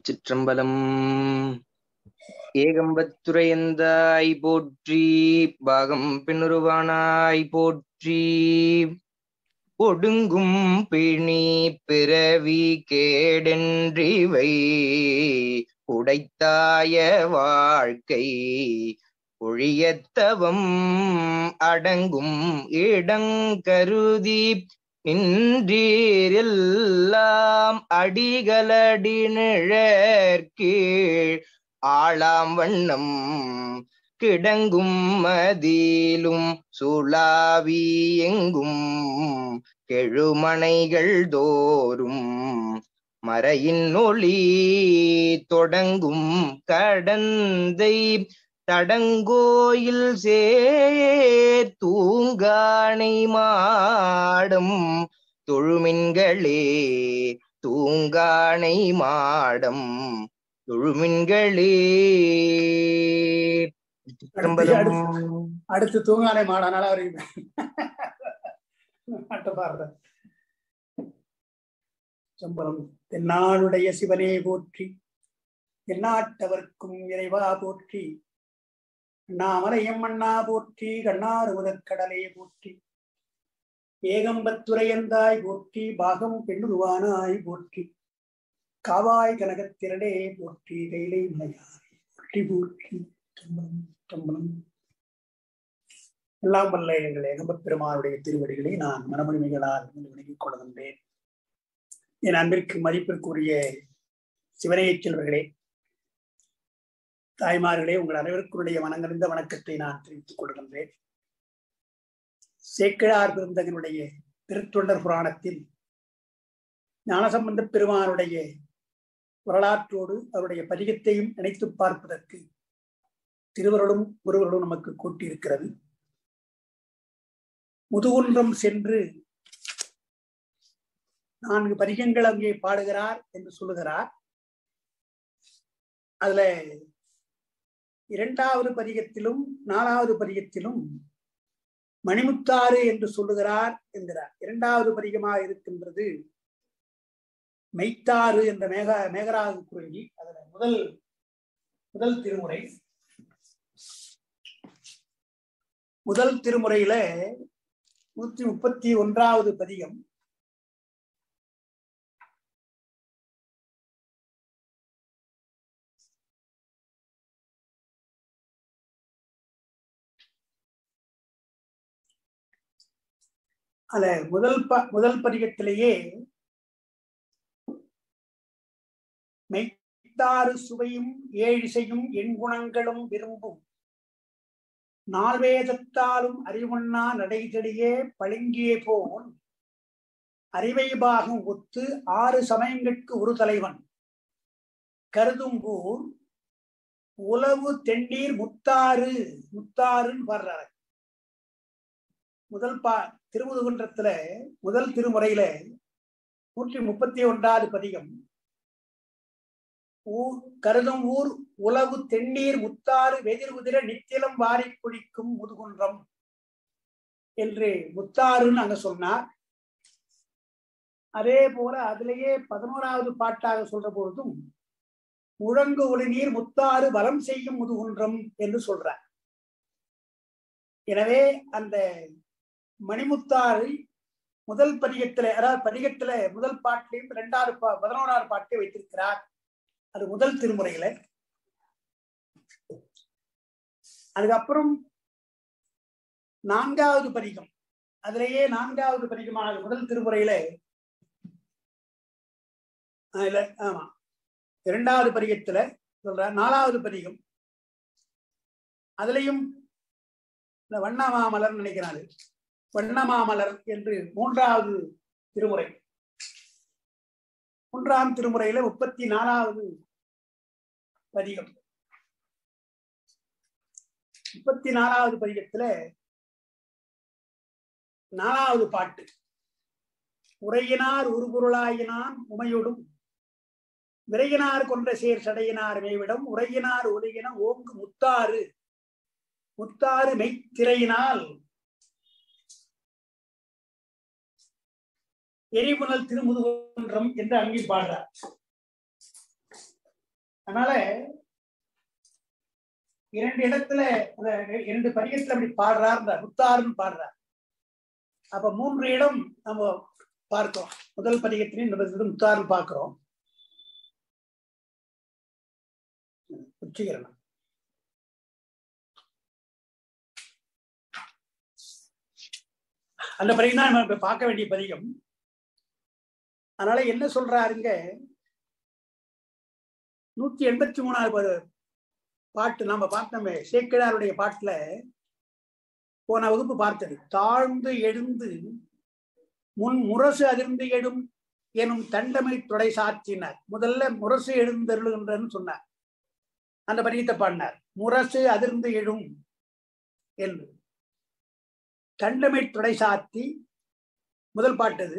திருச்சிற்றம்பலம் ஏகம்பத்துரையந்தாய் போற்றி பாகம் பின்னுருவானாய் போற்றி ஒடுங்கும் பிணி பிறவி கேடென்றிவை உடைத்தாய வாழ்க்கை ஒழியத்தவம் அடங்கும் இடங்கருதி நின்றீரெல்லாம் அடிகளடி நிழற்கீழ் ஆளாம் வண்ணம் கிடங்கும் மதிலும் சுளாவி எங்கும் கெழுமனைகள் தோறும் மறையின் ஒளி தொடங்கும் கடந்தை தடங்கோயில் சேர் தூங்கானை மாடம் தொழுமின்களே தூங்கானை மாடம் தொழுமின்களே திரும்பலம். அடுத்து தூங்கானை மாடானால அவருக்கு பாட்டு பாடுற சம்பளம் தென்னாடுடைய சிவனே போற்றி எந்நாட்டவர்க்கும் இறைவா போற்றி அண்ணாமலையம் அண்ணா போற்றி கண்ணாறு முதற்கடலே போற்றி ஏகம்பத்துரையந்தாய் போற்றி பாகம் பெண்ணுருவானாய் போற்றி காவாய் கனகத்திரடே போற்றி கைலை மலையாரே போற்றி போற்றி சம்பளம் சம்பளம் எல்லாம் வல்ல எங்கள் ஏகம்பத் பெருமானுடைய திருவடிகளை நான் மனமொழிமைகளால் வணங்கிக் கொள்கின்றேன் என் அன்பிற்கு மதிப்பிற்குரிய சிவனையச் செல்வர்களே தாய்மார்களே உங்கள் அனைவருக்குடைய மனங்கறிந்த வணக்கத்தை நான் தெரிவித்துக் கொள்கின்றேன் சேக்கிழார் பெருந்தகனுடைய திருத்தொண்டர் புராணத்தில் ஞானசம்பந்த பெருமானுடைய வரலாற்றோடு அவருடைய பதிகத்தையும் இணைத்து பார்ப்பதற்கு திருவருளும் ஒருவருடன் நமக்கு கூட்டியிருக்கிறது முதுகுன்றம் சென்று நான்கு பதிகங்கள் அங்கே பாடுகிறார் என்று சொல்லுகிறார் அதுல இரண்டாவது பதிகத்திலும் நாலாவது பதிகத்திலும் மணிமுத்தாறு என்று சொல்லுகிறார் என்கிறார் இரண்டாவது பதிகமாக இருக்கின்றது மெய்த்தாறு என்ற மேக மேகராக குறிஞ்சி அதுல முதல் முதல் திருமுறை முதல் திருமுறையில நூத்தி முப்பத்தி ஒன்றாவது பதிகம் அதுல முதல் ப முதல் பதிகத்திலேயே மெய்த்தாறு சுவையும் ஏழிசையும் எண் குணங்களும் விரும்பும் நால்வேதத்தாலும் அறிவுண்ணா நடைதடியே பளிங்கியே போல் அறிவை பாகம் ஒத்து ஆறு சமயங்களுக்கு ஒரு தலைவன் கருதும்பூர் உளவு தென்னீர் முத்தாறு முத்தாறுன்னு பாடுறாரு முதல் பா திருமுதுகுன்றத்துல முதல் திருமுறையில நூற்றி முப்பத்தி ஒன்றாவது பதிகம் ஊர் கருதும் ஊர் உளவு தென்னீர் முத்தாறு வெதிர் உதிர நித்திலம் வாரி குளிக்கும் முதுகுன்றம் என்று முத்தாறுன்னு அங்க சொன்னார் அதே போல அதிலேயே பதினோராவது பாட்டாக சொல்ற பொழுதும் முழங்கு ஒளி நீர் முத்தாறு வலம் செய்யும் முதுகுன்றம் என்று சொல்றார் எனவே அந்த மணிமுத்தாறு முதல் பதிகத்துல அதாவது பதிகத்துல முதல் பாட்டிலையும் இரண்டாவது பா பதினோராவது பாட்டை வைத்திருக்கிறார் அது முதல் திருமுறையில அதுக்கப்புறம் நான்காவது பதிகம் அதிலேயே நான்காவது பதிகமான முதல் திருமுறையில இல்ல ஆமா இரண்டாவது பதிகத்துல சொல்ற நாலாவது பதிகம் அதுலயும் இந்த வண்ணமாமலர் நினைக்கிறாரு வண்ணமாமலர் என்று மூன்றாவது திருமுறை மூன்றாம் திருமுறையில முப்பத்தி நாலாவது பதிகம் முப்பத்தி நாலாவது பதிகத்துல நாலாவது பாட்டு உரையினார் உருபொருளாயினான் உமையொடும் விரையினார் கொன்ற சேர் சடையினார் மேவிடம் உரையினார் ஒலியின ஓங்கு முத்தாறு முத்தாறு மெய்த்திரையினால் எரிபுணல் திருமுதுகுன்றம் என்று அங்கே பாடுறார் அதனால இரண்டு இடத்துல அந்த இரண்டு பதிகத்துல அப்படி பாடுறார் முத்தாருன்னு பாடுறார் அப்ப மூன்று இடம் நம்ம பார்க்கிறோம் முதல் பதிகத்திலையும் இந்த பதிகத்திலும் முத்தாருன்னு பார்க்கிறோம் உச்சிகரணம் அந்த பதிகம் தான் நம்ம இப்ப பார்க்க வேண்டிய பதிகம் அதனால என்ன சொல்றாருங்க நூத்தி எண்பத்தி மூணாவது பாட்டு நம்ம பார்த்தோமே சேக்கிழாருடைய பாட்டுல போன வகுப்பு பார்த்தது தாழ்ந்து எழுந்து முன் முரசு அதிர்ந்து எழும் எனும் தண்டமை தொடை சாற்றினார் முதல்ல முரசு எழுந்தருளுகின்றன்னு சொன்னார் அந்த பதியத்தை பாடினார் முரசு அதிர்ந்து எழும் என்று தண்டமை தொடை சாத்தி முதல் பாட்டது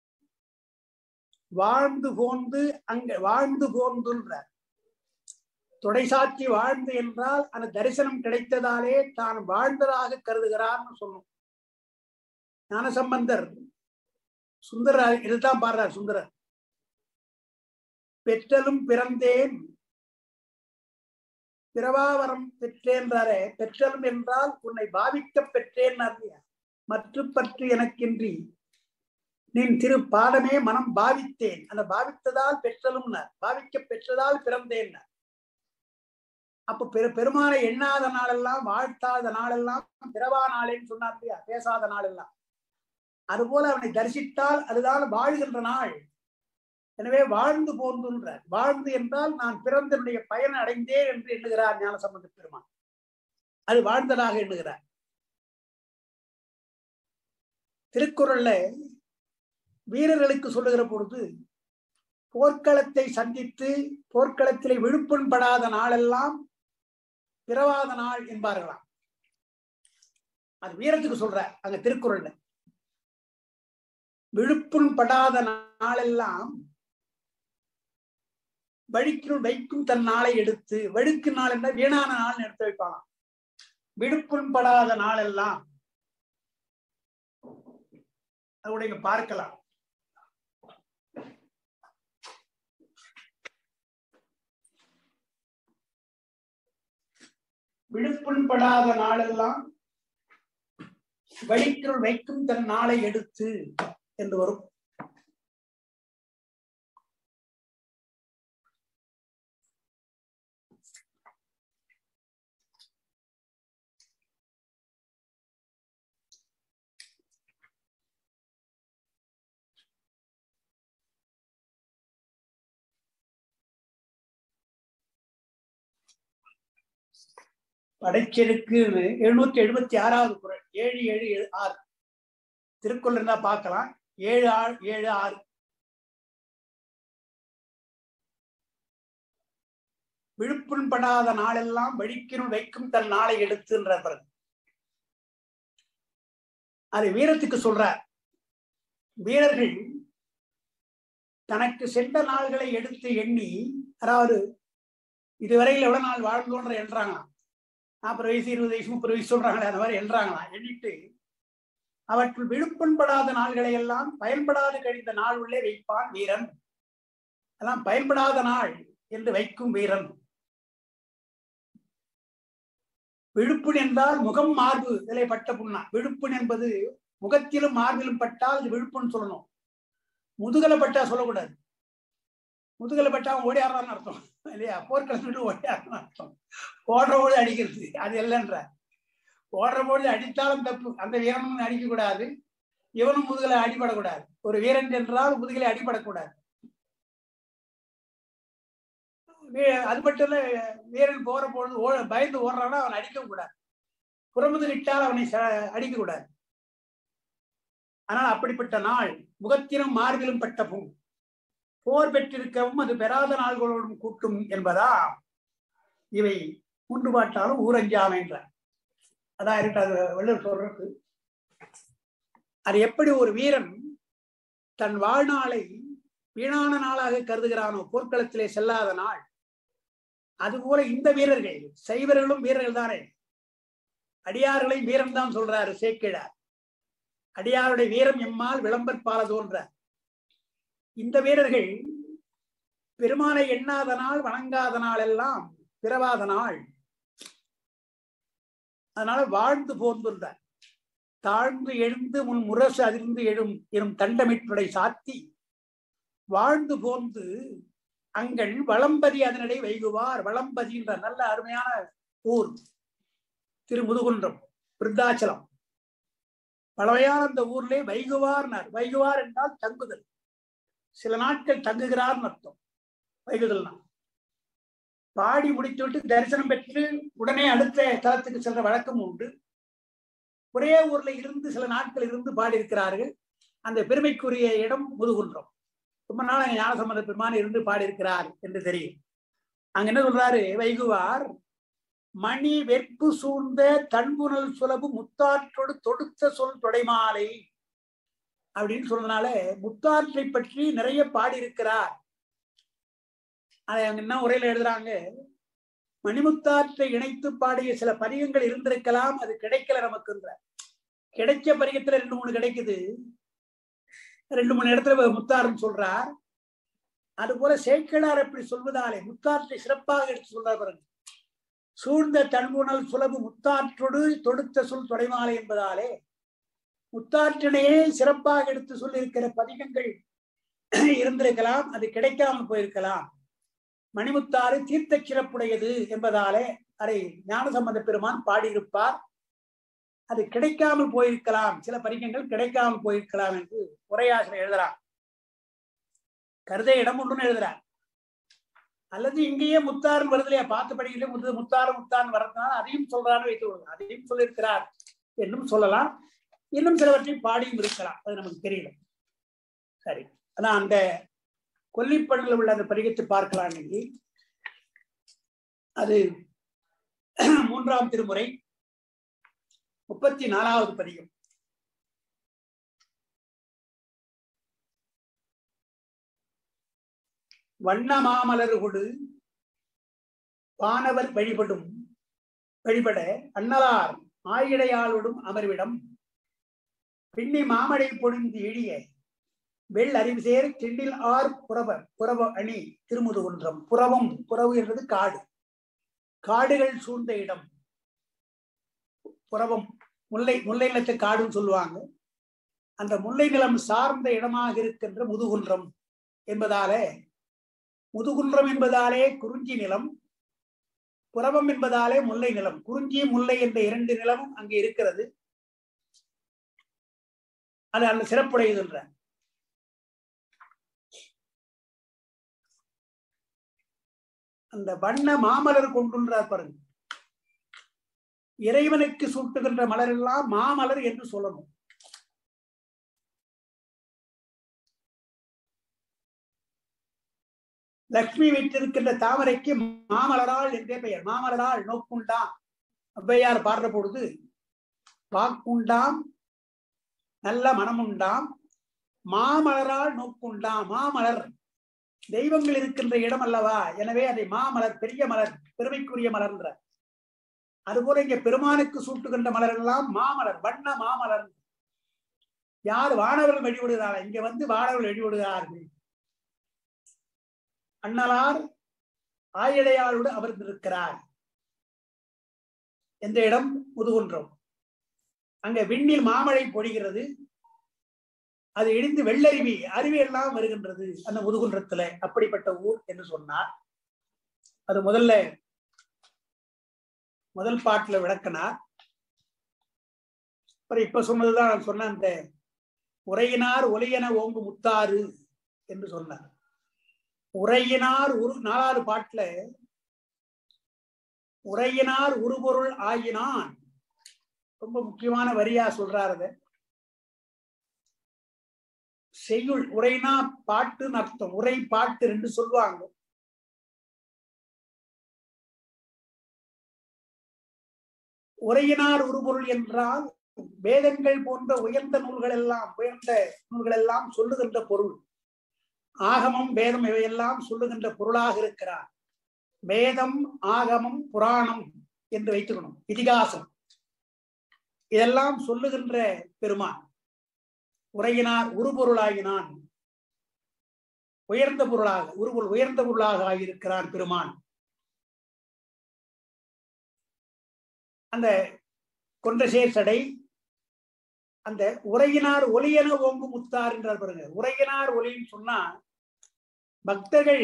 வாழ்ந்து போந்து அங்க வாழ்ந்து போந்துன்றார் தொடை சாத்தி வாழ்ந்து என்றால் அந்த தரிசனம் கிடைத்ததாலே தான் வாழ்ந்ததாக கருதுகிறார்னு சொல்லும் ஞானசம்பந்தர் சுந்தரர் இதுதான் பாடுறார் சுந்தரர் பெற்றலும் பிறந்தேன் பிறவாவரம் பெற்றேன்றாரே பெற்றலும் என்றால் உன்னை பாவிக்க பெற்றேன் மற்ற பற்று எனக்கின்றி நின் திரு பாடமே மனம் பாவித்தேன் அந்த பாவித்ததால் பெற்றலும் பாவிக்க பெற்றதால் பிறந்தேன் அப்ப பெரு பெருமானை எண்ணாத நாளெல்லாம் வாழ்த்தாத நாளெல்லாம் பிறவா நாளேன்னு சொன்னார் இல்லையா பேசாத நாளெல்லாம் அதுபோல அவனை தரிசித்தால் அதுதான் வாழ்கின்ற நாள் எனவே வாழ்ந்து போன்றுன்றார் வாழ்ந்து என்றால் நான் பிறந்தனுடைய பயன் அடைந்தேன் என்று எண்ணுகிறார் ஞானசம்பந்த பெருமான் அது வாழ்ந்ததாக எண்ணுகிறார் திருக்குறள்ல வீரர்களுக்கு சொல்லுகிற பொழுது போர்க்களத்தை சந்தித்து போர்க்களத்திலே விழுப்புண்படாத நாளெல்லாம் பிறவாத நாள் என்பார்களாம் அது வீரத்துக்கு சொல்ற அங்க திருக்குறள்ல விழுப்புண்படாத நாளெல்லாம் வழிக்கினுள் வைக்கும் தன் நாளை எடுத்து வழுக்கு நாள் என்ற வீணான நாள் எடுத்து வைப்பாங்க விழுப்புண்படாத நாளெல்லாம் அதோட பார்க்கலாம் விழுப்புண்படாத நாளெல்லாம் வழிக்குள் வைக்கும் தன் நாளை எடுத்து என்று வரும் படைச்செருக்கு எழுநூத்தி எழுபத்தி ஆறாவது குரல் ஏழு ஏழு ஏழு ஆறு திருக்குறள் இருந்தா பார்க்கலாம் ஏழு ஆறு ஏழு ஆறு விழுப்புண்படாத நாளெல்லாம் வழிக்கினுள் வைக்கும் தன் நாளை எடுத்துன்ற பிறகு அது வீரத்துக்கு சொல்றார் வீரர்கள் தனக்கு சென்ற நாள்களை எடுத்து எண்ணி அதாவது இதுவரையில் எவ்வளவு நாள் வாழ்ந்தோன்ற என்றாங்களாம் நாற்பது வயசு இருபது வயசு முப்பது வயசு சொல்றாங்களே அந்த மாதிரி என்றாங்களாம் எண்ணிட்டு அவற்றுள் விழுப்பன்படாத நாள்களை எல்லாம் பயன்படாது கழிந்த நாள் உள்ளே வைப்பான் வீரன் எல்லாம் பயன்படாத நாள் என்று வைக்கும் வீரன் விழுப்புண் என்றால் முகம் மார்பு இதிலே பட்ட புண்ணா விழுப்புண் என்பது முகத்திலும் மார்பிலும் பட்டால் இது விழுப்புன்னு சொல்லணும் முதுகலை பட்டா சொல்லக்கூடாது முதுகலை பட்டா அவன் ஓடியாடுறான்னு அர்த்தம் இல்லையா போர்க்களத்துட்டு ஓடியாடுறான்னு அர்த்தம் ஓடுற பொழுது அடிக்கிறது அது இல்லைன்ற ஓடுற பொழுது அடித்தாலும் தப்பு அந்த வீரனும் அடிக்க கூடாது இவனும் முதுகலை அடிபடக்கூடாது ஒரு வீரன் என்றால் முதுகலை அடிபடக்கூடாது அது மட்டும் இல்ல வீரன் போற பொழுது ஓ பயந்து ஓடுறானா அவன் அடிக்க கூடாது புறமுதுகிட்டால் அவனை அடிக்க கூடாது ஆனால் அப்படிப்பட்ட நாள் முகத்திலும் மார்பிலும் பட்ட பூ போர் பெற்றிருக்கவும் அது பெறாத நாள்களோடும் கூட்டும் என்பதா இவை மூன்று பாட்டாலும் ஊரஞ்சாம் என்ற அதான் இருக்காது வள்ளுவர் சொல்றது அது எப்படி ஒரு வீரன் தன் வாழ்நாளை வீணான நாளாக கருதுகிறானோ போர்க்களத்திலே செல்லாத நாள் அதுபோல இந்த வீரர்கள் சைவர்களும் வீரர்கள் தானே அடியார்களை வீரம் தான் சொல்றாரு சேக்கிழார் அடியாருடைய வீரம் எம்மால் விளம்பர் பால தோன்ற இந்த வீரர்கள் பெருமானை எண்ணாத நாள் வணங்காத நாள் எல்லாம் பிறவாத நாள் அதனால வாழ்ந்து போந்துள்ளார் தாழ்ந்து எழுந்து முன் முரசு அதிர்ந்து எழும் எனும் தண்டமிட்டுடை சாத்தி வாழ்ந்து போந்து அங்கள் வளம்பதி அதனிடை வைகுவார் வளம்பதி என்ற நல்ல அருமையான ஊர் திருமுதுகுன்றம் விருத்தாச்சலம் பழமையான அந்த ஊர்லே வைகுவார்னார் வைகுவார் என்றால் தங்குதல் சில நாட்கள் தங்குகிறார் அர்த்தம் வைகுதல்னா பாடி முடித்துவிட்டு தரிசனம் பெற்று உடனே அடுத்த தலத்துக்கு சென்ற வழக்கம் உண்டு ஒரே ஊர்ல இருந்து சில நாட்கள் இருந்து பாடியிருக்கிறார்கள் அந்த பெருமைக்குரிய இடம் முதுகுன்றம் ரொம்ப நாள் அங்க ஞானசம்பந்த பெருமான் இருந்து பாடியிருக்கிறார் என்று தெரியும் அங்க என்ன சொல்றாரு வைகுவார் மணி வெற்பு சூழ்ந்த தன்புணல் சுலபு முத்தாற்றோடு தொடுத்த சொல் தொடைமாலை அப்படின்னு சொன்னதுனால முத்தாற்றை பற்றி நிறைய பாடியிருக்கிறார் அதை அவங்க என்ன உரையில எழுதுறாங்க மணிமுத்தாற்றை இணைத்து பாடிய சில பதிகங்கள் இருந்திருக்கலாம் அது கிடைக்கல நமக்குன்ற கிடைச்ச பதிகத்துல ரெண்டு மூணு கிடைக்குது ரெண்டு மூணு இடத்துல முத்தாருன்னு சொல்றார் அது போல சேக்கிழார் எப்படி சொல்வதாலே முத்தாற்றை சிறப்பாக எடுத்து சொல்றார் பாருங்க சூழ்ந்த தன்புணல் சுலபு முத்தாற்றொடு தொடுத்த சொல் தொடைமாலை என்பதாலே முத்தாற்றினையே சிறப்பாக எடுத்து சொல்லியிருக்கிற பதிகங்கள் இருந்திருக்கலாம் அது கிடைக்காமல் போயிருக்கலாம் மணிமுத்தாறு தீர்த்த சிறப்புடையது என்பதாலே அதை ஞானசம்பந்த பெருமான் பாடியிருப்பார் அது கிடைக்காமல் போயிருக்கலாம் சில பதிகங்கள் கிடைக்காமல் போயிருக்கலாம் என்று உரையாசிரியர் எழுதுறார் கருத இடம் ஒன்றுன்னு எழுதுறார் அல்லது இங்கேயே முத்தாரன் வருது இல்லையா பார்த்து படிக்கல முத்து முத்தாறு முத்தாரன் வரதுனால அதையும் சொல்றான்னு வைத்துக் கொள்ளுங்க அதையும் சொல்லியிருக்கிறார் என்றும் சொல்லலாம் இன்னும் சிலவற்றை பாடியும் இருக்கலாம் அது நமக்கு தெரியல சரி ஆனா அந்த கொல்லிப்பண்ணில் உள்ள அந்த பதிகத்தை பார்க்கலாம் இன்னைக்கு அது மூன்றாம் திருமுறை முப்பத்தி நாலாவது பதிகம் வண்ண மாமலர் கொடு வானவர் வழிபடும் வழிபட அன்னலார் ஆயிடையாளோடும் அமர்விடம் பின்னி மாமடை பொழிந்து எழிய வெள் அறிவு சேர் செண்டில் ஆர் புறவ புறவ அணி திருமுதுகுன்றம் புறவம் புறவு என்பது காடு காடுகள் சூழ்ந்த இடம் புறவம் முல்லை முல்லை நிலத்து காடுன்னு சொல்லுவாங்க அந்த முல்லை நிலம் சார்ந்த இடமாக இருக்கின்ற முதுகுன்றம் என்பதாலே முதுகுன்றம் என்பதாலே குறிஞ்சி நிலம் புறவம் என்பதாலே முல்லை நிலம் குறிஞ்சி முல்லை என்ற இரண்டு நிலமும் அங்கே இருக்கிறது அது அந்த சிறப்புடையது என்ற அந்த வண்ண மாமலர் கொண்டுன்றார் பாருங்க இறைவனுக்கு சூட்டுகின்ற மலர் எல்லாம் மாமலர் என்று சொல்லணும் லக்ஷ்மி வைத்திருக்கின்ற தாமரைக்கு மாமலராள் என்றே பெயர் மாமலராள் நோக்குண்டாம் ஔவையார் பாடுற பொழுது வாக்குண்டாம் நல்ல மனமுண்டாம் மாமலரால் நோக்குண்டாம் மாமலர் தெய்வங்கள் இருக்கின்ற இடம் அல்லவா எனவே அதை மாமலர் பெரிய மலர் பெருமைக்குரிய மலர்ன்ற அதுபோல இங்க பெருமானுக்கு சூட்டுகின்ற மலர் எல்லாம் மாமலர் வண்ண மாமலர் யார் வானவர்கள் வழிபடுகிறார்கள் இங்க வந்து வானவர்கள் வழிபடுகிறார்கள் அண்ணலார் ஆயிடையாளோடு அமர்ந்திருக்கிறார் எந்த இடம் முதுகுன்றம் அங்க விண்ணில் மாமழை பொழிகிறது அது இடிந்து வெள்ளருவி அருவி எல்லாம் வருகின்றது அந்த முதுகுன்றத்துல அப்படிப்பட்ட ஊர் என்று சொன்னார் அது முதல்ல முதல் பாட்டுல விளக்கினார் அப்புறம் இப்ப சொன்னதுதான் நான் சொன்ன அந்த உரையினார் ஒலியன ஓங்கு முத்தாறு என்று சொன்னார் உரையினார் உரு நாலாவது பாட்டுல உரையினார் உருபொருள் ஆயினான் ரொம்ப முக்கியமான வரியா சொல்றாரு அத செய்யுள் உரைனா பாட்டுன்னு அர்த்தம் உரை பாட்டு ரெண்டு சொல்லுவாங்க உரையினார் உருபொருள் என்றால் வேதங்கள் போன்ற உயர்ந்த நூல்கள் எல்லாம் உயர்ந்த நூல்கள் எல்லாம் சொல்லுகின்ற பொருள் ஆகமம் வேதம் இவையெல்லாம் சொல்லுகின்ற பொருளாக இருக்கிறார் வேதம் ஆகமம் புராணம் என்று வைத்துக்கணும் இதிகாசம் இதெல்லாம் சொல்லுகின்ற பெருமான் உரையினார் உருபொருளாகினான் உயர்ந்த பொருளாக ஒரு உயர்ந்த பொருளாக ஆகியிருக்கிறார் பெருமான் அந்த கொன்றசேர் சடை அந்த உரையினார் ஒலியென ஓங்கும் முத்தார் என்றார் பாருங்க உரையினார் ஒலின்னு சொன்னா பக்தர்கள்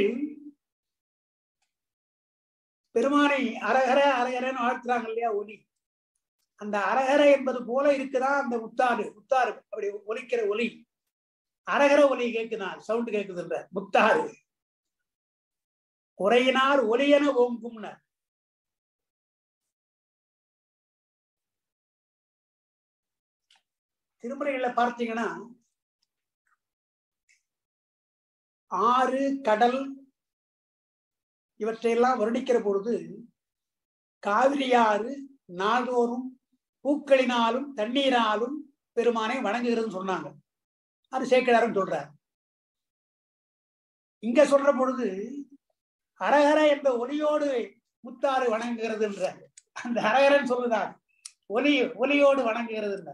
பெருமானை அரகர அரகரன்னு வாழ்த்துறாங்க இல்லையா ஒலி அந்த அரகர என்பது போல இருக்குதா அந்த முத்தாறு முத்தாறு அப்படி ஒலிக்கிற ஒலி அரகர ஒலி கேக்குதா சவுண்ட் கேக்குதுன்ற முத்தாறு உரையினார் ஒலியென ஓங்கும்ன திருமுறைகளை பார்த்தீங்கன்னா ஆறு கடல் இவற்றையெல்லாம் வருணிக்கிற பொழுது காவிரியாறு நாள்தோறும் பூக்களினாலும் தண்ணீராலும் பெருமானை வணங்குகிறதுன்னு சொன்னாங்க அது சேக்கிடாரும் சொல்றார் இங்க சொல்ற பொழுது அரகர என்ற ஒலியோடு முத்தாறு வணங்குகிறதுன்ற அந்த அரகரன் சொல்லுதான் ஒலி ஒலியோடு வணங்குகிறது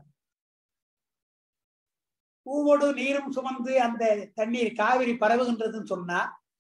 பூவோடு நீரும் சுமந்து அந்த தண்ணீர் காவிரி பரவுகின்றதுன்னு சொன்னா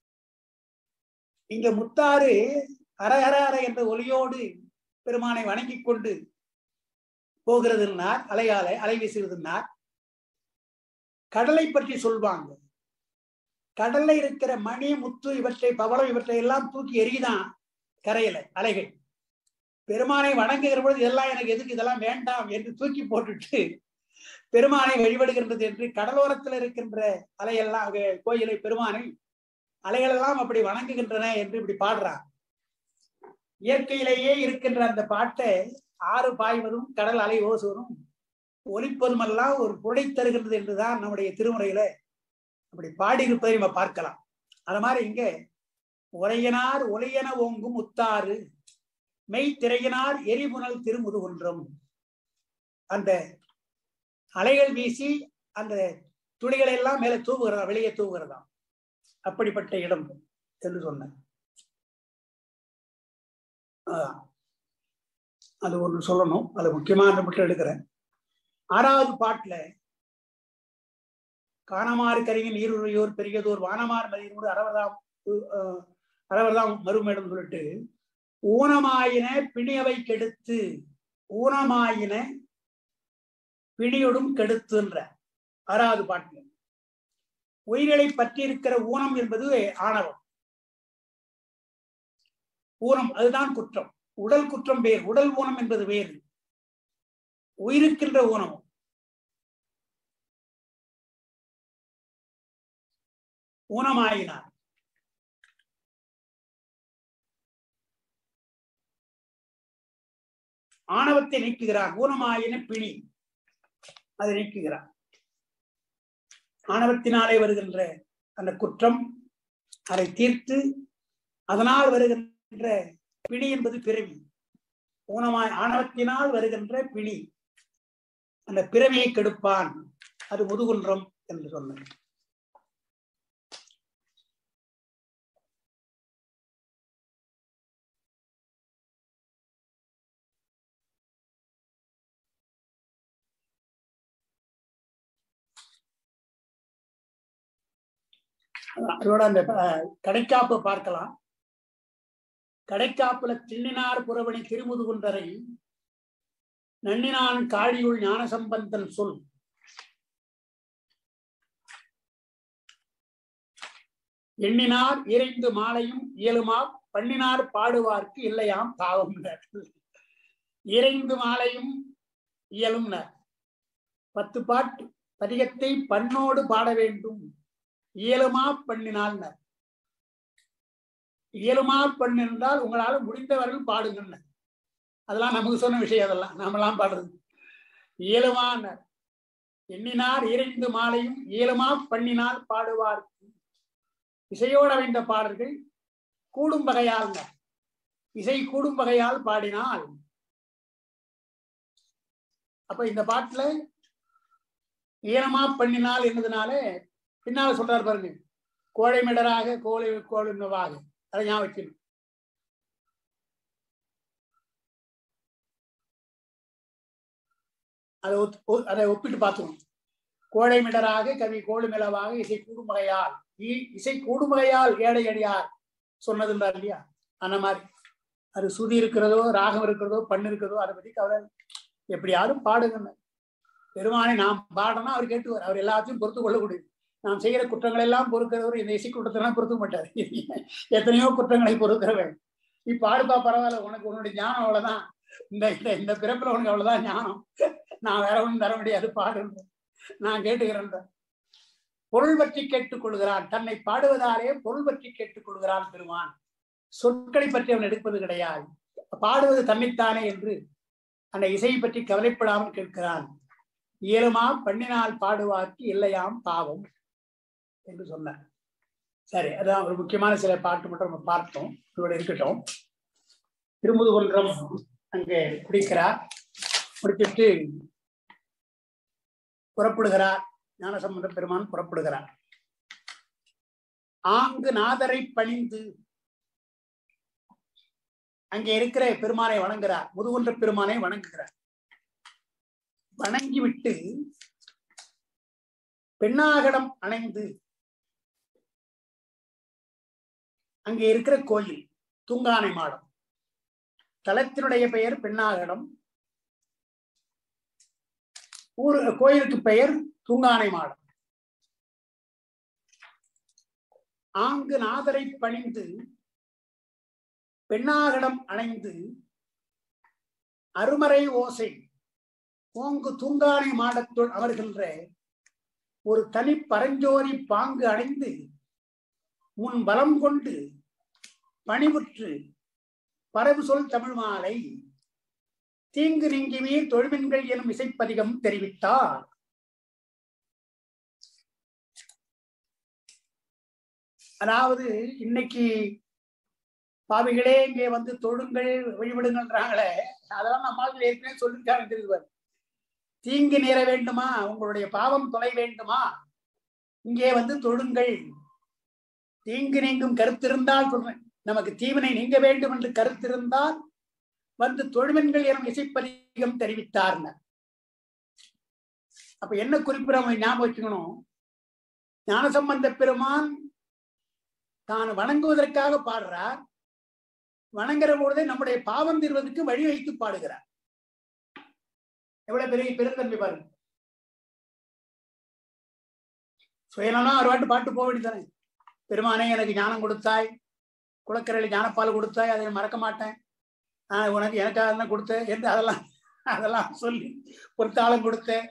இங்க முத்தாறு அரஹர அர என்ற ஒலியோடு பெருமானை வணங்கி கொண்டு போகிறதுனார் அலையாலை அலை வீசுகிறதுனார் கடலை பற்றி சொல்வாங்க கடல்ல இருக்கிற மணி முத்து இவற்றை பவளம் இவற்றை எல்லாம் தூக்கி எறிதான் கரையில அலைகள் பெருமானை வணங்குகிற பொழுது இதெல்லாம் எனக்கு எதுக்கு இதெல்லாம் வேண்டாம் என்று தூக்கி போட்டுட்டு பெருமானை வழிபடுகின்றது என்று கடலோரத்தில் இருக்கின்ற அலையெல்லாம் கோயிலை பெருமானை அலைகள் எல்லாம் அப்படி வணங்குகின்றன என்று இப்படி பாடுறான் இயற்கையிலேயே இருக்கின்ற அந்த பாட்டை ஆறு பாய்வதும் கடல் அலை ஓசுவதும் ஒலிப்பதும் எல்லாம் ஒரு புடை தருகின்றது என்றுதான் நம்முடைய திருமுறையில அப்படி பாடியிருப்பதை நம்ம பார்க்கலாம் அது மாதிரி இங்க உரையனார் ஒலையென ஓங்கும் முத்தாறு மெய் திரையினார் எரிபுனல் திருமுதுகுன்றம் அந்த அலைகள் வீசி அந்த துளிகளை எல்லாம் மேல தூவுகிறதா வெளியே தூவுகிறதா அப்படிப்பட்ட இடம் என்று சொன்னேன் அது ஒன்று சொல்லணும் அது முக்கியமான மட்டும் எடுக்கிறேன் ஆறாவது பாட்டுல காணமாறு கரியின் நீருரையோர் பெரியதோர் வானமார் மதியோர் அரவர்தாம் அரவர்தாம் மறுமேடம் சொல்லிட்டு ஊனமாயின பிணியவை கெடுத்து ஊனமாயின பிணியொடும் கெடுத்துன்ற ஆறாவது பாட்டுல உயிர்களை பற்றி இருக்கிற ஊனம் என்பது ஆணவம் ஊனம் அதுதான் குற்றம் உடல் குற்றம் வேறு உடல் ஊனம் என்பது வேறு உயிருக்கின்ற ஊனம் ஊனமாயினார் ஆணவத்தை நீக்குகிறார் ஊனமாயின பிணி அதை நீக்குகிறார் ஆணவத்தினாலே வருகின்ற அந்த குற்றம் அதை தீர்த்து அதனால் வருகின்ற பிணி என்பது பிறவி ஊனமாய் ஆணவத்தினால் வருகின்ற பிணி அந்த பிறவியை கெடுப்பான் அது முதுகுன்றம் என்று சொன்னேன் அதோட அந்த கடைக்காப்பு பார்க்கலாம் கடைக்காப்புல திண்ணினார் புறவணி திருமுதுகுன்றரை நன்னினான் காழியுள் ஞானசம்பந்தன் சொல் எண்ணினார் இறைந்து மாலையும் இயலுமா பண்ணினார் பாடுவார்க்கு இல்லையாம் பாவம் இறைந்து மாலையும் இயலும் பத்து பாட்டு பதிகத்தை பண்ணோடு பாட வேண்டும் இயலுமா பண்ணினால் இயலுமா பண்ணிருந்தால் உங்களால முடிந்தவர்கள் பாடுங்க அதெல்லாம் நமக்கு சொன்ன விஷயம் அதெல்லாம் நாமெல்லாம் பாடுறது இயலுமான எண்ணினார் இறைந்து மாலையும் இயலுமா பண்ணினால் பாடுவார் இசையோடு அமைந்த பாடல்கள் கூடும் வகையால் இசை கூடும் வகையால் பாடினால் அப்ப இந்த பாட்டுல ஈரமா பண்ணினால் என்னதுனால பின்னால சொல்றாரு பாருங்க கோழை மிடராக கோழை கோழிவாக அதை ஞாபகம் வச்சிருக்கணும் அதை ஒத்து அதை ஒப்பிட்டு பார்த்துக்கணும் கோழைமிடராக கவி கோளுமிளவாக இசை கூடுமகையால் இ- இசை கூடுமகையால் ஏழை அடியார் சொன்னதுன்றார் இல்லையா அந்த மாதிரி அது சுதி இருக்கிறதோ ராகம் இருக்கிறதோ பண்ணு இருக்கிறதோ அதை பத்தி கவலை இல்லை. எப்படியாவது பாடுங்க பெருமானை நாம் பாடணும் அவர் கேட்டுவார் அவர் எல்லாத்தையும் பொறுத்து கொள்ளக்கூடியது நாம் செய்கிற குற்றங்கள் எல்லாம் பொறுக்கிறவர் இந்த இசை குற்றத்தெல்லாம் பொறுத்துக்க மாட்டார் எத்தனையோ குற்றங்களை பொறுக்கிறவன் நீ பாடுப்பா பரவாயில்ல உனக்கு உன்னுடைய ஞானம் அவ்வளவுதான் இந்த இந்த இந்த பிறப்புல உனக்கு அவ்வளவுதான் ஞானம் நான் வேற ஒண்ணும் தர முடியாது பாடுன்ற நான் கேட்டுக்கிறேன் பொருள் பற்றி கேட்டுக் கொள்கிறான் தன்னை பாடுவதாலே பொருள் பற்றி கேட்டுக் கொள்கிறான் பெருமான் சொற்களை பற்றி அவன் எடுப்பது கிடையாது பாடுவது தன்னைத்தானே என்று அந்த இசையை பற்றி கவலைப்படாமல் கேட்கிறான் இயலுமா பண்ணினால் பாடுவார்க்கு இல்லையாம் பாவம் என்று சொன்னார் சரி அதான் ஒரு முக்கியமான சில பாட்டு மட்டும் நம்ம பார்த்தோம் இதோட இருக்கட்டும் திருமுதுகுன்றம் அங்கே குடிக்கிறார் முடிச்சிட்டு புறப்படுகிறார் ஞானசம்பந்த பெருமான் புறப்படுகிறார் ஆங்கு நாதரை பணிந்து அங்கே இருக்கிற பெருமானை வணங்குகிறார் முதுகுன்ற பெருமானை வணங்குகிறார் வணங்கிவிட்டு பெண்ணாகடம் அணைந்து அங்கே இருக்கிற கோயில் தூங்கானை மாடம் தலத்தினுடைய பெயர் பெண்ணாகடம் ஊர் கோயிலுக்கு பெயர் தூங்கானை மாடம் ஆங்கு நாதரை பணிந்து பெண்ணாகடம் அணைந்து அருமறை ஓசை ஓங்கு தூங்கானை மாடத்துள் அமர்கின்ற ஒரு தனி பரஞ்சோரி பாங்கு அடைந்து உன் பலம் கொண்டு பணிவுற்று பரவு சொல் தமிழ் மாலை தீங்கு நீங்கிவீர் தொழுமின்கள் எனும் இசைப்பதிகம் தெரிவித்தார் அதாவது இன்னைக்கு பாவிகளே இங்கே வந்து தொழுங்கள் வழிபடுங்கன்றாங்களே அதெல்லாம் நம்மால் ஏற்கனவே சொல்லிருக்காங்க தெரியுது தீங்கு நேர வேண்டுமா உங்களுடைய பாவம் தொலை வேண்டுமா இங்கே வந்து தொழுங்கள் தீங்கு நீங்கும் கருத்து இருந்தால் சொல்றேன் நமக்கு தீவினை நீங்க வேண்டும் என்று கருத்து இருந்தால் வந்து தொழுமென்கள் எனும் இசைப்பதிகம் தெரிவித்தார்ன அப்ப என்ன குறிப்பிட ஞாபகம் வச்சுக்கணும் ஞானசம்பந்த பெருமான் தான் வணங்குவதற்காக பாடுறார் வணங்குற பொழுதே நம்முடைய பாவம் தீர்வதற்கு வழி வைத்து பாடுகிறார் எவ்வளவு பெரிய பெருந்தன்மை பாருங்க சுயநலம் ஒரு வாட்டு பாட்டு போக வேண்டியதானே பெருமானே எனக்கு ஞானம் கொடுத்தாய் குளக்கரையில் ஞானப்பால் கொடுத்தாய் அதை மறக்க மாட்டேன் நான் உனக்கு எனக்காக தான் கொடுத்தேன் என்று அதெல்லாம் அதெல்லாம் சொல்லி பொற்காலம் கொடுத்தேன்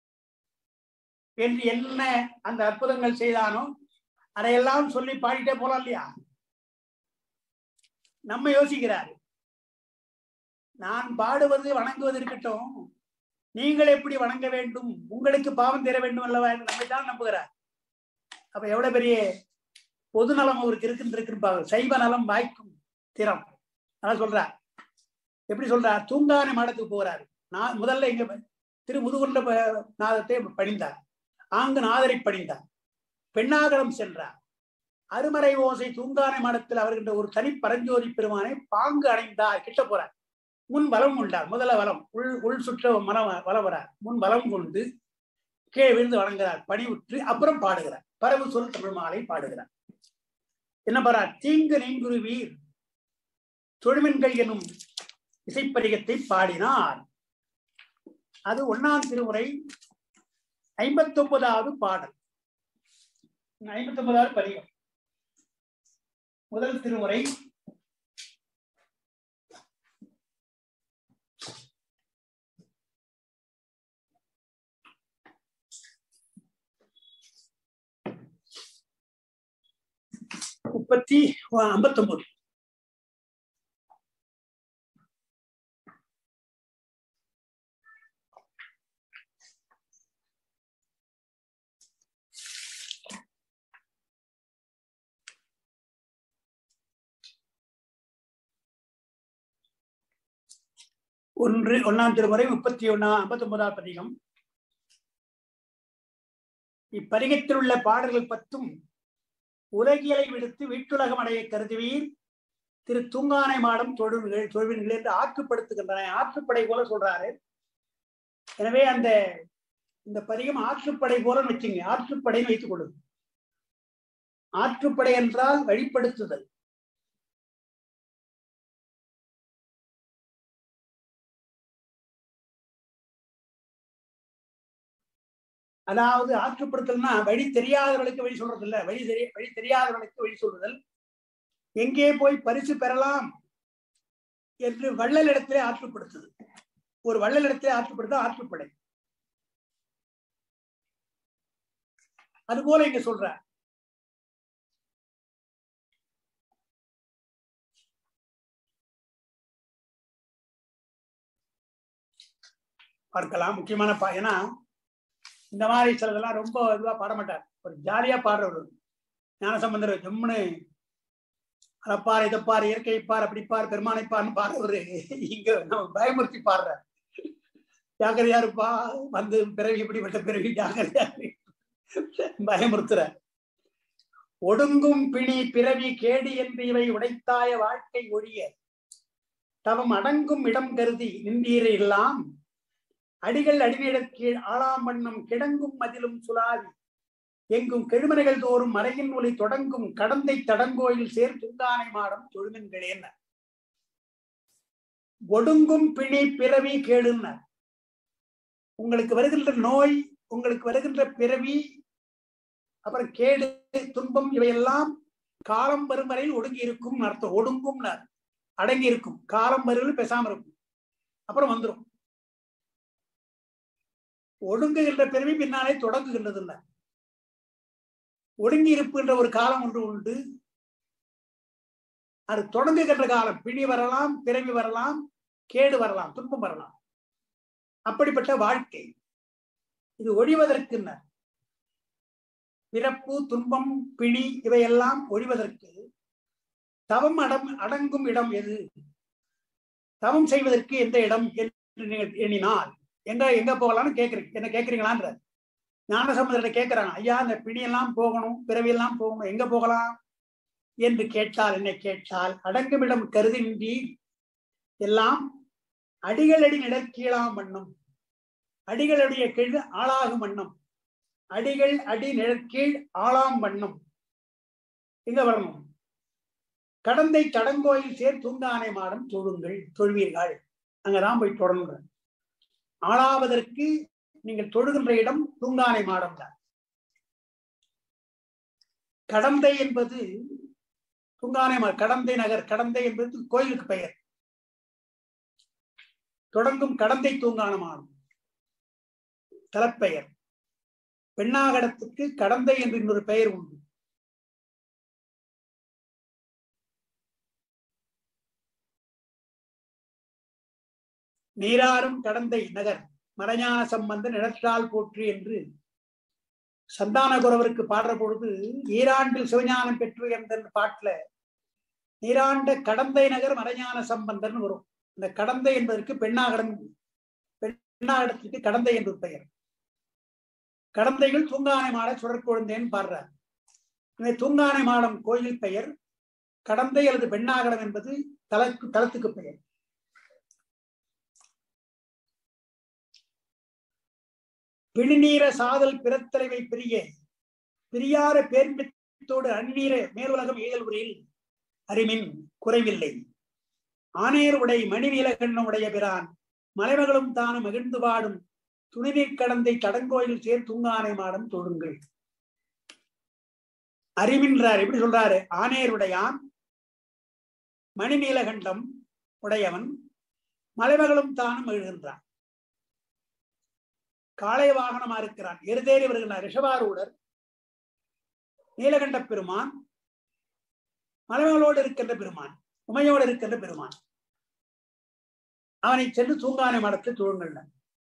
என்று என்ன அந்த அற்புதங்கள் செய்தானோ அதையெல்லாம் சொல்லி பாடிட்டே போலாம் இல்லையா நம்ம யோசிக்கிறாரு நான் பாடுவது வணங்குவது இருக்கட்டும் நீங்கள் எப்படி வணங்க வேண்டும் உங்களுக்கு பாவம் தர வேண்டும் அல்லவா என்று நம்மை தான் நம்புகிறார் அப்ப எவ்வளவு பெரிய பொது நலம் அவருக்கு இருக்குன்னு இருக்குன்னு சைவ நலம் வாய்க்கும் திறம் அதான் சொல்றார் எப்படி சொல்றார் தூங்கானை மாடத்துக்கு போறாரு நான் முதல்ல இங்க திரு முதுகுன்ற ப- நாதத்தை பணிந்தார் ஆங்கு நாதரை பணிந்தார் பெண்ணாகரம் சென்றார் அருமறை ஓசை தூங்கானை மாடத்தில் அவர்கின்ற ஒரு தனி பரஞ்சோதி பெருமானை பாங்கு அடைந்தார் கிட்ட போறார் முன் வலம் கொண்டார் முதல்ல வலம் உள் உள் சுற்ற மனம் வலம் வரார் முன் வலம் கொண்டு கீழே விழுந்து வணங்குகிறார் பணிவுற்று அப்புறம் பாடுகிறார் பரவு சொல் தமிழ் மாலை பாடுகிறார் என்ன பாரார் தீங்கு நீங்குருவீர் தொழுமின்கள் எனும் இசைப்பதிகத்தை பாடினார் அது ஒன்னாம் திருமுறை ஐம்பத்தி ஒன்பதாவது பாடல் ஐம்பத்தி ஒன்பதாவது பதிகம் முதல் திருமுறை முப்பத்தி ஐம்பத்தி ஒன்பது ஒன்று ஒன்னாம் திருமுறை முப்பத்தி ஒன்னா ஐம்பத்தி ஒன்பதாம் பதிகம் இப்பதிகத்தில் உள்ள பாடல்கள் பத்தும் உலகியலை விடுத்து வீட்டுலகம் அடைய கருதுவீர் திரு தூங்கானை மாடம் தொழுவிகள் தொழுவின்கள் என்று ஆற்றுப்படுத்துகின்றன ஆற்றுப்படை போல சொல்றாரு எனவே அந்த இந்த பதிகம் ஆற்றுப்படை போலன்னு வச்சுங்க ஆற்றுப்படைன்னு வைத்துக் கொள்ளுங்க ஆற்றுப்படை என்றால் வழிப்படுத்துதல் அதாவது ஆற்றுப்படுத்தல்னா வழி தெரியாதவர்களுக்கு வழி சொல்றது இல்ல வழி தெரிய வழி தெரியாதவர்களுக்கு வழி சொல்லுதல் எங்கே போய் பரிசு பெறலாம் என்று வள்ளல் இடத்திலே ஆற்றுப்படுத்துது ஒரு வள்ளல் இடத்திலே ஆற்றுப்படுத்த ஆற்றுப்படை அதுபோல இங்க சொல்ற பார்க்கலாம் முக்கியமான பா ஏன்னா இந்த மாதிரி சிலதெல்லாம் ரொம்ப இதுவா பாட மாட்டார் ஒரு ஜாலியா பாடுறவர் ஞானசம்பந்தர் ஜம்முன்னு அதப்பார் இதப்பார் இயற்கைப்பார் அப்படிப்பார் பெருமானைப்பார்னு பாடுறவரு இங்க நம்ம பயமுறுத்தி பாடுற ஜாக்கிரதையா இருப்பா வந்து பிறவி இப்படிப்பட்ட பிறவி ஜாக்கிரதையா இரு. பயமுறுத்துற ஒடுங்கும் பிணி பிறவி கேடு என்று இவை உடைத்தாய வாழ்க்கை ஒழிய தவம் அடங்கும் இடம் கருதி நின்றீரை எல்லாம் அடிகள் அடிநிழற் கீழ் ஆளாம் வண்ணம் கிடங்கும் மதிலும் சுலாவி எங்கும் கெழுமனைகள் தோறும் மறையின் ஒளி தொடங்கும் கடந்தை தடங்கோயில் சேர் துங்கானை மாடம் தொழுமென்களேன்ன ஒடுங்கும் பிணி பிறவி கேடுன்ன உங்களுக்கு வருகின்ற நோய் உங்களுக்கு வருகின்ற பிறவி அப்புறம் கேடு துன்பம் இவையெல்லாம் காலம் வரும் வரையில் ஒடுங்கி இருக்கும் அர்த்தம் ஒடுங்கும் அடங்கி இருக்கும் காலம் வரையில் பேசாம இருக்கும் அப்புறம் வந்துடும் ஒடுங்குகின்ற பிறவி பின்னாலே தொடங்குகின்றது இல்ல ஒடுங்கி இருப்புகின்ற ஒரு காலம் ஒன்று உண்டு அது தொடங்குகின்ற காலம் பிணி வரலாம் பிறவி வரலாம் கேடு வரலாம் துன்பம் வரலாம் அப்படிப்பட்ட வாழ்க்கை இது ஒழிவதற்கு பிறப்பு துன்பம் பிணி இவையெல்லாம் ஒழிவதற்கு தவம் அடம் அடங்கும் இடம் எது தவம் செய்வதற்கு எந்த இடம் என்று நீங்கள் எண்ணினால் எங்க எங்க போகலாம்னு கேக்குறீங்க என்ன கேக்குறீங்களான்ற ஞானசம்பந்தர்கிட்ட கேட்கிறாங்க ஐயா இந்த பிணியெல்லாம் போகணும் பிறவியெல்லாம் போகணும் எங்க போகலாம் என்று கேட்டால் என்னை கேட்டால் அடங்குமிடம் கருதின்றி எல்லாம் அடிகளடி நிழற்கீழாம் வண்ணம் அடிகளுடைய கீழ் ஆளாகும் வண்ணம் அடிகள் அடி நிழற்கீழ் ஆளாம் வண்ணம் எங்க வரணும் கடந்தை தடங்கோயில் சேர் தூங்கானை மாடம் தொழுங்கள் தொழுவீர்கள் அங்கதான் போய் தொடருங்க ஆளாவதற்கு நீங்கள் தொழுகின்ற இடம் தூங்கானை மாடம் தான் கடந்தை என்பது தூங்கானை மா- கடந்தை நகர் கடந்தை என்பது கோயிலுக்கு பெயர் தொடங்கும் கடந்தை தூங்கான மாடம் தலப்பெயர் பெண்ணாகடத்துக்கு கடந்தை என்று இன்னொரு பெயர் உண்டு நீராறும் கடந்தை நகர் மரஞான சம்பந்தன் இடற்றால் போற்றி என்று சந்தானகுரவருக்கு பாடுற பொழுது ஈராண்டில் சிவஞானம் பெற்று என்ற பாட்டுல நீராண்ட கடந்தை நகர் மரஞான சம்பந்தன் வரும் இந்த கடந்தை என்பதற்கு பெண்ணாகடம் பெண்ணாகடத்துக்கு கடந்தை என்று பெயர் கடந்தைகள் தூங்கானை மாட சுடற்குழந்தேன்னு பாடுறார் இந்த தூங்கானை மாடம் கோயில் பெயர் கடந்தை அல்லது பெண்ணாகடம் என்பது தலக்கு தலத்துக்கு பெயர் பிணிநீர சாதல் பிறத்தலைவை பிரிய பிரியார பேர்மித்தோடு அந்நீர மேலுலகம் இயல்புரியில் அறிமின் குறைவில்லை ஆனேர் உடை மணிநீலகண்ணம் உடைய பிரான் மலைமகளும் தானும் மகிழ்ந்து பாடும் துணிநீர் கடந்தை தடங்கோயில் சேர் துங்கானை மாடம் தொடுங்கள் அறிவின்றார் எப்படி சொல்றாரு ஆனேருடையான் மணிநீலகண்டம் உடையவன் மலைமகளும் தானும் எழுகின்றான் காளை வாகனமா இருக்கிறான் எருதேறி வருகிறார் ரிஷபாரூடர் நீலகண்ட பெருமான் மலைமகளோடு இருக்கின்ற பெருமான் உமையோடு இருக்கின்ற பெருமான் அவனை சென்று தூங்கானை மடத்து தூங்கல்ல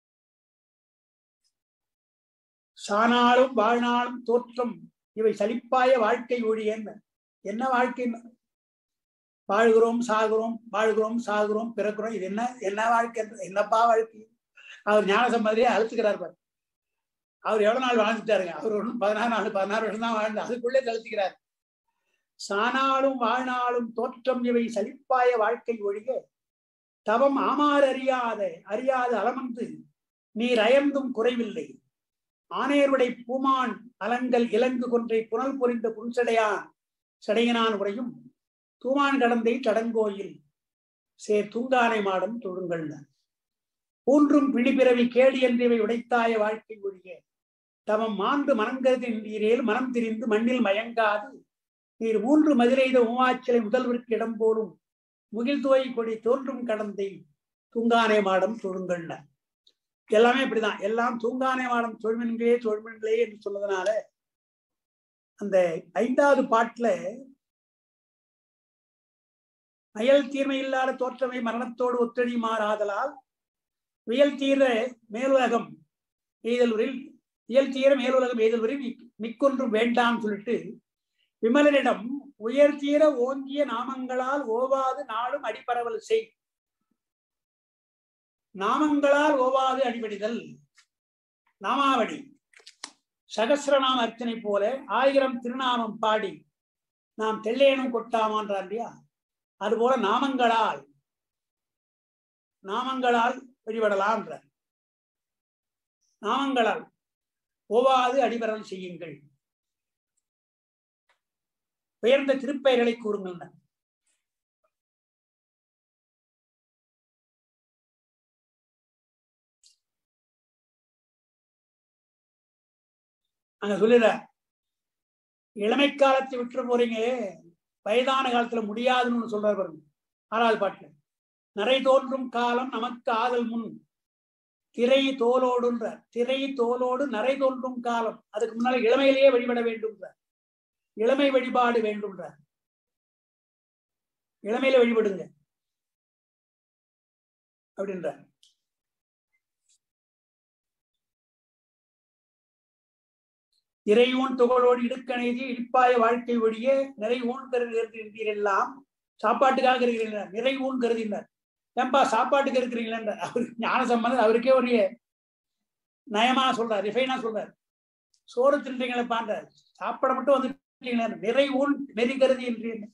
சானாலும் வாழ்நாளும் தோற்றம் இவை சலிப்பாய வாழ்க்கை ஒழியன்னு என்ன வாழ்க்கை வாழ்கிறோம் சாகுறோம் வாழ்கிறோம் சாகுறோம் பிறக்கிறோம் இது என்ன என்ன வாழ்க்கை என்னப்பா வாழ்க்கை அவர் ஞானசம்பதியே அழுத்துக்கிறார் பாரு அவர் எவ்வளவு நாள் வாழ்ந்துட்டாருங்க அவர் ஒன்றும் பதினாறு நாள் பதினாறு வருஷம் தான் வாழ்ந்து அதுக்குள்ளே தழுத்துக்கிறார் சானாலும் வாழ்நாளும் தோற்றம் இவை சலிப்பாய வாழ்க்கை ஒழிய தவம் ஆமாறு அறியாத அறியாத அலமந்து நீர் அயர்ந்தும் குறைவில்லை ஆனேருடை பூமான் அலங்கல் இலங்கு கொன்றை புனல் பொறிந்த புன்சடையான் சடையனான் உரையும் தூமான் கடந்தை தடங்கோயில் சேர் தூங்கானை மாடம் தொழுங்கள் ஊன்றும் பிணிபிறவி கேடு என்றவை உடைத்தாய வாழ்க்கை ஒழிய தமம் மாண்டு மனங்கருதி நீரேல் மனம் திரிந்து மண்ணில் மயங்காது நீர் மூன்று மதுரைத உமாச்சலை முதல்வருக்கு இடம் போலும் முகில் தோய் கொடி தோன்றும் கடந்தை தூங்கானை மாடம் தொழுங்கள் எல்லாமே இப்படிதான் எல்லாம் தூங்கானை மாடம் தொழுமின்களே தொழுமின்களே என்று சொன்னதுனால அந்த ஐந்தாவது பாட்டுல அயல் தீர்மை இல்லாத தோற்றமை மரணத்தோடு ஒத்தடிமாறாதலால் வியல் தீர மேலுலகம் எய்தல்வரில் இயல் தீர மேலுலகம் எய்தல்வரில் மிக்கொன்றும் வேண்டாம் சொல்லிட்டு விமலனிடம் உயர் தீர ஓங்கிய நாமங்களால் ஓவாது நாளும் அடிப்பரவல் செய் நாமங்களால் ஓவாது அடிபடிதல் நாமாவடி சகசிரநாம அர்ச்சனை போல ஆயிரம் திருநாமம் பாடி நாம் தெல்லேனும் கொட்டாமான்றார் இல்லையா அதுபோல நாமங்களால் நாமங்களால் வழிபடலாம்ன்ற நாமங்களால் ஓவாது அடிபரல் செய்யுங்கள் உயர்ந்த திருப்பெயர்களை கூறுங்கள் அங்க சொல்லிடுற இளமை காலத்தை விட்டு போறீங்க வயதான காலத்துல முடியாதுன்னு ஒண்ணு சொல்றாரு பாருங்க ஆறாவது பாட்டுல நிறை தோன்றும் காலம் நமக்கு ஆதல் முன் திரை தோலோடுன்ற திரை தோலோடு நரை தோன்றும் காலம் அதுக்கு முன்னால இளமையிலேயே வழிபட வேண்டும்ன்ற இளமை வழிபாடு வேண்டும்ன்ற இளமையில வழிபடுங்க அப்படின்ற இறைவோன் துகளோடு இடுக்கணைதி இடிப்பாய வாழ்க்கை ஒழிய நிறைவோன் கருதுகிறீர்கள் எல்லாம் சாப்பாட்டுக்காக இருக்கிறீர்கள் நிறைவோன் கருதினார் ஏன்பா சாப்பாட்டுக்கு இருக்கிறீங்களா அவருக்கு ஞான சம்பந்தம் அவருக்கே ஒரு நயமா சொல்றார் ரிஃபைனா சொல்றார் சோறு தின்றீங்களே பாண்ட சாப்பிட மட்டும் வந்துட்டீங்களா நிறைவோன் நெறி கருதி என்று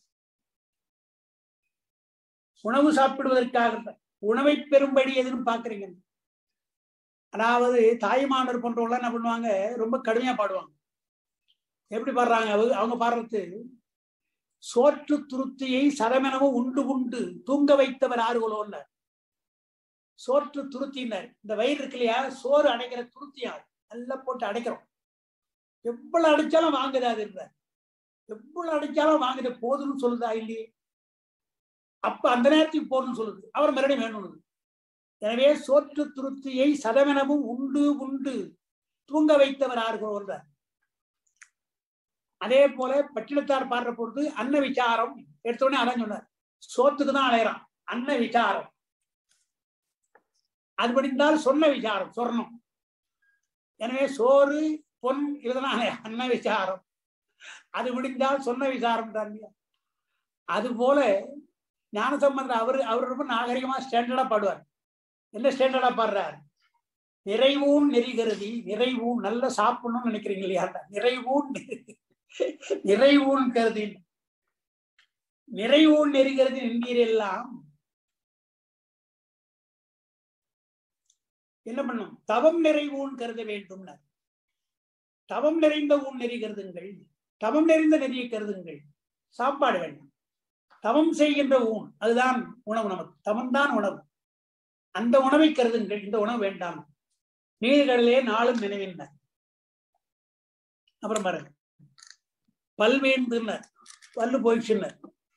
உணவு சாப்பிடுவதற்காக உணவை பெரும்படி எதுன்னு பாக்குறீங்க அதாவது தாய்மானர் போன்றவங்க என்ன பண்ணுவாங்க ரொம்ப கடுமையா பாடுவாங்க எப்படி பாடுறாங்க அவங்க அவங்க பாடுறது சோற்று துருத்தியை சதமெனவும் உண்டு உண்டு தூங்க வைத்தவர் ஆறுகளோன்னு சோற்று துருத்தினர் இந்த வயிறு இருக்கு இல்லையா சோறு அடைக்கிற துருத்தியா நல்லா போட்டு அடைக்கிறோம் எவ்வளவு அடிச்சாலும் வாங்குதா அது இல்ல எவ்வளவு அடிச்சாலும் வாங்குது போதும்னு சொல்லுதா இல்லையே அப்ப அந்த நேரத்துக்கு போதும்னு சொல்லுது அவர் மறுபடியும் வேணும்னு எனவே சோற்று துருத்தியை சதமெனவும் உண்டு உண்டு தூங்க வைத்தவர் ஆறுகிறோம் அதே போல பட்டினத்தார் பாடுற பொழுது அன்ன விசாரம் எடுத்தோடனே அதான் சொன்னார் சோத்துக்கு தான் அலையறான் அன்ன விசாரம் அது படிந்தால் சொன்ன விசாரம் சொர்ணம் எனவே சோறு பொன் இதுதான் அன்ன விசாரம் அது முடிந்தால் சொன்ன விசாரம் தான் அது போல ஞானசம்பந்தர் அவரு அவர் ரொம்ப நாகரிகமா ஸ்டாண்டர்டா பாடுவார் என்ன ஸ்டாண்டர்டா பாடுறார் நிறைவூன் நெறிகருதி நிறைவூன் நல்லா சாப்பிடணும்னு நினைக்கிறீங்க இல்லையா நிறைவூன் நிறைவூன் கருதி நிறைவூன் நெறிகருதி நின்றீரெல்லாம் என்ன பண்ணும் தவம் நிறைவூன் கருத வேண்டும் தவம் நிறைந்த ஊன் நெறி கருதுங்கள் தவம் நிறைந்த நெறியை கருதுங்கள் சாப்பாடு வேண்டாம் தவம் செய்கின்ற ஊன் அதுதான் உணவு நமக்கு தவம் தான் உணவு அந்த உணவை கருதுங்கள் இந்த உணவு வேண்டாம் நீர்களிலே நாளும் நினைவின்ன அப்புறம் பாருங்க பல்வேந்துன்னர் பல்லு போயிடுச்சுன்னர்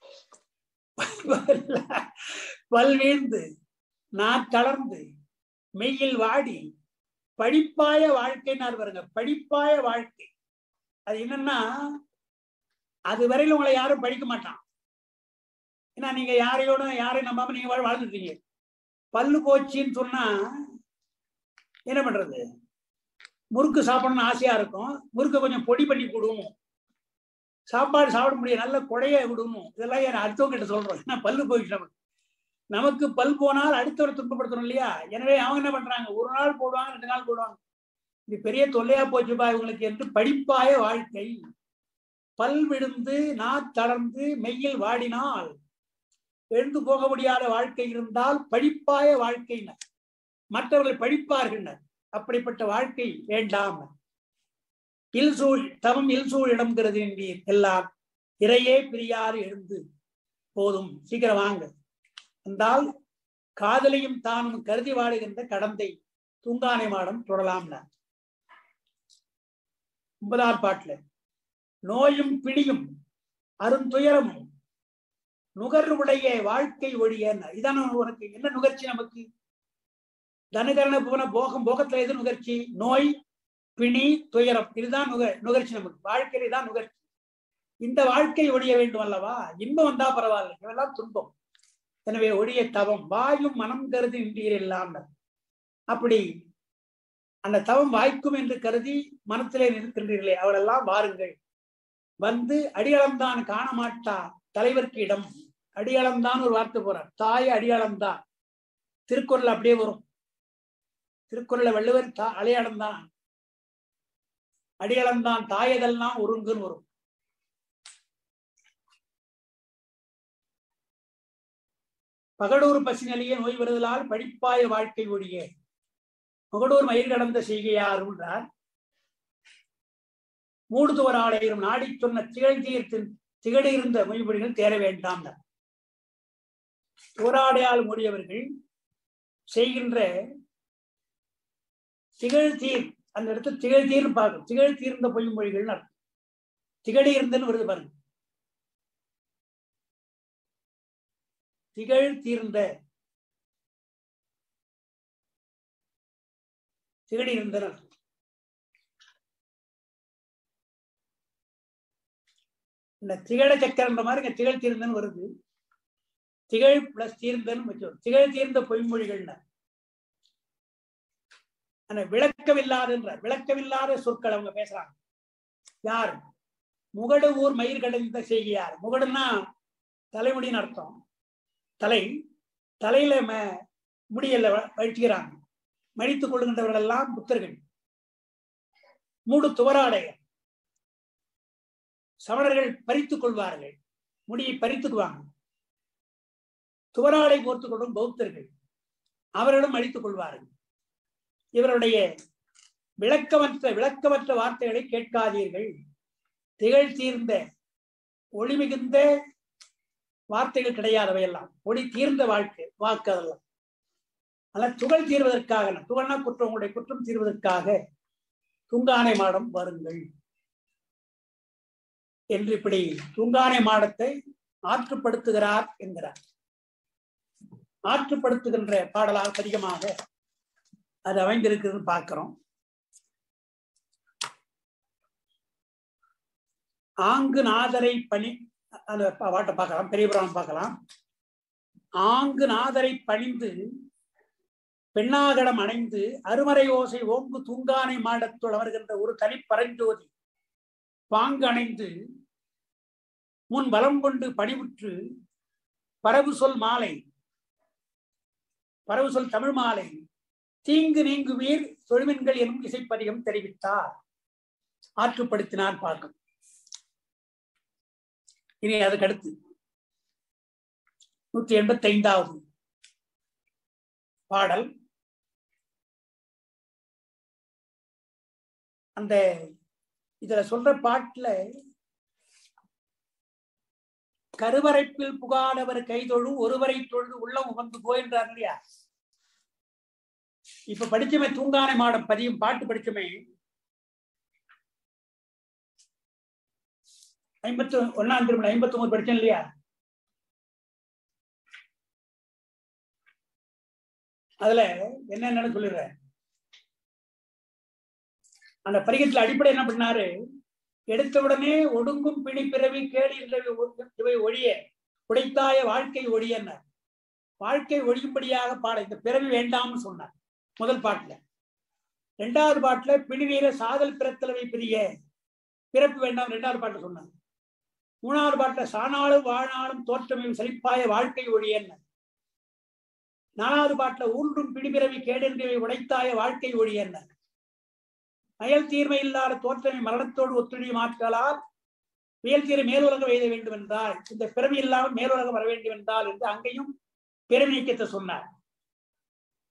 பல்வேந்து நான் தளர்ந்து மெய்யில் வாடி படிப்பாய வாழ்க்கைன்னு பாருங்க படிப்பாய வாழ்க்கை அது என்னன்னா அது வரையில உங்களை யாரும் படிக்க மாட்டான் ஏன்னா நீங்க யாரையோட யாரையும் நம்பாம நீங்க வாழ்ந்துட்டீங்க பல்லு போச்சுன்னு சொன்னா என்ன பண்றது முறுக்கு சாப்பிடணும்னு ஆசையா இருக்கும் முறுக்கு கொஞ்சம் பொடி பண்ணி கொடுவோம் சாப்பாடு சாப்பிட முடியும் நல்ல குழைய விடணும் இதெல்லாம் என் அடுத்தவங்க கிட்ட சொல்றோம் ஏன்னா பல்லு போயிடுச்சு நமக்கு நமக்கு பல் போனால் அடுத்தவரை துன்பப்படுத்தணும் இல்லையா எனவே அவங்க என்ன பண்றாங்க ஒரு நாள் போடுவாங்க ரெண்டு நாள் போடுவாங்க இது பெரிய தொல்லையா போச்சுப்பா இவங்களுக்கு என்று படிப்பாய வாழ்க்கை பல் விழுந்து நா தளர்ந்து மெய்யில் வாடினால் எழுந்து போக முடியாத வாழ்க்கை இருந்தால் படிப்பாய வாழ்க்கையினர் மற்றவர்கள் படிப்பார்கள் அப்படிப்பட்ட வாழ்க்கை வேண்டாம் இல்சூழ் தவம் இல்சூழ் இடம்ங்கிறது என்பீர் எல்லாம் இறையே பிரியாறு எழுந்து போதும் சீக்கிரம் வாங்க என்றால் காதலையும் தானும் கருதி வாழுகின்ற கடந்தை தூங்கானை மாடம் தொடலாம்னா ஒன்பதாம் பாட்டுல நோயும் பிணியும் அருந்துயரமும் நுகர்வுடைய வாழ்க்கை ஒழிய இதான உனக்கு என்ன நுகர்ச்சி நமக்கு தனுகரண புவன போகம் போகத்துல எது நுகர்ச்சி நோய் பிணி துயரம் இதுதான் நுக நுகர்ச்சி நமக்கு வாழ்க்கையில தான் நுகர்ச்சி இந்த வாழ்க்கை ஒழிய வேண்டும் அல்லவா இன்பம் வந்தா பரவாயில்ல இவெல்லாம் துன்பம் எனவே ஒழிய தவம் வாயும் மனம் கருதி இன்றீர் எல்லாம் அப்படி அந்த தவம் வாய்க்கும் என்று கருதி மனத்திலே நிற்கின்றீர்களே அவரெல்லாம் வாருங்கள் வந்து அடியளம்தான் காண மாட்டா தலைவர்க்கு இடம் அடியளம்தான் ஒரு வார்த்தை போறார் தாய் அடியாளம்தான் திருக்குறள் அப்படியே வரும் திருக்குறளை வள்ளுவர் தா அடையாளம்தான் அடியாளம்தான் தாயதெல்லாம் ஒருங்குன்னு வரும் பகடூர் பசிநிலையே நோய் வருதலால் படிப்பாய வாழ்க்கை ஒழிய முகடூர் மயிர் கடந்த செய்கையார் என்றார் மூடுதுவர் ஆலயம் நாடி சொன்ன திகழ்ந்தீர்த்தின் திகழிருந்த மொழிபடிகள் தேர வேண்டாம் போராடையால் மூடியவர்கள் செய்கின்ற திகழ் தீர் அந்த இடத்துல திகழ் தீர்னு பார்க்கும் திகழ் தீர்ந்த பொய்மொழிகள் அர்த்தம் திகழி இருந்தன்னு வருது பாருங்க திகழ் தீர்ந்த திகழி இருந்தனர் இந்த திகழ சக்கரன்ற மாதிரி இங்க திகழ் தீர்ந்தன்னு வருது திகழ் பிளஸ் தீர்ந்தன்னு வச்சோம் திகழ் தீர்ந்த பொய்மொழிகள்னா ஆனா விளக்கமில்லாதன்ற விளக்கமில்லாத சொற்கள் அவங்க பேசுறாங்க யார் முகடு ஊர் மயிர் கடந்த செய்கையார் முகடுன்னா தலைமுடின்னு அர்த்தம் தலை தலையில ம முடியல வழிச்சுக்கிறாங்க மடித்துக் கொள்கின்றவர்கள் எல்லாம் புத்தர்கள் மூடு துவராடைய சமணர்கள் பறித்துக் கொள்வார்கள் முடியை பறித்துக்குவாங்க துவராடை போர்த்துக் கொள்ளும் பௌத்தர்கள் அவர்களும் அழித்துக் கொள்வார்கள் இவருடைய விளக்கமற்ற விளக்கமற்ற வார்த்தைகளை கேட்காதீர்கள் திகழ் தீர்ந்த ஒளி மிகுந்த வார்த்தைகள் கிடையாதவை எல்லாம் ஒளி தீர்ந்த வாழ்க்கை வாக்கு அதெல்லாம் அதனால் துகள் தீர்வதற்காக துகள்னா குற்றம் உங்களுடைய குற்றம் தீர்வதற்காக துங்கானை மாடம் வருங்கள் என்று இப்படி துங்கானை மாடத்தை ஆற்றுப்படுத்துகிறார் என்கிறார் ஆற்றுப்படுத்துகின்ற பாடலால் அதிகமாக அது அமைந்திருக்குதுன்னு பார்க்கிறோம் ஆங்கு நாதரை பணி அந்த பாட்டை பார்க்கலாம் பெரிய புராணம் பார்க்கலாம் ஆங்கு நாதரை பணிந்து பெண்ணாகடம் அணைந்து அருமறை ஓசை ஓங்கு தூங்கானை மாடத்துள் அமர்கின்ற ஒரு தனி பரஞ்சோதி பாங்கு அணைந்து முன் பலம் கொண்டு பணிவுற்று பரவு சொல் மாலை பரவு சொல் தமிழ் மாலை தீங்கு நீங்குவீர் தொழுமின்கள் எனும் இசைப்பதிகம் தெரிவித்தார் ஆற்றுப்படுத்தினார் பார்க்கும் இனி அதுக்கு அடுத்து நூத்தி எண்பத்தி ஐந்தாவது பாடல் அந்த இதுல சொல்ற பாட்டுல கருவறைப்பில் புகாதவர் கைதொழு ஒருவரை தொழுது உள்ளம் உகந்து போயின்றார் இல்லையா இப்ப படிச்சமே தூங்கானை மாடம் பதியும் பாட்டு படிச்சமே ஐம்பத்தி ஒன்னாம் திருமணம் ஐம்பத்தி ஒன்பது படிச்சேன் இல்லையா அதுல என்னென்னு சொல்லிடுறேன் அந்த பரிகத்துல அடிப்படை என்ன பண்ணாரு எடுத்த உடனே ஒடுங்கும் பிணி பிறவி கேடு இவை ஒழிய உடைத்தாய வாழ்க்கை ஒழியன்ன வாழ்க்கை ஒழியும்படியாக பாட இந்த பிறவி வேண்டாம்னு சொன்னார் முதல் பாட்டுல ரெண்டாவது பாட்டுல பிணிவீர சாதல் பிறத்தலவை பிரிய பிறப்பு வேண்டாம் ரெண்டாவது பாட்டு சொன்னார் மூணாவது பாட்டுல சானாலும் வாழ்நாளும் தோற்றமை செழிப்பாய வாழ்க்கை ஒழியன்ன நாலாவது பாட்டுல ஊன்றும் பிடிபிறவி கேடென்றவை உடைத்தாய வாழ்க்கை ஒழியன்ன அயல் தீர்மை இல்லாத தோற்றமை மரணத்தோடு ஒத்துழையும் ஆட்களால் வியல் தீர மேலுலகம் எழுத வேண்டும் என்றால் இந்த பிறவி இல்லாமல் மேலுலகம் வர வேண்டும் என்றால் என்று அங்கேயும் பிறவி நீக்கத்தை சொன்னார்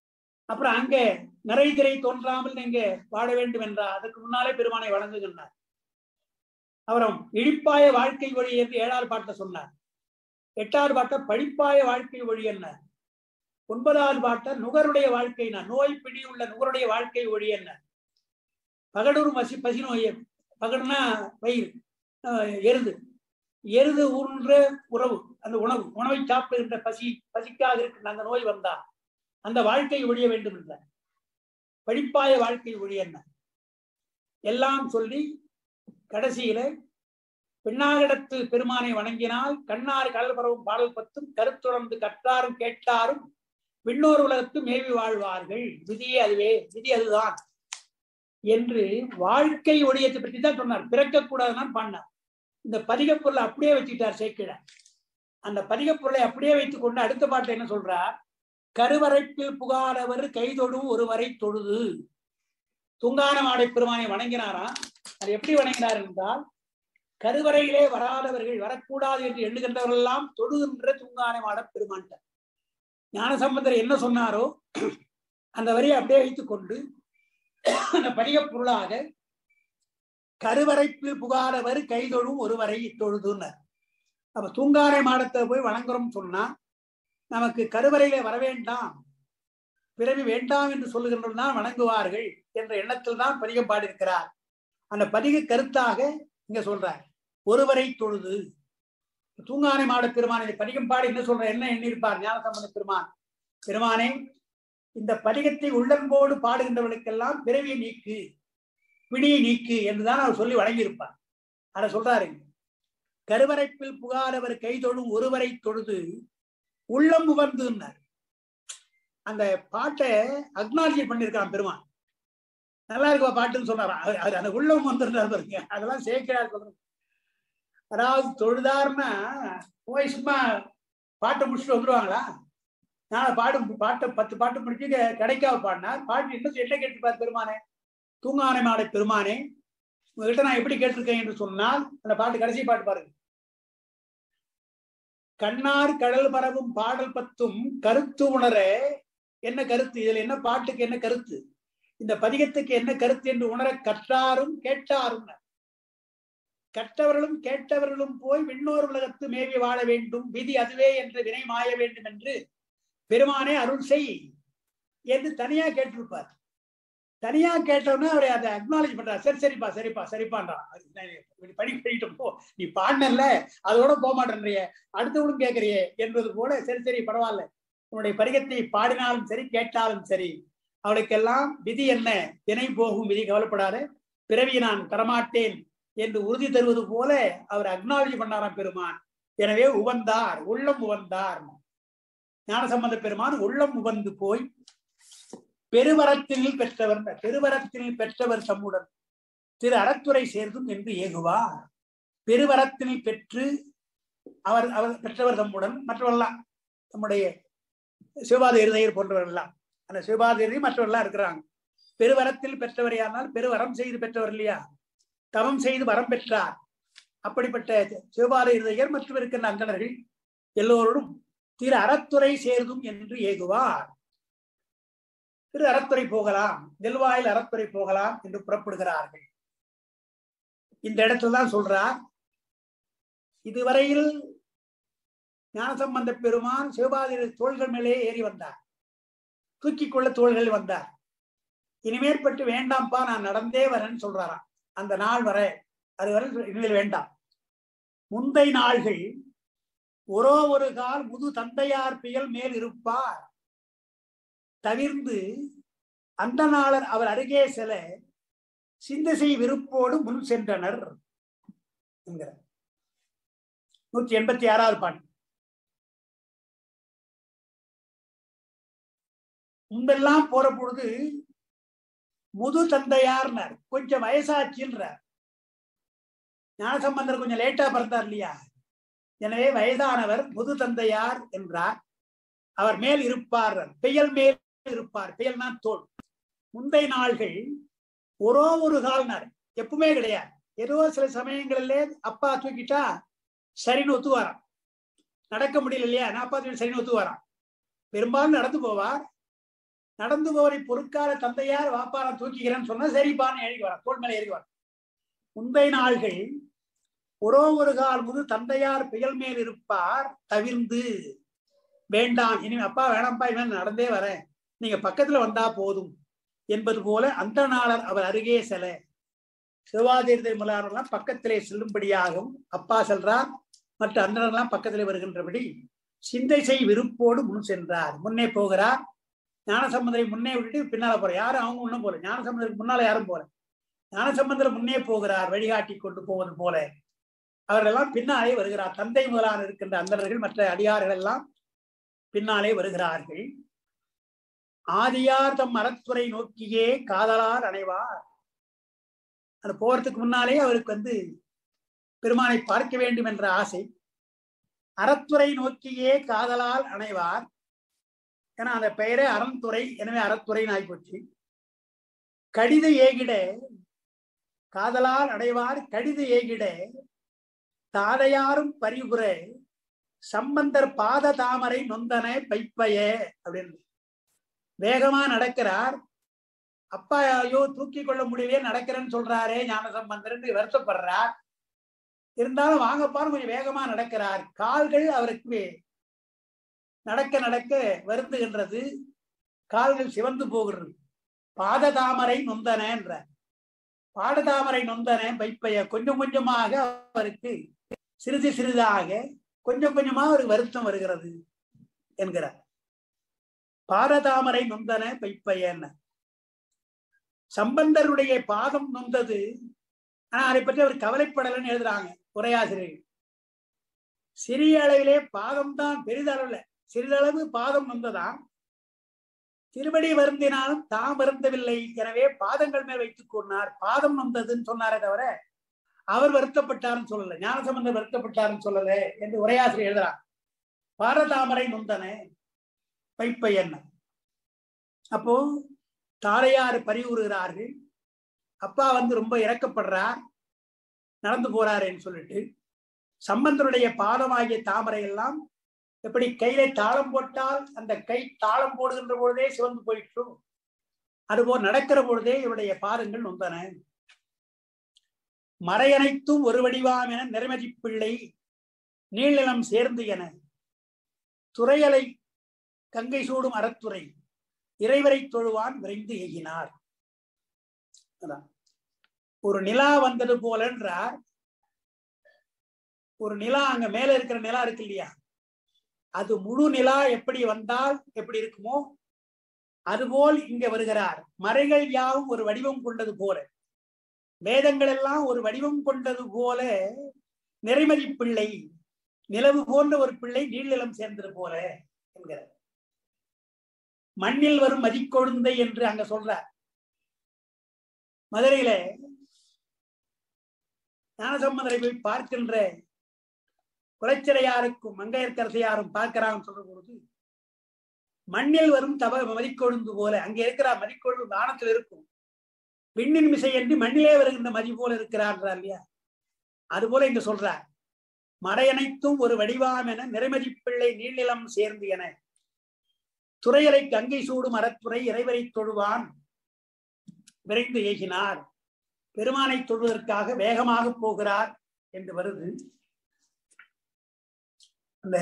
அப்புறம் அங்க நிறை திரை தோன்றாமல் நீங்க வாழ வேண்டும் என்றார் அதுக்கு முன்னாலே பெருமானை வணங்குகின்றார் அப்புறம் இழிப்பாய வாழ்க்கை வழி என்று ஏழாவது பாட்டை சொன்னார் எட்டாவது பாட்டை படிப்பாய வாழ்க்கை வழி என்ன ஒன்பதாவது பாட்டை நுகருடைய வாழ்க்கை நோய் பிடி உள்ள நுகருடைய வாழ்க்கை வழி என்ன பகடூர் மசி பசி நோய் பகடுனா வயிறு அஹ் எருது எருது ஊன்ற உறவு அந்த உணவு உணவை சாப்பிடுகின்ற பசி பசிக்காக இருக்கின்ற அந்த நோய் வந்தா அந்த வாழ்க்கை ஒழிய வேண்டும் என்ற படிப்பாய வாழ்க்கை ஒழிய என்ன எல்லாம் சொல்லி கடைசியில பெண்ணாகிடத்து பெருமானை வணங்கினால் கண்ணாறு கடல் பரவும் பாடல் பத்தும் கருத்துணர்ந்து கற்றாரும் கேட்டாரும் விண்ணோர் உலகத்து மேவி வாழ்வார்கள் விதியே அதுவே விதி அதுதான் என்று வாழ்க்கை ஒழியத்தை பற்றி தான் சொன்னார் பிறக்கக்கூடாதுன்னு பண்ணார் இந்த பதிகப் பொருளை அப்படியே வச்சுக்கிட்டார் சேக்கிழார் அந்த பதிகப் பொருளை அப்படியே வைத்துக் கொண்டு அடுத்த பாட்டு என்ன சொல்றார் கருவறைப்பில் புகாரவர் கைதொடும் ஒருவரை தொழுது துங்கான மாடை பெருமானை வணங்கினாராம் அது எப்படி வணங்கினார் என்றால் கருவறையிலே வராதவர்கள் வரக்கூடாது என்று எண்ணுகின்றவர்கள் எல்லாம் தொழுகின்ற துங்கான மாட பெருமான்ட்டார் ஞானசம்பந்தர் என்ன சொன்னாரோ அந்த வரியை அப்படியே வைத்துக் கொண்டு அந்த பதிகப் பொருளாக கருவறைப்பில் புகாரவர் கைதொழும் ஒருவரை தொழுதுன்னார் அப்ப தூங்காரை மாடத்தை போய் வணங்குறோம் சொன்னா நமக்கு கருவறையிலே வர வேண்டாம் பிறவி வேண்டாம் என்று சொல்லுகின்றனர் தான் வணங்குவார்கள் என்ற எண்ணத்தில் தான் பதிகம் பாடியிருக்கிறார் அந்த பதிக கருத்தாக இங்க சொல்றார் ஒருவரை தொழுது தூங்கானை மாட பெருமான் இந்த பதிகம் பாடி என்ன சொல்ற என்ன எண்ணிருப்பார் ஞானசம்பந்த பெருமான் பெருமானே இந்த பதிகத்தை உள்ளன்போடு பாடுகின்றவர்களுக்கெல்லாம் பிறவியை நீக்கு பிணியை நீக்கு என்றுதான் அவர் சொல்லி வழங்கியிருப்பார் அதை சொல்றாரு கருவறைப்பில் புகாரவர் கைதொழும் ஒருவரை தொழுது உள்ளம் உவர்ந்துன்னார் அந்த பாட்டை அக்னாலஜி பண்ணிருக்கான் பெருமான் நல்லா இருக்குவா பாட்டுன்னு சொன்னாராம் அது- அது அந்த உள்ளம் வந்துருந்தார் பாருங்க அதெல்லாம் சேர்க்கிறார் சொல்றது அதாவது தொழுதாருன்னா போய் சும்மா பாட்டை முடிச்சுட்டு வந்துருவாங்களா நான் பாடும் பாட்டை பத்து பாட்டு முடிச்சு க- கிடைக்காம பாடினார் பாட்டு என்ன என்ன கேட்டுப்பார் பெருமானே தூங்கானை மாடை பெருமானே உங்ககிட்ட நான் எப்படி கேட்டிருக்கேன் என்று சொன்னால் அந்த பாட்டு கடைசி பாட்டு பாருங்க கண்ணார் கடல் பரவும் பாடல் பத்தும் கருத்து உணர என்ன கருத்து இதுல என்ன பாட்டுக்கு என்ன கருத்து இந்த பதிகத்துக்கு என்ன கருத்து என்று உணர கற்றாரும் கேட்டாரும் கற்றவர்களும் கேட்டவர்களும் போய் விண்ணோர் உலகத்து மேவி வாழ வேண்டும் விதி அதுவே என்று வினை மாய வேண்டும் என்று பெருமானே அருள் செய் என்று தனியா கேட்டிருப்பார் தனியா கேட்டோன்னா அவரை அதை அக்னாலேஜ் பண்றார் சரி சரிப்பா சரிப்பா சரிப்பான்றான் அது நான் இப்படி படி பண்ணிட்டு போ நீ பாடினல்ல அதோட போக மாட்டேன்றிய அடுத்தவனும் கேட்கறியே என்பது போல சரி சரி பரவாயில்ல உன்னுடைய பரிகத்தை பாடினாலும் சரி கேட்டாலும் சரி அவளுக்கெல்லாம் விதி என்ன தினை போகும் விதி கவலைப்படாத பிறவி நான் தரமாட்டேன் என்று உறுதி தருவது போல அவர் அக்னாலஜி பண்ணாராம் பெருமான் எனவே உவந்தார் உள்ளம் உவந்தார் ஞானசம்பந்த பெருமான் உள்ளம் உவந்து போய் பெருவரத்தினில் பெற்றவர் பெருவரத்தினில் பெற்றவர் தம்முடன் திரு அறத்துறை சேர்ந்தும் என்று ஏகுவார் பெருவரத்தினில் பெற்று அவர் அவர் பெற்றவர் தம்முடன் மற்றவரெல்லாம் நம்முடைய சிவபாத இருதயர் போன்றவர்கள் எல்லாம் அந்த சிவபாத இருதய மற்றவர்கள்லாம் இருக்கிறாங்க பெருவரத்தில் பெற்றவர் யாருனால் பெருவரம் செய்து பெற்றவர் இல்லையா தவம் செய்து வரம் பெற்றார் அப்படிப்பட்ட சிவபாத இருதயர் மற்றும் இருக்கின்ற அந்தணர்கள் எல்லோரும் திரு அறத்துறை சேர்ந்தும் என்று ஏகுவார் திரு அறத்துறை போகலாம் நெல்வாயில் அறத்துறை போகலாம் என்று புறப்படுகிறார்கள் இந்த இடத்துல தான் சொல்றார் இதுவரையில் ஞானசம்பந்த பெருமான் சிவபாதி தோள்கள் மேலே ஏறி வந்தார் தூக்கிக் கொள்ள தோள்கள் வந்தார் இனிமேற்பட்டு வேண்டாம்ப்பா நான் நடந்தே வரேன்னு சொல்றாராம் அந்த நாள் வர அது வரை இனிமேல் வேண்டாம் முந்தை நாள்கள் ஒரோ ஒரு கால் முது தந்தையார் பெயல் மேல் இருப்பார் தவிர்ந்து அந்த நாளர் அவர் அருகே செல சிந்தசை விருப்போடு முன் சென்றனர் என்கிறார் நூற்றி எண்பத்தி ஆறாவது பாட்டு முன்பெல்லாம் போற பொழுது முது தந்தையார்னார் கொஞ்சம் வயசாச்சுன்றார் ஞானசம்பந்தர் கொஞ்சம் லேட்டா பிறந்தார் இல்லையா எனவே வயதானவர் முது தந்தையார் என்றார் அவர் மேல் இருப்பார் பெயல் மேல் இருப்பார் பெயல்னா தோல் முந்தைய நாள்கள் ஒரோ ஒரு கால்னார் எப்பவுமே கிடையாது ஏதோ சில சமயங்களிலே அப்பா தூக்கிட்டா சரின்னு ஒத்துவாராம் நடக்க முடியல இல்லையா நான் அப்பா தூக்கி சரின்னு ஒத்துவாராம் பெரும்பாலும் நடந்து போவார் நடந்து போவரை பொறுக்காத தந்தையார் வாப்பார தூக்கிக்கிறேன்னு சொன்னா சரிப்பான்னு எழுதி வர தோல் மேல எழுதி வர முந்தைய நாள்கள் ஒரோ ஒரு கால் முது தந்தையார் புயல் மேல் இருப்பார் தவிர்ந்து வேண்டாம் இனி அப்பா வேணாம்ப்பா இனிமேல் நடந்தே வரேன் நீங்க பக்கத்துல வந்தா போதும் என்பது போல அந்த நாளர் அவர் அருகே செல சிவாதிரி முதலாளர்லாம் பக்கத்திலே செல்லும்படியாகவும் அப்பா செல்றார் மற்ற அந்தனர்லாம் பக்கத்திலே வருகின்றபடி சிந்தை செய் விருப்போடு முன் சென்றார் முன்னே போகிறார் ஞானசம்பந்தரை முன்னே விட்டுட்டு பின்னால போற யாரும் அவங்க முன்னும் போல ஞானசம்பந்தருக்கு முன்னால யாரும் போல ஞானசம்பந்தர் முன்னே போகிறார் வழிகாட்டி கொண்டு போவது போல அவர்களெல்லாம் பின்னாலே வருகிறார் தந்தை முதலான இருக்கின்ற அந்தணர்கள் மற்ற அடியார்கள் எல்லாம் பின்னாலே வருகிறார்கள் ஆதியார் தம் அறத்துறை நோக்கியே காதலார் அணைவார் அந்த போறதுக்கு முன்னாலே அவருக்கு வந்து பெருமானை பார்க்க வேண்டும் என்ற ஆசை அறத்துறை நோக்கியே காதலால் அணைவார் ஏன்னா அந்த பெயரே அறந்துறை எனவே அறத்துறைன்னு ஆகிப்போச்சு கடித ஏகிட காதலால் அடைவார் கடித ஏகிட தாதையாரும் பரிபுர சம்பந்தர் பாத தாமரை நொந்தன பைப்பய அப்படின்னு வேகமா நடக்கிறார் அப்பா ஐயோ தூக்கி கொள்ள முடியலையே நடக்கிறேன்னு சொல்றாரே ஞான சம்பந்தர் வருத்தப்படுறார் இருந்தாலும் வாங்கப்பான்னு கொஞ்சம் வேகமா நடக்கிறார் கால்கள் அவருக்கு நடக்க நடக்க வருந்துகின்றது கால்கள் சிவந்து போகிறது பாததாமரை நொந்தன என்ற பாடதாமரை நொந்தன பைப்பைய கொஞ்சம் கொஞ்சமாக அவருக்கு சிறிது சிறிதாக கொஞ்சம் கொஞ்சமா ஒரு வருத்தம் வருகிறது என்கிறார் பாரதாமரை நொந்தன பைப்பையன்னு சம்பந்தருடைய பாதம் நொந்தது ஆனா அதை பற்றி அவர் கவலைப்படலன்னு எழுதுறாங்க உரையாசிரியர்கள் சிறிய அளவிலே பாதம் தான் பெரிதளவுல சிறிதளவு பாதம் நொந்ததான் திருவடி வருந்தினாலும் தாம் வருந்தவில்லை எனவே பாதங்கள் மேல் வைத்துக் கொண்டார் பாதம் நொந்ததுன்னு சொன்னாரே தவிர அவர் வருத்தப்பட்டாருன்னு சொல்லல ஞானசம்பந்தர் வருத்தப்பட்டாருன்னு சொல்லல என்று உரையாசிரியர் எழுதுறார் பாரதாமரை நொந்தன பைப்பை என்ன அப்போ தாரையாறு பறிவுறுகிறார்கள் அப்பா வந்து ரொம்ப இறக்கப்படுறார் நடந்து போறாருன்னு சொல்லிட்டு சம்பந்தருடைய பாதமாகிய தாமரை எல்லாம் எப்படி கையில தாளம் போட்டால் அந்த கை தாளம் போடுகின்ற பொழுதே சிவந்து போயிற்றும் அதுபோல் நடக்கிற பொழுதே இவருடைய பாதங்கள் நொந்தன மறையனைத்தும் ஒரு வடிவாம் என நிறமதி பிள்ளை நீழ்நிலம் சேர்ந்து என துறையலை கங்கை சூடும் அறத்துறை இறைவரை தொழுவான் விரைந்து எகினார் ஒரு நிலா வந்தது போலன்றார் ஒரு நிலா அங்க மேல இருக்கிற நிலா இருக்கு இல்லையா அது முழு நிலா எப்படி வந்தால் எப்படி இருக்குமோ அதுபோல் இங்க வருகிறார் மறைகள் யாவும் ஒரு வடிவம் கொண்டது போல வேதங்கள் எல்லாம் ஒரு வடிவம் கொண்டது போல நிறைமதி பிள்ளை நிலவு போன்ற ஒரு பிள்ளை நீள்நிலம் சேர்ந்தது போல என்கிறார் மண்ணில் வரும் மதிக்கொழுந்தை என்று அங்க சொல்றார் மதுரையில ஞானசம்பந்தரை போய் பார்க்கின்ற குலைச்சிறையாருக்கும் மங்கையர்கரசையாரும் பார்க்கிறாங்கன்னு சொல்ற பொழுது மண்ணில் வரும் தவ மதிக்கொழுந்து போல அங்க இருக்கிற மதிக்கொழுந்து தானத்தில் இருக்கும் விண்ணின் மிசை என்று மண்ணிலே வருகின்ற மதி போல இருக்கிறார் இல்லையா அது போல இங்க சொல்றார் மறையனைத்தும் ஒரு வடிவாம் என நிறைமதி பிள்ளை நீள்நிலம் சேர்ந்து என துறையலை கங்கை சூடும் அறத்துறை இறைவரை தொழுவான் விரைந்து ஏகினார் பெருமானை தொழுவதற்காக வேகமாக போகிறார் என்று வருது அந்த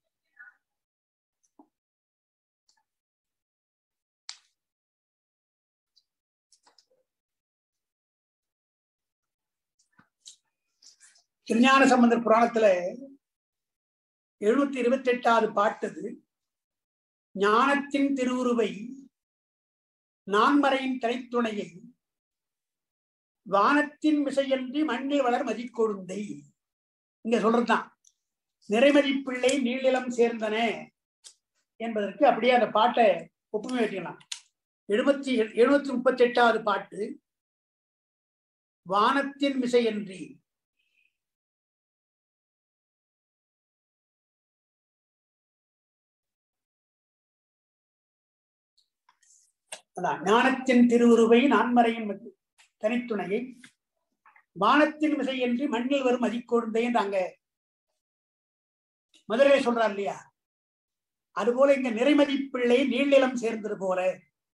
திருஞான சம்பந்தர் புராணத்துல எழுநூத்தி இருபத்தி எட்டாவது பாட்டது ஞானத்தின் திருவுருவை நான்மறையின் தனித்துணையை வானத்தின் மிசையன்றி மண்ணில் வளர் மதிக்கொழுந்தை இங்க சொல்றதுதான் நிறைமதி பிள்ளை நீளிலம் சேர்ந்தன என்பதற்கு அப்படியே அந்த பாட்டை ஒப்புமை வைக்கலாம் எழுபத்தி எழுநூத்தி முப்பத்தி எட்டாவது பாட்டு வானத்தின் மிசையன்றி அதான் ஞானத்தின் திருவுருவை நான்மறையின் தனித்துணையை வானத்தின் மிசையின்றி மண்ணில் வரும் மதிக்கொழுந்தை என்று அங்க மதுரையை சொல்றார் இல்லையா அதுபோல இங்க நிறைமதி பிள்ளை நீள்நிலம் சேர்ந்தது போல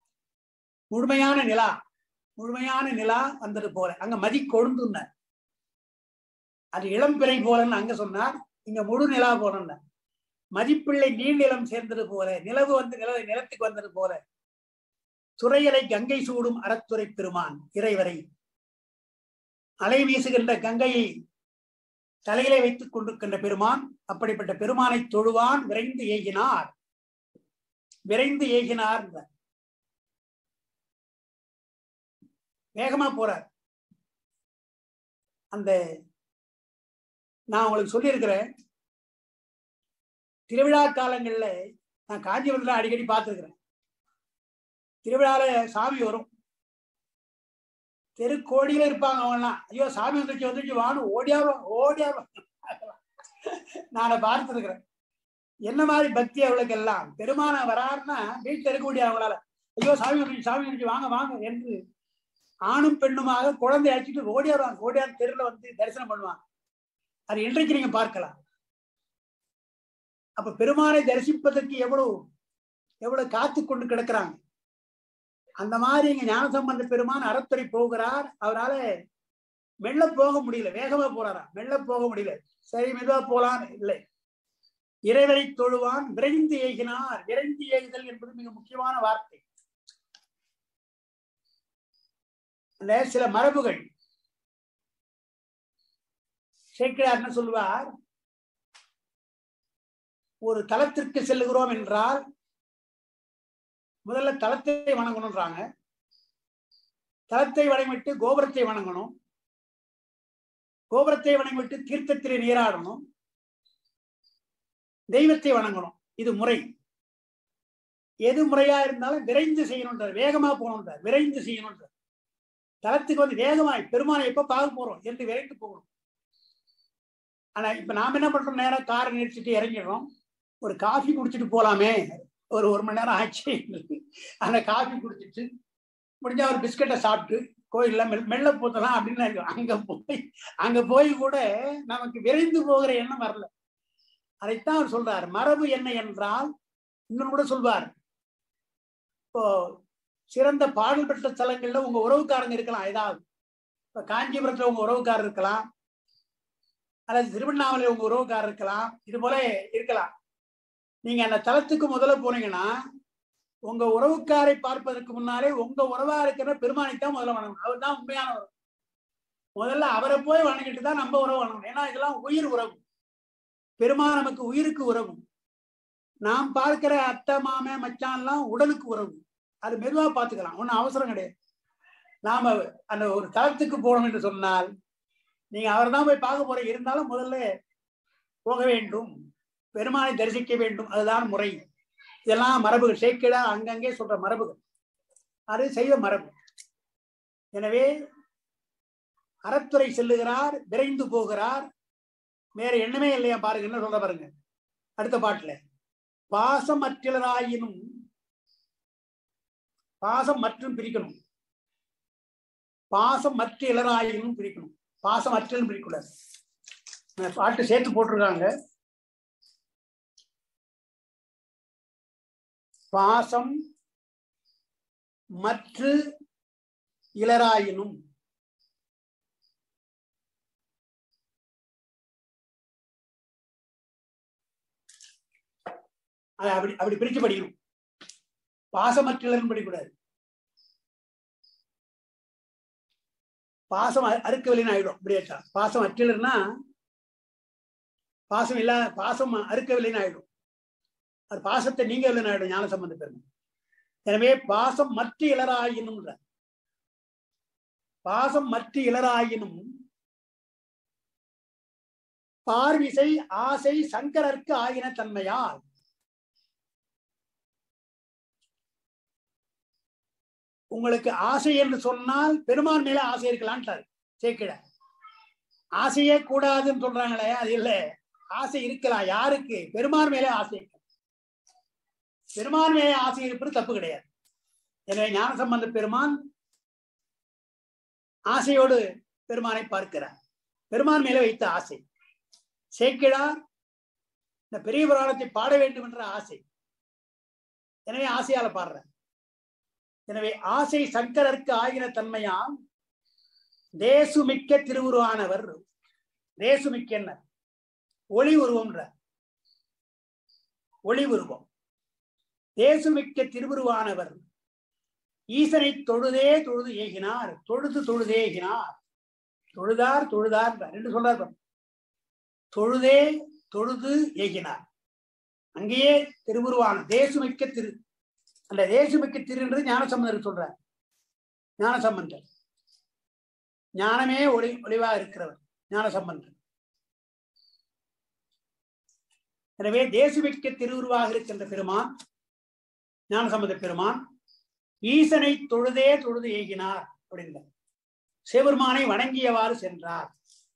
முழுமையான நிலா முழுமையான நிலா வந்தது போல அங்க மதி கொழுந்துன்னார் அது இளம்பிறை போலன்னு அங்க சொன்னார் இங்க முழு நிலா போலன்னு மதிப்பிள்ளை நீள்நிலம் சேர்ந்தது போல நிலவு வந்து நில நிலத்துக்கு வந்தது போல துறையலை கங்கை சூடும் அறத்துறை பெருமான் இறைவரை அலை வீசுகின்ற கங்கையை தலையிலே வைத்துக் கொண்டிருக்கின்ற பெருமான் அப்படிப்பட்ட பெருமானை தொழுவான் விரைந்து ஏகினார் விரைந்து ஏகினார் என்றார். வேகமா போறார் அந்த நான் உங்களுக்கு சொல்லியிருக்கிறேன் திருவிழா காலங்கள்ல நான் காஞ்சிபுரத்துல அடிக்கடி பார்த்திருக்கிறேன் திருவிழால சாமி வரும் தெருக்கோடியில இருப்பாங்க அவங்கலாம் ஐயோ சாமி வந்துச்சு வந்துச்சு வானு ஓடியாரும் ஓடியாரும் நான் பார்த்திருக்கிறேன் என்ன மாதிரி பக்தி அவளுக்கு எல்லாம் பெருமான வராருன்னா வீட்டுல இருக்க முடியாது அவங்களால ஐயோ சாமி வந்துச்சு சாமி வந்துச்சு வாங்க வாங்க என்று ஆணும் பெண்ணுமாக குழந்தை அழைச்சிட்டு ஓடியாருவாங்க ஓடியார் தெருல வந்து தரிசனம் பண்ணுவாங்க அது இன்றைக்கு நீங்க பார்க்கலாம் அப்ப பெருமானை தரிசிப்பதற்கு எவ்வளவு எவ்வளவு காத்து கொண்டு கிடக்குறாங்க அந்த மாதிரி இங்க ஞானசம்பந்த பெருமான் அறத்துறை போகிறார் அவரால மெல்ல போக முடியல வேகமா போறாரா மெல்ல போக முடியல சரி மெதுவா போலாம் இல்லை இறைவரை தொழுவான் விரைந்து ஏகினார் விரைந்து ஏகுதல் என்பது மிக முக்கியமான வார்த்தை அந்த சில மரபுகள் சேக்கிழார் என்ன சொல்லுவார் ஒரு தலத்திற்கு செல்லுகிறோம் என்றால் முதல்ல தலத்தை வணங்கணும்ன்றாங்க தலத்தை வணங்கிவிட்டு கோபுரத்தை வணங்கணும் கோபுரத்தை வணங்கிவிட்டு தீர்த்தத்திலே நீராடணும் தெய்வத்தை வணங்கணும் இது முறை எது முறையா இருந்தாலும் விரைந்து செய்யணுன்றார் வேகமா போகணுன்றார் விரைந்து செய்யணுன்றார் தலத்துக்கு வந்து வேகமாய் பெருமானை எப்ப பார்க்க போறோம் என்று விரைந்து போகணும் ஆனா இப்ப நாம என்ன பண்றோம் நேரம் காரை நிறுத்திட்டு இறங்கிடுறோம் ஒரு காஃபி குடிச்சிட்டு போலாமே ஒரு ஒரு மணி நேரம் ஆச்சு அந்த காஃபி குடிச்சிட்டு முடிஞ்சா ஒரு பிஸ்கட்டை சாப்பிட்டு கோயில்ல மெல் மெல்ல போத்தலாம் அப்படின்னு நினைக்கிறோம். அங்க போய் அங்க போய் கூட நமக்கு விரைந்து போகிற எண்ணம் வரல அதைத்தான் அவர் சொல்றார் மரபு என்ன என்றால் இன்னொன்னு கூட சொல்வார் இப்போ சிறந்த பாடல் பெற்ற ஸ்தலங்கள்ல உங்க உறவுக்காரங்க இருக்கலாம் ஏதாவது இப்ப காஞ்சிபுரத்துல உங்க உறவுக்காரர் இருக்கலாம் அல்லது திருவண்ணாமலை உங்க உறவுக்காரர் இருக்கலாம் இது போல இருக்கலாம் நீங்க அந்த தலத்துக்கு முதல்ல போனீங்கன்னா உங்க உறவுக்காரை பார்ப்பதற்கு முன்னாலே உங்க உறவா இருக்கிற பெருமானைத்தான் முதல்ல வணங்கணும் அவர் தான் உண்மையான உறவு முதல்ல அவரை போய் வணங்கிட்டு தான் நம்ம உறவு வணங்கணும் ஏன்னா இதெல்லாம் உயிர் உறவு பெருமான் நமக்கு உயிருக்கு உறவு நாம் பார்க்கிற அத்தை மாமே மச்சான்லாம் உடலுக்கு உறவு அது மெதுவா பார்த்துக்கலாம் ஒன்றும் அவசரம் கிடையாது நாம அந்த ஒரு தளத்துக்கு போனோம் என்று சொன்னால் நீங்க அவர் தான் போய் பார்க்க போற இருந்தாலும் முதல்ல போக வேண்டும் பெருமானை தரிசிக்க வேண்டும் அதுதான் முறை இதெல்லாம் மரபுகள் சேக்கிடா அங்கங்கே சொல்ற மரபுகள் அது செய்த மரபு எனவே அறத்துறை செல்லுகிறார் விரைந்து போகிறார் வேற எண்ணமே இல்லையா பாருங்க என்ன சொல்ற பாருங்க அடுத்த பாட்டுல பாசம் அற்றிலராயினும் பாசம் மற்றும் பிரிக்கணும் பாசம் மற்ற இளராயினும் பிரிக்கணும் பாசம் அற்றலும் பிரிக்கக்கூடாது இந்த பாட்டு சேர்த்து போட்டிருக்காங்க பாசம் மற்ற இளராயினும் அது அப்படி அப்படி பிரிச்சு படிக்கணும் பாசமற்றலன்னு படிக்கூடாது பாசம் அ- அறுக்கவில்லைன்னு ஆயிடும் இப்படி வச்சா பாசம் அற்றிலர்னா பாசம் இல்ல பாசம் அறுக்கவில்லைன்னு ஆயிடும் அது பாசத்தை நீங்க இல்லைன்னு ஆயிடும் ஞான சம்பந்த பெருமை எனவே பாசம் மற்ற இளராயினும் பாசம் மற்ற இளராயினும் பார்விசை ஆசை சங்கரர்க்கு ஆகின தன்மையால் உங்களுக்கு ஆசை என்று சொன்னால் பெருமான் மேல ஆசை இருக்கலான்ட்டார் சேக்கிட ஆசையே கூடாதுன்னு சொல்றாங்களே அது இல்ல ஆசை இருக்கலாம் யாருக்கு பெருமான் மேல ஆசை இருக்கு பெருமான் மேலே ஆசை இருப்பது தப்பு கிடையாது எனவே ஞான சம்பந்த பெருமான் ஆசையோடு பெருமானை பார்க்கிறார் பெருமான் மேலே வைத்த ஆசை சேக்கிழார் இந்த பெரிய புராணத்தை பாட வேண்டும் என்ற ஆசை எனவே ஆசையால பாடுற எனவே ஆசை சங்கரருக்கு ஆகின தன்மையால் தேசுமிக்க திருவுருவானவர் தேசுமிக்க என்ன ஒளி உருவம்ன்ற ஒளி உருவம் தேசுமிக்க திருவுருவானவர் ஈசனை தொழுதே தொழுது ஏகினார் தொழுது தொழுது ஏகினார் தொழுதார் தொழுதார் ரெண்டு சொல்றார் பாருங்க. தொழுதே தொழுது ஏகினார் அங்கேயே திருவுருவான தேசுமிக்க திரு அந்த தேசுமிக்க திருன்றது ஞானசம்பந்தர் சொல்றார் ஞானசம்பந்தர் ஞானமே ஒளி ஒளிவா இருக்கிறவர் ஞானசம்பந்தர் எனவே தேசுமிக்க திருவுருவாக இருக்கின்ற பெருமான் ஞானசம்பந்த பெருமான் ஈசனை தொழுதே தொழுது ஏகினார் அப்படின்ற சிவபெருமானை வணங்கியவாறு சென்றார்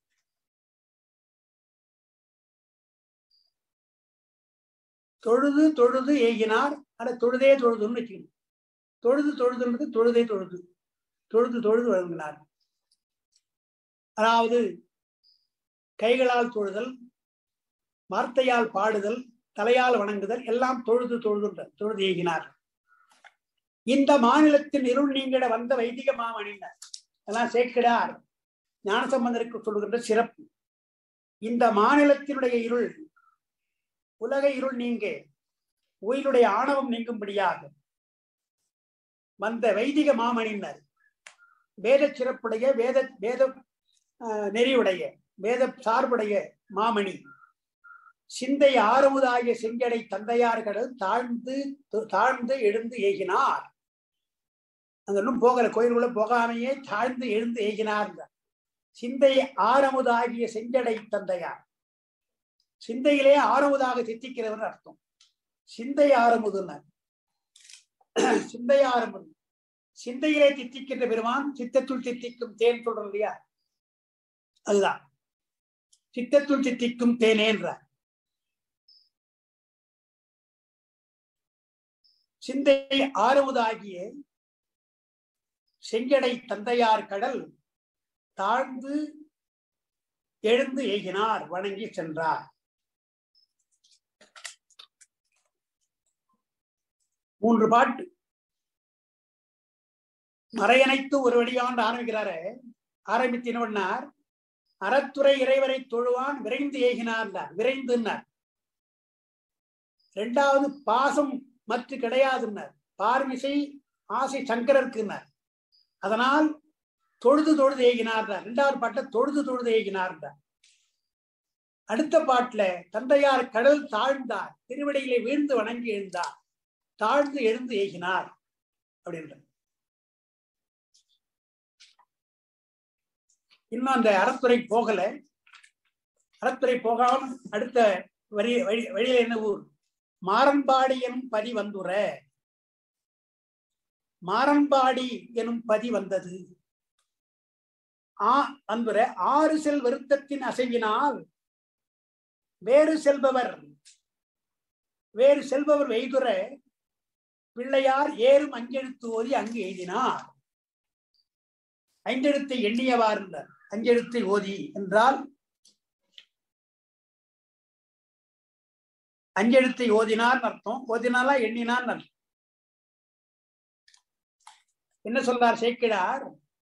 தொழுது தொழுது ஏகினார் அட தொழுதே தொழுதுன்னு வச்சுக்கணும் தொழுது தொழுதுன்றது தொழுதே தொழுது தொழுது தொழுது வழங்கினார் அதாவது கைகளால் தொழுதல் வார்த்தையால் பாடுதல் தலையால் வணங்குதல் எல்லாம் தொழுது தொழுதுன்ற தொழுது ஏகினார் இந்த மாநிலத்தின் இருள் நீங்கிட வந்த வைதிக மாமணினர் எல்லாம் சேர்க்கிறார் ஞானசம்பந்தருக்கு சொல்லுகின்ற சிறப்பு இந்த மாநிலத்தினுடைய இருள் உலக இருள் நீங்க உயிலுடைய ஆணவம் நீங்கும்படியாக வந்த வைதிக மாமணினர் வேத சிறப்புடைய வேத வேத ஆஹ், நெறியுடைய வேத சார்புடைய மாமணி சிந்தை ஆறுவதாகிய செஞ்சடை தந்தையார்கள் தாழ்ந்து தாழ்ந்து எழுந்து ஏகினார் அங்க இன்னும் போகல கோயிலுக்குள்ள போகாமையே தாழ்ந்து எழுந்து ஏகினார் சிந்தை ஆரமுதாகிய செஞ்சடை தந்தையார் சிந்தையிலே ஆரமுதாக சித்திக்கிறவர் அர்த்தம் சிந்தை ஆரமுதுன்னார் சிந்தை ஆரமுது சிந்தையிலே தித்திக்கின்ற பெருமான் சித்தத்துள் தித்திக்கும் தேன் சொல்றோம் இல்லையா அதுதான் சித்தத்துள் தித்திக்கும் தேனேன்றார் சிந்தை ஆறுவதாகிய செஞ்சடை தந்தையார் கடல் தாழ்ந்து எழுந்து ஏகினார் வணங்கி சென்றார் மூன்று பாட்டு மறையனைத்து ஒரு வழியாண்டு ஆரம்பிக்கிறாரு ஆரம்பித்தினார் அறத்துறை இறைவரை தொழுவான் விரைந்து ஏகினார் விரைந்துன்னார் இரண்டாவது பாசம் மற்ற கிடையாதுன்னார் பார்மிசை ஆசை சங்கரருக்குன்னார் அதனால் தொழுது தொழுது ஏகினார் இரண்டாவது பாட்டுல தொழுது தொழுது ஏகினார் அடுத்த பாட்டுல தந்தையார் கடல் தாழ்ந்தார் திருவிடையிலே வீழ்ந்து வணங்கி எழுந்தார் தாழ்ந்து எழுந்து ஏகினார் அப்படின்ற இன்னும் அந்த அறத்துறை போகல அறத்துறை போகாமல் அடுத்த வரி வழி வழியில என்ன ஊர் மாரன்பாடி எனும் பதி வந்துற மாரன்பாடி எனும் பதி வந்தது ஆ வந்துற ஆறு செல் வருத்தத்தின் அசைவினால் வேறு செல்பவர் வேறு செல்பவர் வெய்துற பிள்ளையார் ஏறும் அஞ்செழுத்து ஓதி அங்கு எழுதினார் ஐந்தெழுத்தை எண்ணியவார் என்றார் அஞ்செழுத்தை ஓதி என்றால் அஞ்செழுத்தை ஓதினார் அர்த்தம் ஓதினாலா எண்ணினார் அர்த்தம் என்ன சொல்றார் சேக்கிடார்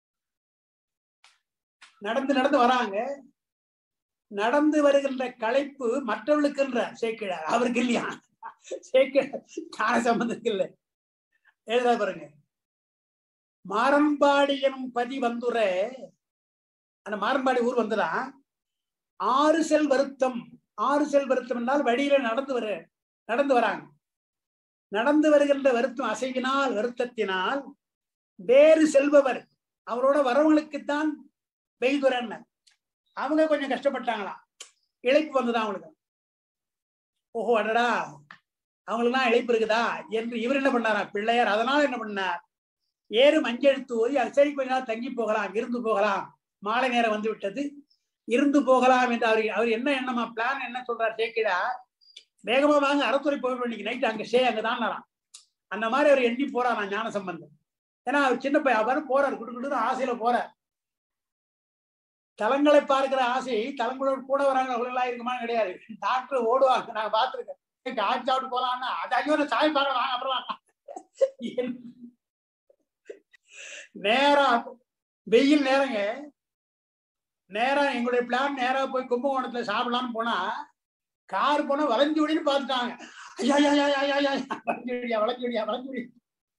நடந்து நடந்து வராங்க நடந்து வருகின்ற களைப்பு மற்றவர்களுக்குன்ற சேக்கிடார் அவருக்கு இல்லையா சேக்கிடார் ஞான சம்பந்தத்துக்கு இல்லை எழுதா பாருங்க மாரம்பாடி எனும் பதி வந்துற அந்த மாரம்பாடி ஊர் வந்துதான் ஆறு செல் வருத்தம் ஆறு செல் வருத்தம் என்றால் வழியில நடந்து வர நடந்து வராங்க நடந்து வருகின்ற வருத்தம் அசைவினால் வருத்தத்தினால் வேறு செல்பவர் அவரோட வரவங்களுக்குத்தான் பெய்துரன் அவங்க கொஞ்சம் கஷ்டப்பட்டாங்களாம் இழைப்பு வந்ததா அவங்களுக்கு ஓஹோ அடடா அவங்களுக்குலாம் இழைப்பு இருக்குதா என்று இவர் என்ன பண்ணாரா பிள்ளையார் அதனால என்ன பண்ணார் ஏறு மஞ்செழுத்து ஓதி அது சரி கொஞ்ச நாள் தங்கி போகலாம் இருந்து போகலாம் மாலை நேரம் வந்து விட்டது இருந்து போகலாம் என்று அவர் அவர் என்ன எண்ணமா பிளான் என்ன சொல்றார் சேக்கிடா வேகமா வாங்க அறத்துறை போய் இன்னைக்கு நைட் அங்க ஸ்டே அங்கதான் அந்த மாதிரி அவர் எண்ணி போறாராம் ஞான சம்பந்தம் ஏன்னா அவர் சின்ன பையன் அவர் போறார் குடுக்குன்னு ஆசையில போறார் தலங்களை பார்க்கிற ஆசை தலங்களோட கூட வராங்க அவ்வளவு இருக்குமான்னு கிடையாது டாக்டர் ஓடுவாங்க நான் பார்த்திருக்கேன் ஆட்சி சாப்பிட்டு போலாம்னா அது ஐயோ நான் சாமி பார்க்க வாங்க அப்புறம் வாங்க நேரா வெயில் நேரங்க நேரா எங்களுடைய பிளான் நேரா போய் கும்பகோணத்துல சாப்பிடலாம்னு போனா கார் போனா வளைஞ்சு விடின்னு பார்த்துட்டாங்க ஐயா ஐயா ஐயா ஐயா ஐயா வளைஞ்சு விடியா வளைஞ்சு விடியா வளைஞ்சு விடியா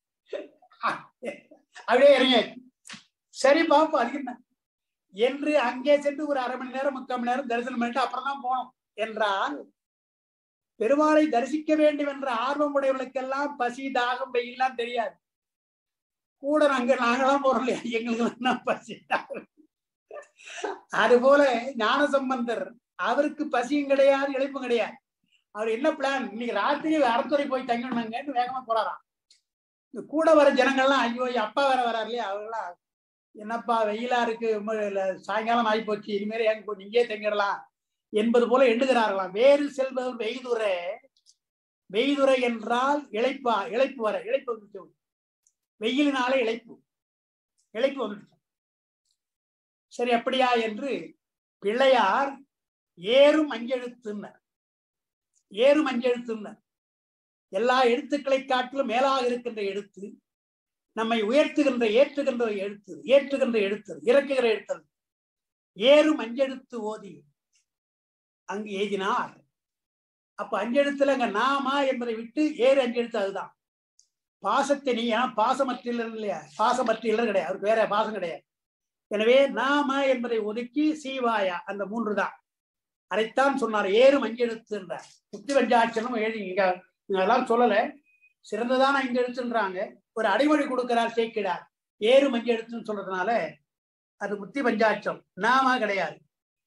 அப்படியே இறங்க சரி பாப்போம் அதுக்கு என்ன என்று அங்கே சென்று ஒரு அரை மணி நேரம் முக்கால் மணி நேரம் தரிசனம் பண்ணிட்டு அப்புறம் தான் போனோம் என்றால் பெருமாளை தரிசிக்க வேண்டும் என்ற ஆர்வம் உடையவர்களுக்கெல்லாம் பசி தாகம் வெயில்லாம் தெரியாது கூட நாங்க நாங்களாம் போறோம் இல்லையா எங்களுக்கு என்ன பசி தாகம் அது போல ஞான சம்பந்தர் அவருக்கு பசியும் கிடையாது இழைப்பும் கிடையாது அவர் என்ன பிளான் இன்னைக்கு ராத்திரி அறத்துறை போய் தங்கணுங்கன்னு வேகமா போறாராம் இந்த கூட வர ஜனங்கள்லாம் ஐயோ அப்பா வேற வராரு இல்லையா அவங்களாம் என்னப்பா வெயிலா இருக்கு ரொம்ப இல்ல, சாயங்காலம் ஆகி போச்சு இனிமேல் எங்க போ- இங்கே தங்கிடலாம் என்பது போல எண்ணுகிறார்களாம் வேறு செல்பவர் வெய்துரை வெய்துரை என்றால் இழைப்பா இழைப்பு வர இழைப்பு வந்துச்சு வெயிலினால இழைப்பு இழைப்பு வந்துச்சு சரி அப்படியா என்று பிள்ளையார் ஏறும் அஞ்செழுத்துன்னர் ஏறும் அஞ்செழுத்துன்னர் எல்லா எழுத்துக்களை காட்டிலும் மேலாக இருக்கின்ற எழுத்து நம்மை உயர்த்துகின்ற ஏற்றுகின்ற எழுத்து ஏற்றுகின்ற எழுத்து இறக்குகிற எழுத்தல் ஏறும் அஞ்செழுத்து ஓதி அங்கு எழுதினார் அப்ப அஞ்செழுத்துல அங்க நாமா என்பதை விட்டு ஏறு அஞ்செழுத்து அதுதான் பாசத்தை நீ ஏன்னா பாசமற்றில் இல்லையா பாசமற்றில் கிடையாது அவருக்கு வேற பாசம் கிடையாது எனவே நாம என்பதை ஒதுக்கி சீவாயா அந்த மூன்று தான் அதைத்தான் சொன்னார் ஏறும் அஞ்செழுத்து என்றார் முக்தி பஞ்சாட்சரம் எழுதி இங்க இங்க அதெல்லாம் சொல்லல சிறந்ததான அஞ்செழுத்துன்றாங்க ஒரு அடைமொழி கொடுக்கிறார் சேர்க்கிறார் ஏறு மஞ்செழுத்துன்னு சொல்றதுனால அது முத்தி பஞ்சாட்சம் நாம கிடையாது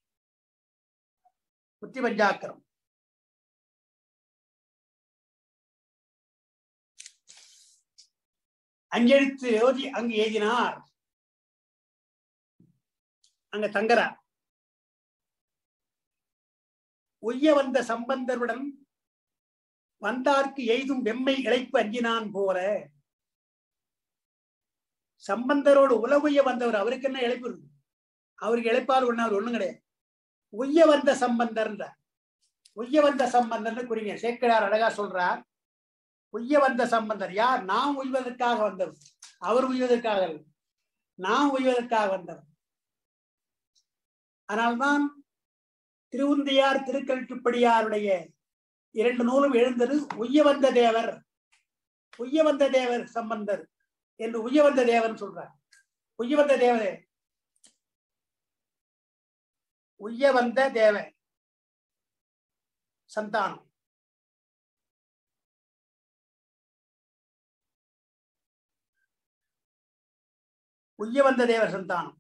முத்தி பஞ்சாக்கரம் அஞ்செழுத்து யோதி அங்கு ஏதினார் அங்க தங்கறார் உய்ய வந்த சம்பந்தருடன் வந்தார்க்கு எய்தும் வெம்மை இழைப்பு அஞ்சினான் போல சம்பந்தரோடு உலவுய வந்தவர் அவருக்கு என்ன இழைப்பு இருக்கு அவருக்கு இழைப்பால் ஒண்ணு அவர் ஒண்ணும் கிடையாது உய்ய வந்த சம்பந்தர்ன்ற உய்ய வந்த சம்பந்தர்னு குறிங்க சேக்கடார் அழகா சொல்றார் உய்ய வந்த சம்பந்தர் யார் நாம் உய்வதற்காக வந்தவர் அவர் உய்வதற்காக அல்ல. நாம் உய்வதற்காக வந்தவர் அதனால்தான் திருவுந்தியார் திருக்கல்ட்டுப்படியாருடைய இரண்டு நூலும் எழுந்தது உய்ய வந்த தேவர் உய்ய வந்த தேவர் சம்பந்தர் என்று உய்ய வந்த தேவன் சொல்றார் உய்ய வந்த தேவரே உய்ய வந்த தேவ சந்தானம் உய்ய வந்த தேவர் சந்தானம்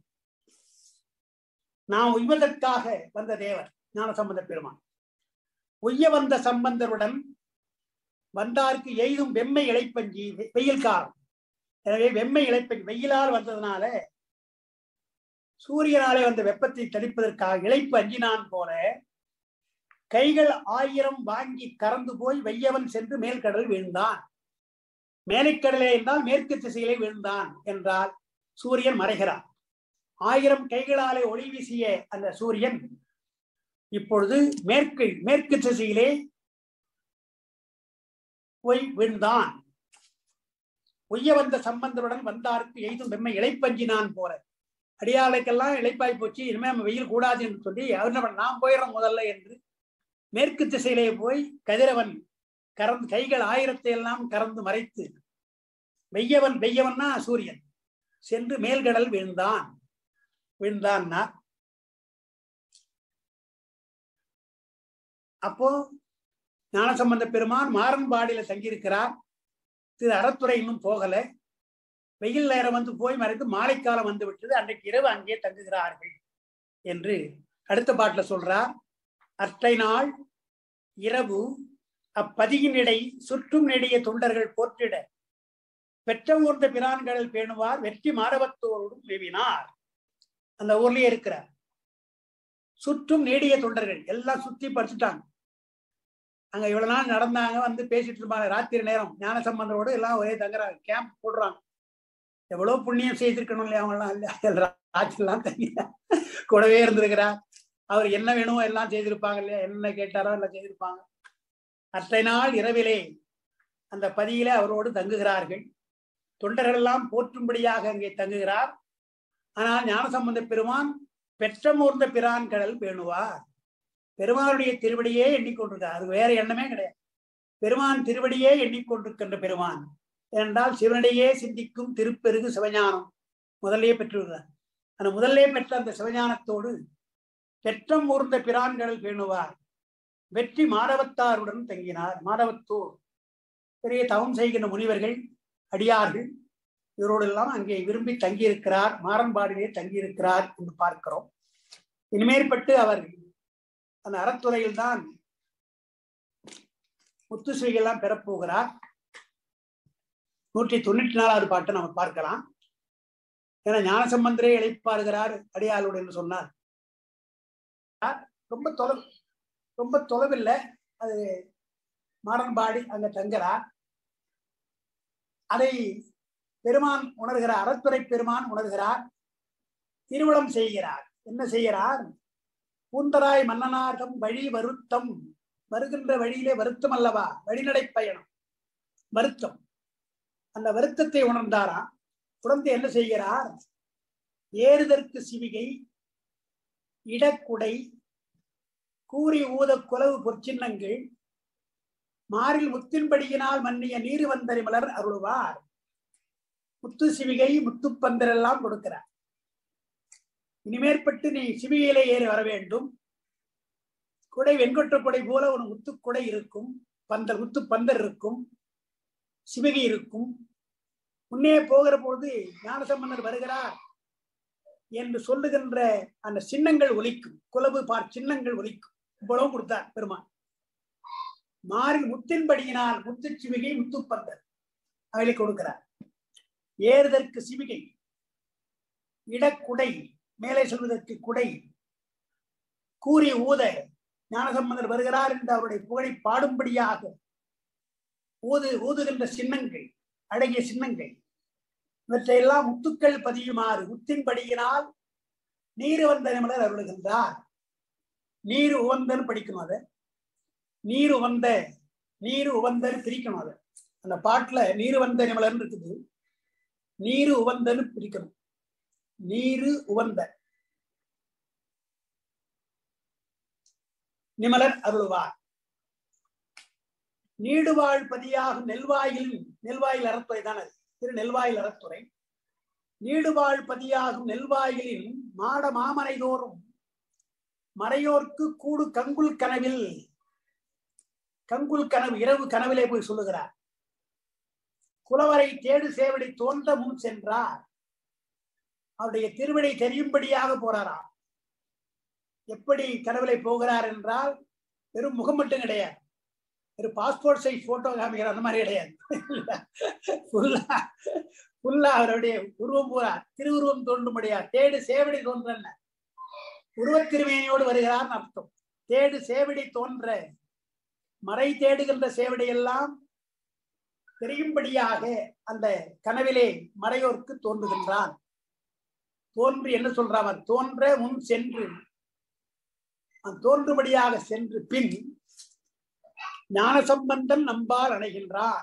நான் உய்வதற்காக வந்த தேவர் ஞான சம்பந்த பெருமான் உய்ய வந்த சம்பந்தருடன் வந்தார்க்கு எய்தும் வெம்மை இழைப்பஞ்சி வெ- வெயில் காலம் எனவே வெம்மை இழைப்பஞ்சி வெயிலால் வந்ததுனால சூரியனாலே வந்த வெப்பத்தை தணிப்பதற்காக இழைப்பு அஞ்சினான் போல கைகள் ஆயிரம் வாங்கி கறந்து போய் வெய்யவன் சென்று மேல்கடல் வீழ்ந்தான் மேலைக்கடலே என்றால் மேற்கு திசையிலே வீழ்ந்தான் என்றால் சூரியன் மறைகிறார் ஆயிரம் கைகளாலே ஒளி வீசிய அந்த சூரியன் இப்பொழுது மேற்கு மேற்கு திசையிலே போய் விழுந்தான் உய்ய வந்த சம்பந்தருடன் வந்தார்க்கு எய்தும் வெம்மை இழைப்பஞ்சினான் போற அடியாளுக்கெல்லாம் இழைப்பாய் போச்சு இனிமே நம்ம வெயில் கூடாது என்று சொல்லி அவர் என்ன பண்ண நாம் போயிடுறோம் முதல்ல என்று மேற்கு திசையிலே போய் கதிரவன் கறந்து கைகள் ஆயிரத்தை எல்லாம் கறந்து மறைத்து வெய்யவன் வெய்யவன்னா சூரியன் சென்று மேல்கடல் விழுந்தான் விழுந்தான்னா அப்போ ஞானசம்பந்த பெருமான் மாறன்பாடியில தங்கியிருக்கிறார் திரு அறத்துறை இன்னும் போகல வெயில் நேரம் வந்து போய் மறைந்து மாலைக்காலம் வந்து விட்டது அன்றைக்கு இரவு அங்கே தங்குகிறார்கள் என்று அடுத்த பாட்டுல சொல்றார் அற்றை நாள் இரவு அப்பதியினிடை சுற்றும் நெடிய தொண்டர்கள் போற்றிட பெற்ற ஊர்ந்த பிரான்களில் பேணுவார் வெற்றி மாரவத்தோரோடும் மேவினார் அந்த ஊர்லயே இருக்கிறார் சுற்றும் நீடிய தொண்டர்கள் எல்லாம் சுத்தி படிச்சுட்டாங்க அங்க இவ்வளவு நாள் நடந்தாங்க வந்து பேசிட்டு இருப்பாங்க ராத்திரி நேரம் ஞான சம்பந்தரோடு எல்லாம் ஒரே தங்குறாங்க கேம்ப் போடுறாங்க எவ்வளவு புண்ணியம் செய்திருக்கணும் இல்லையா அவங்க எல்லாம் இல்லையா ராத்திரிலாம் தங்கி கூடவே இருந்திருக்கிறார் அவர் என்ன வேணுமோ எல்லாம் செய்திருப்பாங்க இல்லையா என்ன கேட்டாரோ எல்லாம் செய்திருப்பாங்க அற்றை நாள் இரவிலே அந்த பதியிலே அவரோடு தங்குகிறார்கள் தொண்டர்கள் எல்லாம் போற்றும்படியாக அங்கே தங்குகிறார் ஆனால் ஞானசம்பந்த பெருமான் பெற்றமூர்ந்த பிரான் கடல் பேணுவார் பெருமானுடைய திருவடியே எண்ணிக்கொண்டிருக்கார் அது வேற எண்ணமே கிடையாது பெருமான் திருவடியே எண்ணிக்கொண்டிருக்கின்ற பெருமான் என்றால் சிவனிடையே சிந்திக்கும் திருப்பெருகு சிவஞானம் முதல்லே பெற்றுள்ளார் அந்த முதல்லே பெற்ற அந்த சிவஞானத்தோடு பெற்றம் ஊர்ந்த பிரான்கள் பேணுவார் வெற்றி மாடவத்தாருடன் தங்கினார் மாடவத்தூர் பெரிய தவம் செய்கின்ற முனிவர்கள் அடியார்கள் இவரோடு எல்லாம் அங்கே விரும்பி தங்கியிருக்கிறார் மாறன்பாடிலே தங்கியிருக்கிறார் என்று பார்க்கிறோம் இனிமேற்பட்டு அவர் அந்த அறத்துறையில் தான் முத்துஸ்ரீகள்லாம் பெறப்போகிறார் நூற்றி தொண்ணூற்றி நாலாவது பாட்டை நம்ம பார்க்கலாம் ஏன்னா ஞானசம்பந்தரே இழைப்பாருகிறார் அடியாளோடு என்று சொன்னார் ரொம்ப தொலைவு ரொம்ப தொலைவில்லை அது மாடன்பாடி அங்க தங்குறார் அதை பெருமான் உணர்கிறார் அறத்துறை பெருமான் உணர்கிறார் திருவிழம் செய்கிறார் என்ன செய்கிறார் பூந்தராய் மன்னனார்தம் வழி வருத்தம் வருகின்ற வழியிலே வருத்தம் அல்லவா வழிநடை பயணம் வருத்தம் அந்த வருத்தத்தை உணர்ந்தாரா உணர்ந்து என்ன செய்கிறார் ஏறுதற்கு சிவிகை இடக்குடை கூறி ஊத குலவு பொற்சின்னங்கள் மாறில் முத்தின்படியினால் மன்னிய நீர் வந்தரி மலர் அருள்வார் முத்து சிவிகை முத்துப்பந்தர் எல்லாம் கொடுக்கிறார் இனிமேற்பட்டு நீ சிவிகையிலே ஏறி வர வேண்டும் குடை வெண்கொற்ற குடை போல ஒரு முத்துக்குடை இருக்கும் பந்தர் முத்து பந்தர் இருக்கும் சிவிகை இருக்கும் முன்னே போகிற பொழுது ஞானசம்பந்தர் வருகிறார் என்று சொல்லுகின்ற அந்த சின்னங்கள் ஒலிக்கும் குலவு பார் சின்னங்கள் ஒலிக்கும் இவ்வளவு கொடுத்தார் பெருமான் மாறி முத்தின்படியினால் முத்து சிவிகை முத்துப்பந்தர் அவளை கொடுக்கிறார் ஏறுதற்கு சிவிகை இடக்குடை மேலே சொல்வதற்கு குடை கூறி ஊத ஞானசம்பந்தர் வருகிறார் என்று அவருடைய புகழை பாடும்படியாக ஊது ஊதுகின்ற சின்னங்கள் அழகிய சின்னங்கள் இவற்றையெல்லாம் முத்துக்கள் பதியுமாறு முத்தின்படியினால் நீர் வந்த நிமலர் அருளுகின்றார் நீர் உவந்தன்னு படிக்கணும் அதை நீர் உவந்த நீர் உவந்தன்னு பிரிக்கணும் அதை அந்த பாட்டுல நீர் வந்த நிமலர்னு இருக்குது நீரு உவந்தன்னு பிரிக்கணும் நீரு உவந்த நிமலர் அருள்வார் நீடுவாழ் பதியாகும் நெல்வாயில் நெல்வாயில் அறத்துறை தான் அது திரு நெல்வாயில் அறத்துறை நீடுவாழ் பதியாகும் நெல்வாயிலில் மாட மாமனை தோறும் மறையோர்க்கு கூடு கங்குல் கனவில் கங்குல் கனவு இரவு கனவிலே போய் சொல்லுகிறார் குலவரை தேடு சேவடி தோன்ற முன் சென்றார் அவருடைய திருவிடை தெரியும்படியாக போறாராம் எப்படி கனவிலே போகிறார் என்றால் வெறும் முகம் மட்டும் கிடையாது வெறும் பாஸ்போர்ட் சைஸ் போட்டோ காமிக்கிற அந்த மாதிரி கிடையாது ஃபுல்லா ஃபுல்லா அவருடைய உருவம் பூரா திருவுருவம் தோன்றும்படியா தேடு சேவடி தோன்றன உருவத் திருமேனியோடு வருகிறார்னு அர்த்தம் தேடு சேவடி தோன்ற மறை தேடுகின்ற சேவடி எல்லாம் தெரியும்படியாக அந்த கனவிலே மறையோர்க்கு தோன்றுகின்றான் தோன்றி என்ன சொல்றான் தோன்ற முன் சென்று தோன்றும்படியாக சென்று பின் ஞானசம்பந்தன் நம்பால் அணைகின்றார்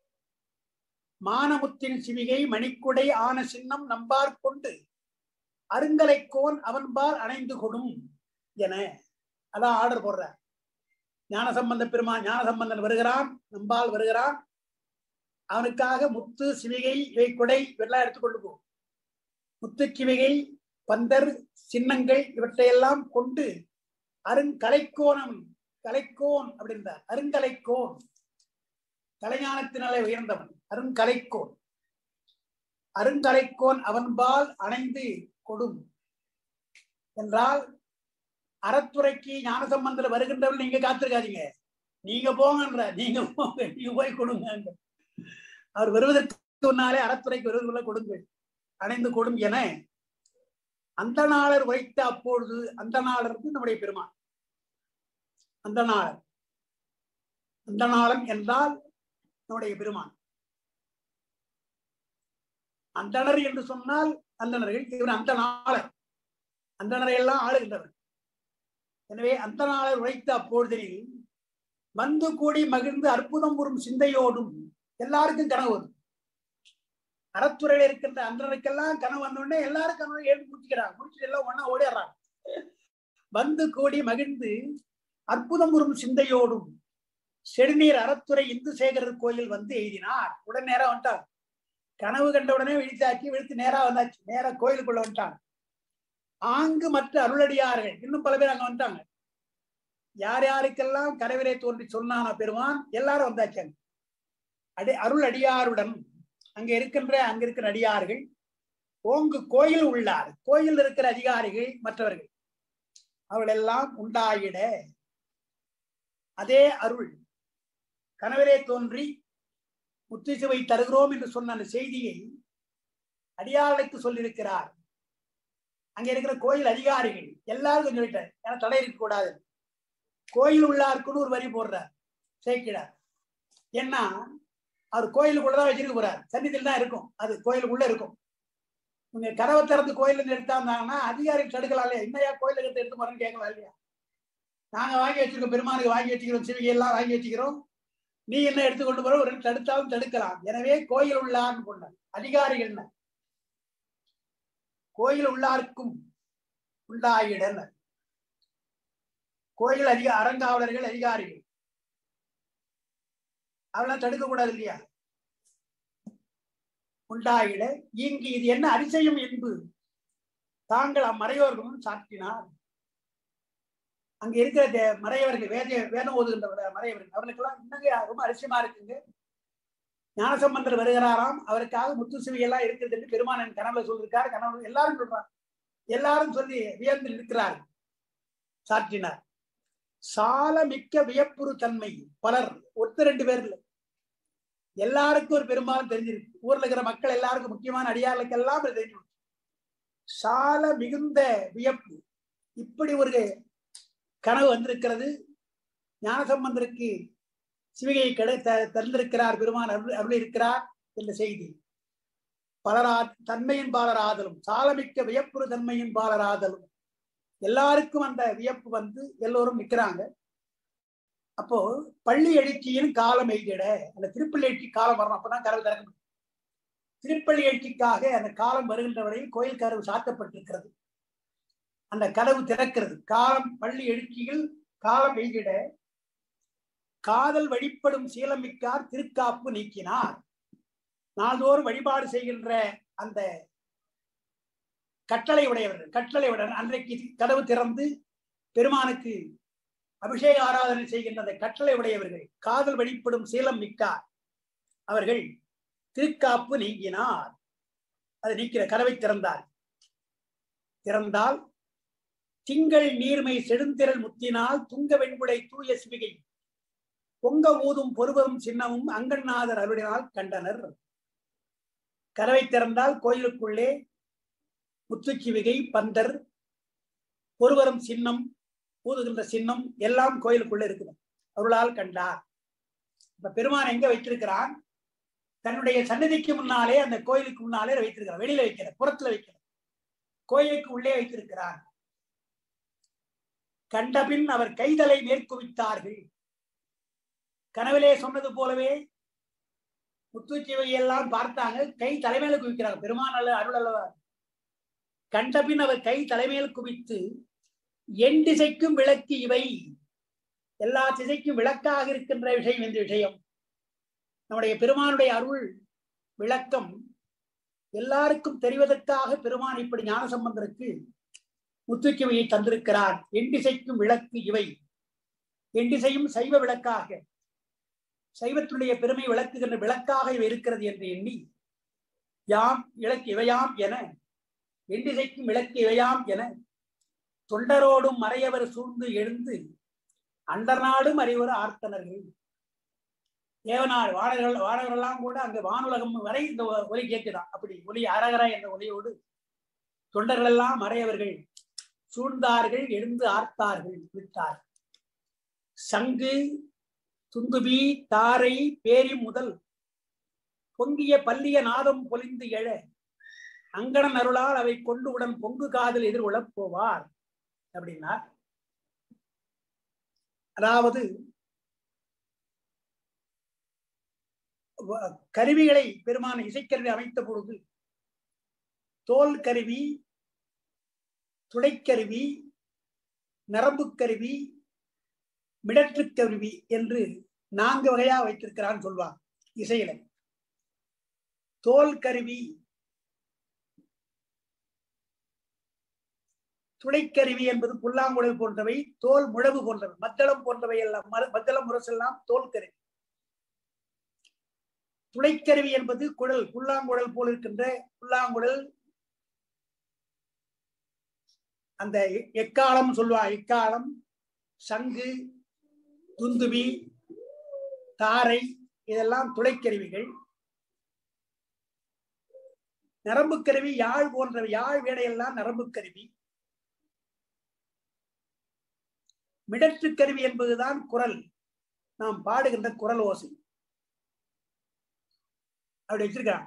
மானமுத்தின் சிவிகை மணிக்குடை ஆன சின்னம் நம்பார் கொண்டு அருங்கலைக்கோன் அவன்பால் அணைந்து கொடும் என அதான் ஆர்டர் போடுற ஞானசம்பந்த பெருமான் ஞானசம்பந்தன் வருகிறான் நம்பால் வருகிறான் அவனுக்காக முத்து சிவிகை இவை குடை இவெல்லாம் எடுத்துக்கொண்டு போ முத்து சிவிகை பந்தர் சின்னங்கள் இவற்றையெல்லாம் கொண்டு அருங்கலைக்கோணம் கலைக்கோன் அப்படின்றார் அருங்கலைக்கோன் கலைஞானத்தினாலே உயர்ந்தவன் அருங்கலைக்கோன் அருங்கலைக்கோன் அவன்பால் அணைந்து கொடும் என்றால் அறத்துறைக்கு ஞானசம்பந்தத்தில் வருகின்றவர்கள் நீங்க காத்திருக்காதீங்க நீங்க போங்கன்ற நீங்க போங்க நீங்க போய் கொடுங்க அவர் வருவதற்கு முன்னாலே அறத்துறைக்கு வருவதுக்குள்ள கொடுங்கள் அணைந்து கொடும் என அந்த நாளர் வைத்த அப்பொழுது அந்த நாளருக்கு நம்முடைய பெருமான் அந்த நாளர் அந்த நாளன் என்றால் நம்முடைய பெருமான் அந்தனர் என்று சொன்னால் அந்தனர்கள் இவர் அந்த நாளர் அந்தனரை எல்லாம் ஆளுகின்றவர் எனவே அந்த நாளர் உழைத்த அப்பொழுதில் வந்து கூடி மகிழ்ந்து அற்புதம் கூறும் சிந்தையோடும் எல்லாருக்கும் கனவு வரும் அறத்துறையில இருக்கின்ற அன்றனுக்கெல்லாம் கனவு வந்த உடனே எல்லாரும் கனவு எழுந்து முடிச்சுக்கிறாங்க முடிச்சுட்டு எல்லாம் ஒன்னா ஓடிடுறாங்க வந்து கூடி மகிழ்ந்து அற்புதம் உறும் சிந்தையோடும் செடுநீர் அறத்துறை இந்து சேகரர் கோயில் வந்து எழுதினார் உடனே நேரா வந்துட்டார் கனவு கண்ட உடனே விழித்தாக்கி விழுத்து நேரா வந்தாச்சு நேரா கோயிலுக்குள்ள வந்துட்டாங்க ஆங்கு மற்ற அருளடியார்கள் இன்னும் பல பேர் அங்க வந்துட்டாங்க யார் யாருக்கெல்லாம் கனவிலே தோன்றி சொன்னான பெருமான் எல்லாரும் வந்தாச்சாங்க அடி அருள் அடியாருடன் அங்க இருக்கின்ற அங்க இருக்கிற அடியார்கள் ஓங்கு கோயில் உள்ளார் கோயில் இருக்கிற அதிகாரிகள் மற்றவர்கள் அவர்கள் எல்லாம் உண்டாயிட அதே அருள் கனவிலே தோன்றி முத்திசுவை தருகிறோம் என்று சொன்ன அந்த செய்தியை அடியார்களுக்கு சொல்லியிருக்கிறார் அங்க இருக்கிற கோயில் அதிகாரிகள் எல்லாருக்கும் சொல்லிட்டார் ஏன்னா தடை இருக்க கூடாது கோயில் உள்ளாருக்குன்னு ஒரு வரி போடுறார் சேர்க்கிறார் ஏன்னா அவர் கோயிலுக்குள்ளதான் வச்சிருக்க போறார் சன்னிதியில் தான் இருக்கும் அது கோயிலுக்குள்ள இருக்கும் இவங்க கதவை திறந்து கோயில இருந்து எடுத்தாங்கன்னா அதிகாரிகள் தடுக்கலாம் இல்லையா இன்னையா கோயிலுக்கு எடுத்து எடுத்து போறேன்னு கேட்கலாம் இல்லையா நாங்க வாங்கி வச்சிருக்கோம் பெருமானுக்கு வாங்கி வச்சுக்கிறோம் சிவிகை எல்லாம் வாங்கி வச்சுக்கிறோம் நீ என்ன எடுத்துக்கொண்டு போற ஒரு தடுத்தாலும் தடுக்கலாம் எனவே கோயில் உள்ளார்னு கொண்டார் அதிகாரிகள் என்ன கோயில் உள்ளாருக்கும் உண்டாயிடன கோயில் அதிக அறங்காவலர்கள் அதிகாரிகள் அவெல்லாம் தடுக்க கூடாது இல்லையா உண்டாயிட இங்கு இது என்ன அதிசயம் என்பது தாங்கள் அம்மறையோர்களும் சாற்றினார் அங்க இருக்கிற தே- மறையவர்கள் வேத வேதம் ஓதுகின்ற மறையவர்கள் அவர்களுக்கெல்லாம் இன்னங்க ரொம்ப அதிசயமா இருக்குங்க ஞானசம்பந்தர் வருகிறாராம் அவருக்காக முத்து எல்லாம் இருக்குது என்று பெருமானன் கனவுல சொல்லியிருக்காரு கனவு எல்லாரும் சொல்றாங்க எல்லாரும் சொல்லி வியந்து நிற்கிறார் சாற்றினார் சால மிக்க வியப்புறு தன்மை பலர் ஒருத்தர் ரெண்டு பேர் இல்லை எல்லாருக்கும் ஒரு பெரும்பாலும் தெரிஞ்சிருக்கு ஊர்ல இருக்கிற மக்கள் எல்லாருக்கும் முக்கியமான அடியார்களுக்கு எல்லாம் இது தெரிஞ்சு போச்சு. சால மிகுந்த வியப்பு இப்படி ஒரு கனவு வந்திருக்கிறது ஞானசம்பந்தருக்கு சிவிகையை கடை த- தந்திருக்கிறார் பெருமான் அருள் அருள் இருக்கிறார் என்ற செய்தி பலரா தன்மையின் பாலராதலும் சாலமிக்க வியப்புறு தன்மையின் பாலராதலும் எல்லாருக்கும் அந்த வியப்பு வந்து எல்லோரும் நிக்கிறாங்க அப்போ பள்ளி எழுச்சியின் காலம் எய்திட அந்த திருப்பள்ளி எழுச்சி காலம் வரணும் அப்பதான் கதவு திறக்க முடியும் திருப்பள்ளி எழுச்சிக்காக அந்த காலம் வருகின்ற வரையில் கோயில் கதவு சாத்தப்பட்டிருக்கிறது அந்த கதவு திறக்கிறது காலம் பள்ளி எழுச்சியில் காலம் எய்திட காதல் வழிபடும் சீலமிக்கார் திருக்காப்பு நீக்கினார் நாள்தோறும் வழிபாடு செய்கின்ற அந்த கட்டளை உடையவர்கள் கட்டளை உடையவர் அன்றைக்கு கதவு திறந்து பெருமானுக்கு அபிஷேக ஆராதனை செய்கின்ற அந்த கட்டளை உடையவர்கள் காதல் வழிபடும் சீலம் மிக்கார் அவர்கள் திருக்காப்பு நீங்கினார் அது நீக்கிற கதவை திறந்தார் திறந்தால் திங்கள் நீர்மை செடுந்திரள் முத்தினால் துங்க வெண்குடை தூய சிவிகை பொங்க ஊதும் பொறுவரும் சின்னமும் அங்கன்நாதர் அருளினால் கண்டனர் கதவை திறந்தால் கோயிலுக்குள்ளே முத்துச்சிவிகை பந்தர் பொறுவரும் சின்னம் ஊதுகின்ற சின்னம் எல்லாம் கோயிலுக்குள்ள இருக்குது அருளால் கண்டார் இப்ப பெருமான் எங்க வைத்திருக்கிறான் தன்னுடைய சன்னதிக்கு முன்னாலே அந்த கோயிலுக்கு முன்னாலே வைத்திருக்கிறார் வெளியில வைக்கிற புறத்துல வைக்கிற கோயிலுக்கு உள்ளே வைத்திருக்கிறார் கண்டபின் அவர் கைதலை மேற்குவித்தார்கள் கனவிலே சொன்னது போலவே முத்துச்சிவை எல்லாம் பார்த்தாங்க கை தலைமையில குவிக்கிறாங்க பெருமான் அல்ல அருள் அல்லவா கண்டபின் அவர் கை தலைமையில் குவித்து என் திசைக்கும் விளக்கு இவை எல்லா திசைக்கும் விளக்காக இருக்கின்ற விஷயம் இந்த விஷயம் நம்முடைய பெருமானுடைய அருள் விளக்கம் எல்லாருக்கும் தெரிவதற்காக பெருமான் இப்படி ஞான சம்பந்தருக்கு முத்துச்சுவையை தந்திருக்கிறார் என் திசைக்கும் விளக்கு இவை என் திசையும் சைவ விளக்காக சைவத்துடைய பெருமை விளக்குகின்ற விளக்காக இவை இருக்கிறது என்று எண்ணி யாம் இலக்கு இவையாம் என எண்டிசைக்கும் விளக்கு இவையாம் என தொண்டரோடும் மறையவர் சூழ்ந்து எழுந்து அண்டர்நாடும் அறிவர் ஆர்த்தனர்கள் தேவனார் வானர்கள் வானவர்கள்லாம் கூட அங்க வானுலகம் வரை இந்த ஒ- ஒலி கேட்குதான் அப்படி ஒலி அரகர என்ற ஒலியோடு தொண்டர்கள் எல்லாம் மறையவர்கள் சூழ்ந்தார்கள் எழுந்து ஆர்த்தார்கள் விட்டார் சங்கு துந்துபி தாரை பேரி முதல் பொங்கிய பல்லிய நாதம் பொலிந்து எழ அங்கணன் அருளால் அவை கொண்டு உடன் பொங்கு காதல் எதிர்கொள்ளப் போவார் அப்படின்னா அதாவது வ- கருவிகளை பெருமான இசைக்கருவி அமைத்த பொழுது தோல் கருவி துளைக்கருவி நரம்புக் கருவி மிடற்றுக் கருவி என்று நான்கு வகையா வைத்திருக்கிறான்னு சொல்வாங்க இசையில தோல் கருவி துளைக்கருவி என்பது புல்லாங்குழல் போன்றவை தோல் முழவு போன்றவை மத்தளம் போன்றவை எல்லாம் மர- மத்தளம் முரசெல்லாம் தோல் கருவி துளைக்கருவி என்பது குழல் புல்லாங்குழல் போல் இருக்கின்ற புல்லாங்குழல் அந்த எ- எக்காலம் சொல்லுவா எக்காலம் சங்கு துந்துபி தாரை இதெல்லாம் துளைக்கருவிகள் நரம்பு கருவி யாழ் போன்றவை யாழ் வேடையெல்லாம் நரம்பு கருவி மிடற்று கருவி என்பதுதான் குரல் நாம் பாடுகின்ற குரல் ஓசை அப்படி வச்சிருக்காங்க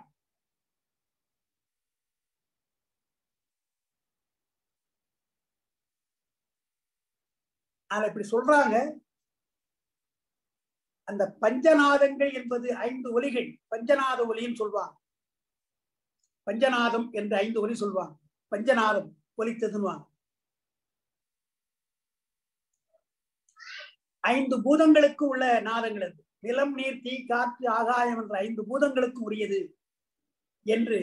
அதுல இப்படி சொல்றாங்க அந்த பஞ்சநாதங்கள் என்பது ஐந்து ஒலிகள் பஞ்சநாத ஒலின்னு சொல்லுவாங்க பஞ்சநாதம் என்று ஐந்து ஒலி சொல்லுவாங்க பஞ்சநாதம் ஒலித்ததுன்னுவாங்க ஐந்து பூதங்களுக்கு உள்ள நாதங்கள் அது நிலம் நீர் தீ காற்று ஆகாயம் என்ற ஐந்து பூதங்களுக்கு உரியது என்று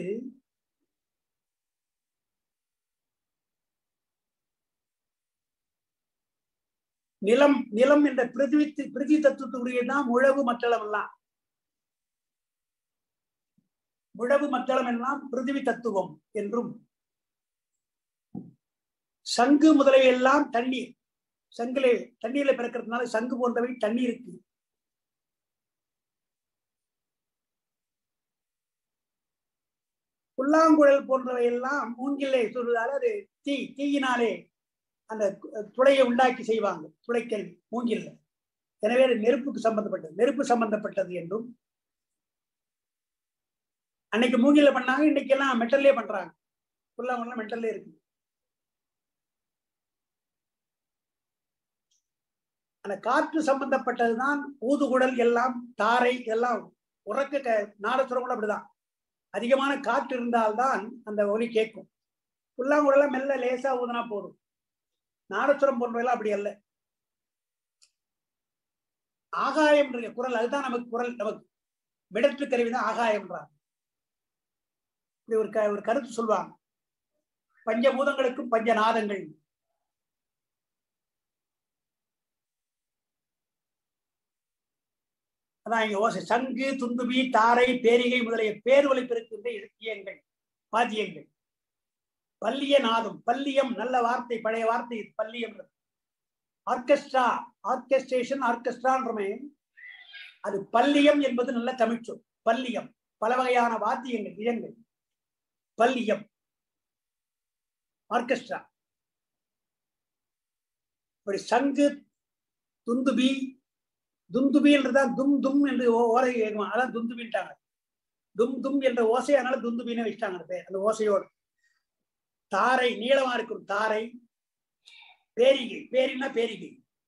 நிலம் நிலம் என்ற பிரிதிவி பிரிதி தத்துவத்துக்குரியதுதான் முழவு மற்றளம் எல்லாம் முழவு மத்தளம் எல்லாம் பிருத்திவி தத்துவம் என்றும் சங்கு முதலிய எல்லாம் தண்ணீர் சங்கிலே தண்ணீர்ல பிறக்கிறதுனால சங்கு போன்றவை தண்ணீருக்கு புல்லாங்குழல் போன்றவை எல்லாம் மூங்கிலே சொல்வதால அது தீ தீயினாலே அந்த துளையை உண்டாக்கி செய்வாங்க துளைக்கல்வி மூங்கில்ல எனவே அது நெருப்புக்கு சம்பந்தப்பட்டது நெருப்பு சம்பந்தப்பட்டது என்றும் அன்னைக்கு மூங்கில பண்ணாங்க இன்னைக்கு எல்லாம் மெட்டல்லே பண்றாங்க புல்லாங்குழல் மெட்டல்லே இருக்கு அந்த காற்று சம்பந்தப்பட்டதுதான் ஊதுகுடல் எல்லாம் தாரை எல்லாம் உறக்க க- நாடசுரம் கூட அப்படிதான் அதிகமான காற்று இருந்தால்தான் அந்த ஒலி கேட்கும் புல்லாங்குழலாம் மெல்ல லேசா ஊதுனா போதும் நாடசுரம் போன்றவெல்லாம் அப்படி அல்ல ஆகாயம் என்ற குரல் அதுதான் நமக்கு குரல் நமக்கு மிடற்று கருவிதான் ஆகாயம்ன்றார் இப்படி ஒரு க- ஒரு கருத்து சொல்லுவாங்க பஞ்சபூதங்களுக்கும் பஞ்சநாதங்கள் அதான் இங்க ஓசை சங்கு துந்துபி தாரை பேரிகை முதலிய பேர் ஒலிப்பிருக்கின்ற இலக்கியங்கள் பாத்தியங்கள் பல்லிய நாதம் பல்லியம் நல்ல வார்த்தை பழைய வார்த்தை இது, பல்லியம் ஆர்கெஸ்ட்ரா ஆர்கெஸ்ட்ரேஷன் ஆர்கெஸ்ட்ரான்றமே அது பல்லியம் என்பது நல்ல தமிழ் சொல் பல்லியம் பல வகையான வாத்தியங்கள் இயங்கள் பல்லியம் ஆர்கெஸ்ட்ரா இப்படி சங்கு துந்துபி துந்துபின்றதான் தும் தும் என்று ஓ- ஓலை கேட்குமா அதான் துந்துபின்ட்டாங்க தும் தும் என்ற ஓசை அதனால துந்துபின்னு வச்சிட்டாங்க அந்த பேர் அந்த ஓசையோடு தாரை நீளமா இருக்கும் தாரை பேரிகை பேரினா பேரிகை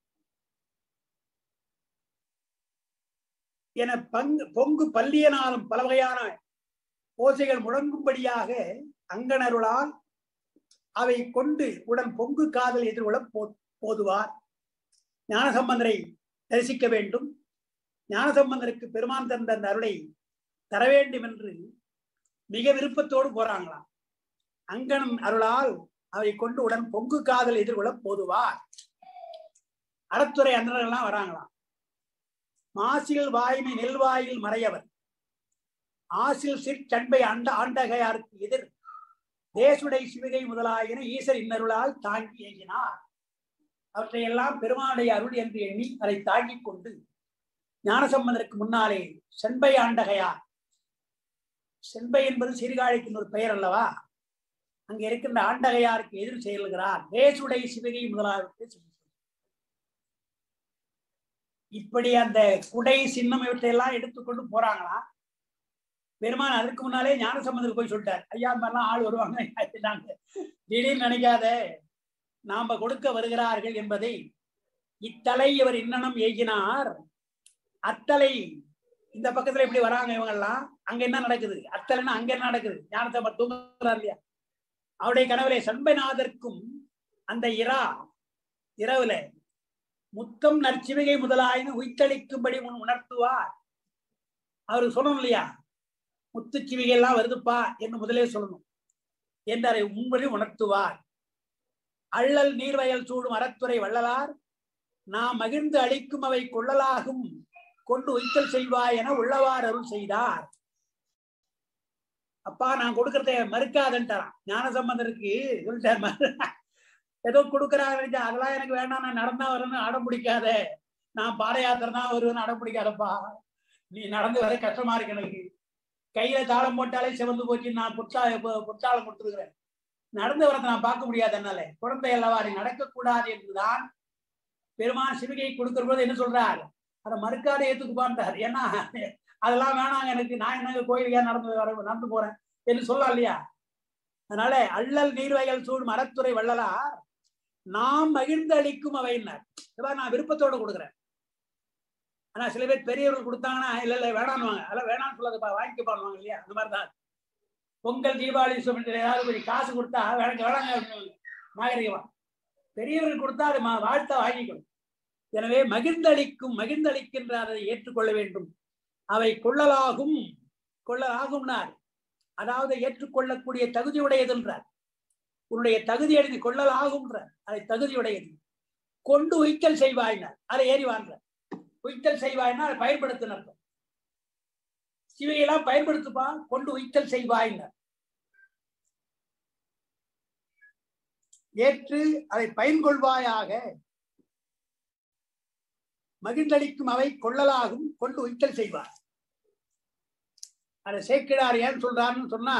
என பங்கு பொங்கு பல்லியனாலும் பல வகையான ஓசைகள் முழங்கும்படியாக அங்கணருளால் அவை கொண்டு உடன் பொங்கு காதல் எதிர்கொள்ள போ- போதுவார் ஞானசம்பந்தரை தரிசிக்க வேண்டும் ஞானசம்பந்தருக்கு பெருமான் தந்த அந்த அருளை தர வேண்டும் என்று மிக விருப்பத்தோடு போறாங்களாம் அங்கனம் அருளால் அவை கொண்டு உடன் பொங்கு காதல் எதிர்கொள்ள போதுவார் அறத்துறை அன்றர்கள்லாம் வராங்களாம் மாசில் வாய்மை நெல்வாயில் மறையவர் ஆசில் சிற்சண்பை அண்ட ஆண்டகையாருக்கு எதிர் தேசுடை சிவிகை முதலாயின ஈசர் இன்னருளால் தாங்கி ஏகினார் அவற்றையெல்லாம் பெருமானுடைய அருள் என்று எண்ணி அதை தாங்கிக் கொண்டு ஞானசம்பந்தருக்கு முன்னாலே செண்பை ஆண்டகையார் செண்பை என்பது சீர்காழிக்கு ஒரு பெயர் அல்லவா அங்க இருக்கின்ற ஆண்டகையாருக்கு எதிர் செயல்கிறார் தேசுடை சிவகை முதலாவிற்கு செய்தி. இப்படி அந்த குடை சின்னம் இவற்றையெல்லாம் எடுத்துக்கொண்டு போறாங்களா பெருமான் அதுக்கு முன்னாலே ஞானசம்பந்தருக்கு போய் சொல்லிட்டார் ஐயா இந்த மாதிரிலாம் ஆள் வருவாங்க நாங்க திடீர்னு நினைக்காத நாம கொடுக்க வருகிறார்கள் என்பதை இத்தலை இவர் இன்னனம் ஏகினார் அத்தலை இந்த பக்கத்துல இப்படி வராங்க இவங்க எல்லாம் அங்க என்ன நடக்குது அத்தலைன்னா அங்க என்ன நடக்குது ஞானசம்பர் தூங்குறார் இல்லையா அவருடைய கனவுலே சண்பநாதர்க்கும் அந்த இரா இரவுல முத்தம் நற்சிவிகை முதலாயின உய்த்தளிக்கும்படி முன் உணர்த்துவார் அவருக்கு சொல்லணும் இல்லையா முத்துச்சிவிகை எல்லாம் வருதுப்பா என்று முதலே சொல்லணும் என்று அதை உண்மையை உணர்த்துவார் அள்ளல் நீர்வயல் சூடும் அறத்துறை வள்ளலார் நாம் மகிழ்ந்து அளிக்கும் அவை கொள்ளலாகும் கொண்டு உய்த்தல் செய்வாய் என உள்ளவார் அருள் செய்தார் அப்பா நான் கொடுக்கறத மறுக்காதன்ட்டாராம் ஞான சம்பந்தருக்கு சொல்லிட்டார் மறு- ஏதோ கொடுக்கறாங்க அதெல்லாம் எனக்கு வேண்டாம் நான் நடந்தா வரேன்னு அடம் பிடிக்காத நான் பாத யாத்திரை தான் வருவேன்னு அடம் பிடிக்காதப்பா நீ நடந்து வர கஷ்டமா இருக்கு எனக்கு கையில தாளம் போட்டாலே சிவந்து போச்சு நான் புத்தா புத்தாளம் கொடுத்துருக்கிறேன் நடந்து வரதை நான் பார்க்க முடியாது என்னால குழந்தை அல்லவா நீ நடக்கக்கூடாது என்றுதான் பெருமான் சிவிகை கொடுக்கிற போது என்ன சொல்றார் அதை மறுக்காத ஏத்துக்குப்பான்றார் ஏன்னா அதெல்லாம் வேணாங்க எனக்கு நான் என்னங்க கோயிலுக்கே நடந்து வர நடந்து போறேன் என்று சொல்லலாம் இல்லையா அதனால அள்ளல் நீர்வயல் சூடும் அறத்துறை வள்ளலார் நாம் மகிழ்ந்து அளிக்கும் அவையினர் இதான் நான் விருப்பத்தோட கொடுக்குறேன் ஆனா சில பேர் பெரியவர்கள் கொடுத்தாங்கன்னா இல்ல இல்ல வேணான்னுவாங்க அதெல்லாம் வேணாம்னு சொல்லாதப்பா வாங்கிக்க பாருவாங்க இல்லையா அந்த மாதிரி தான் பொங்கல் தீபாவளி சுமந்திர ஏதாவது கொஞ்சம் காசு கொடுத்தா வேணாங்க வேணாங்க அப்படின்னு நாகரிகமா பெரியவர்கள் கொடுத்தா அது ம- வாழ்த்தா வாங்கிக்கணும் எனவே மகிழ்ந்தளிக்கும் மகிழ்ந்தளிக்கின்ற அதை ஏற்றுக்கொள்ள வேண்டும் அவை கொள்ளலாகும் கொள்ளலாகும்னார் அதாவது ஏற்றுக்கொள்ளக்கூடிய தகுதி உடையதுன்றார் உன்னுடைய தகுதி அடைந்து கொள்ளலாகும்ன்றார் அதை தகுதியுடையது கொண்டு உய்த்தல் செய்வாயினார் அதை ஏறி வாழ்ந்தார் உய்த்தல் செய்வாய்னா அதை பயன்படுத்தினார் சிவையெல்லாம் பயன்படுத்துப்பா கொண்டு உய்த்தல் செய்வாயினார் ஏற்று அதை பயன்கொள்வாயாக மகிழ்ந்தளிக்கும் அவை கொள்ளலாகும் கொண்டு உய்த்தல் செய்வார் அதை சேக்கிடார் ஏன் சொல்றாருன்னு சொன்னா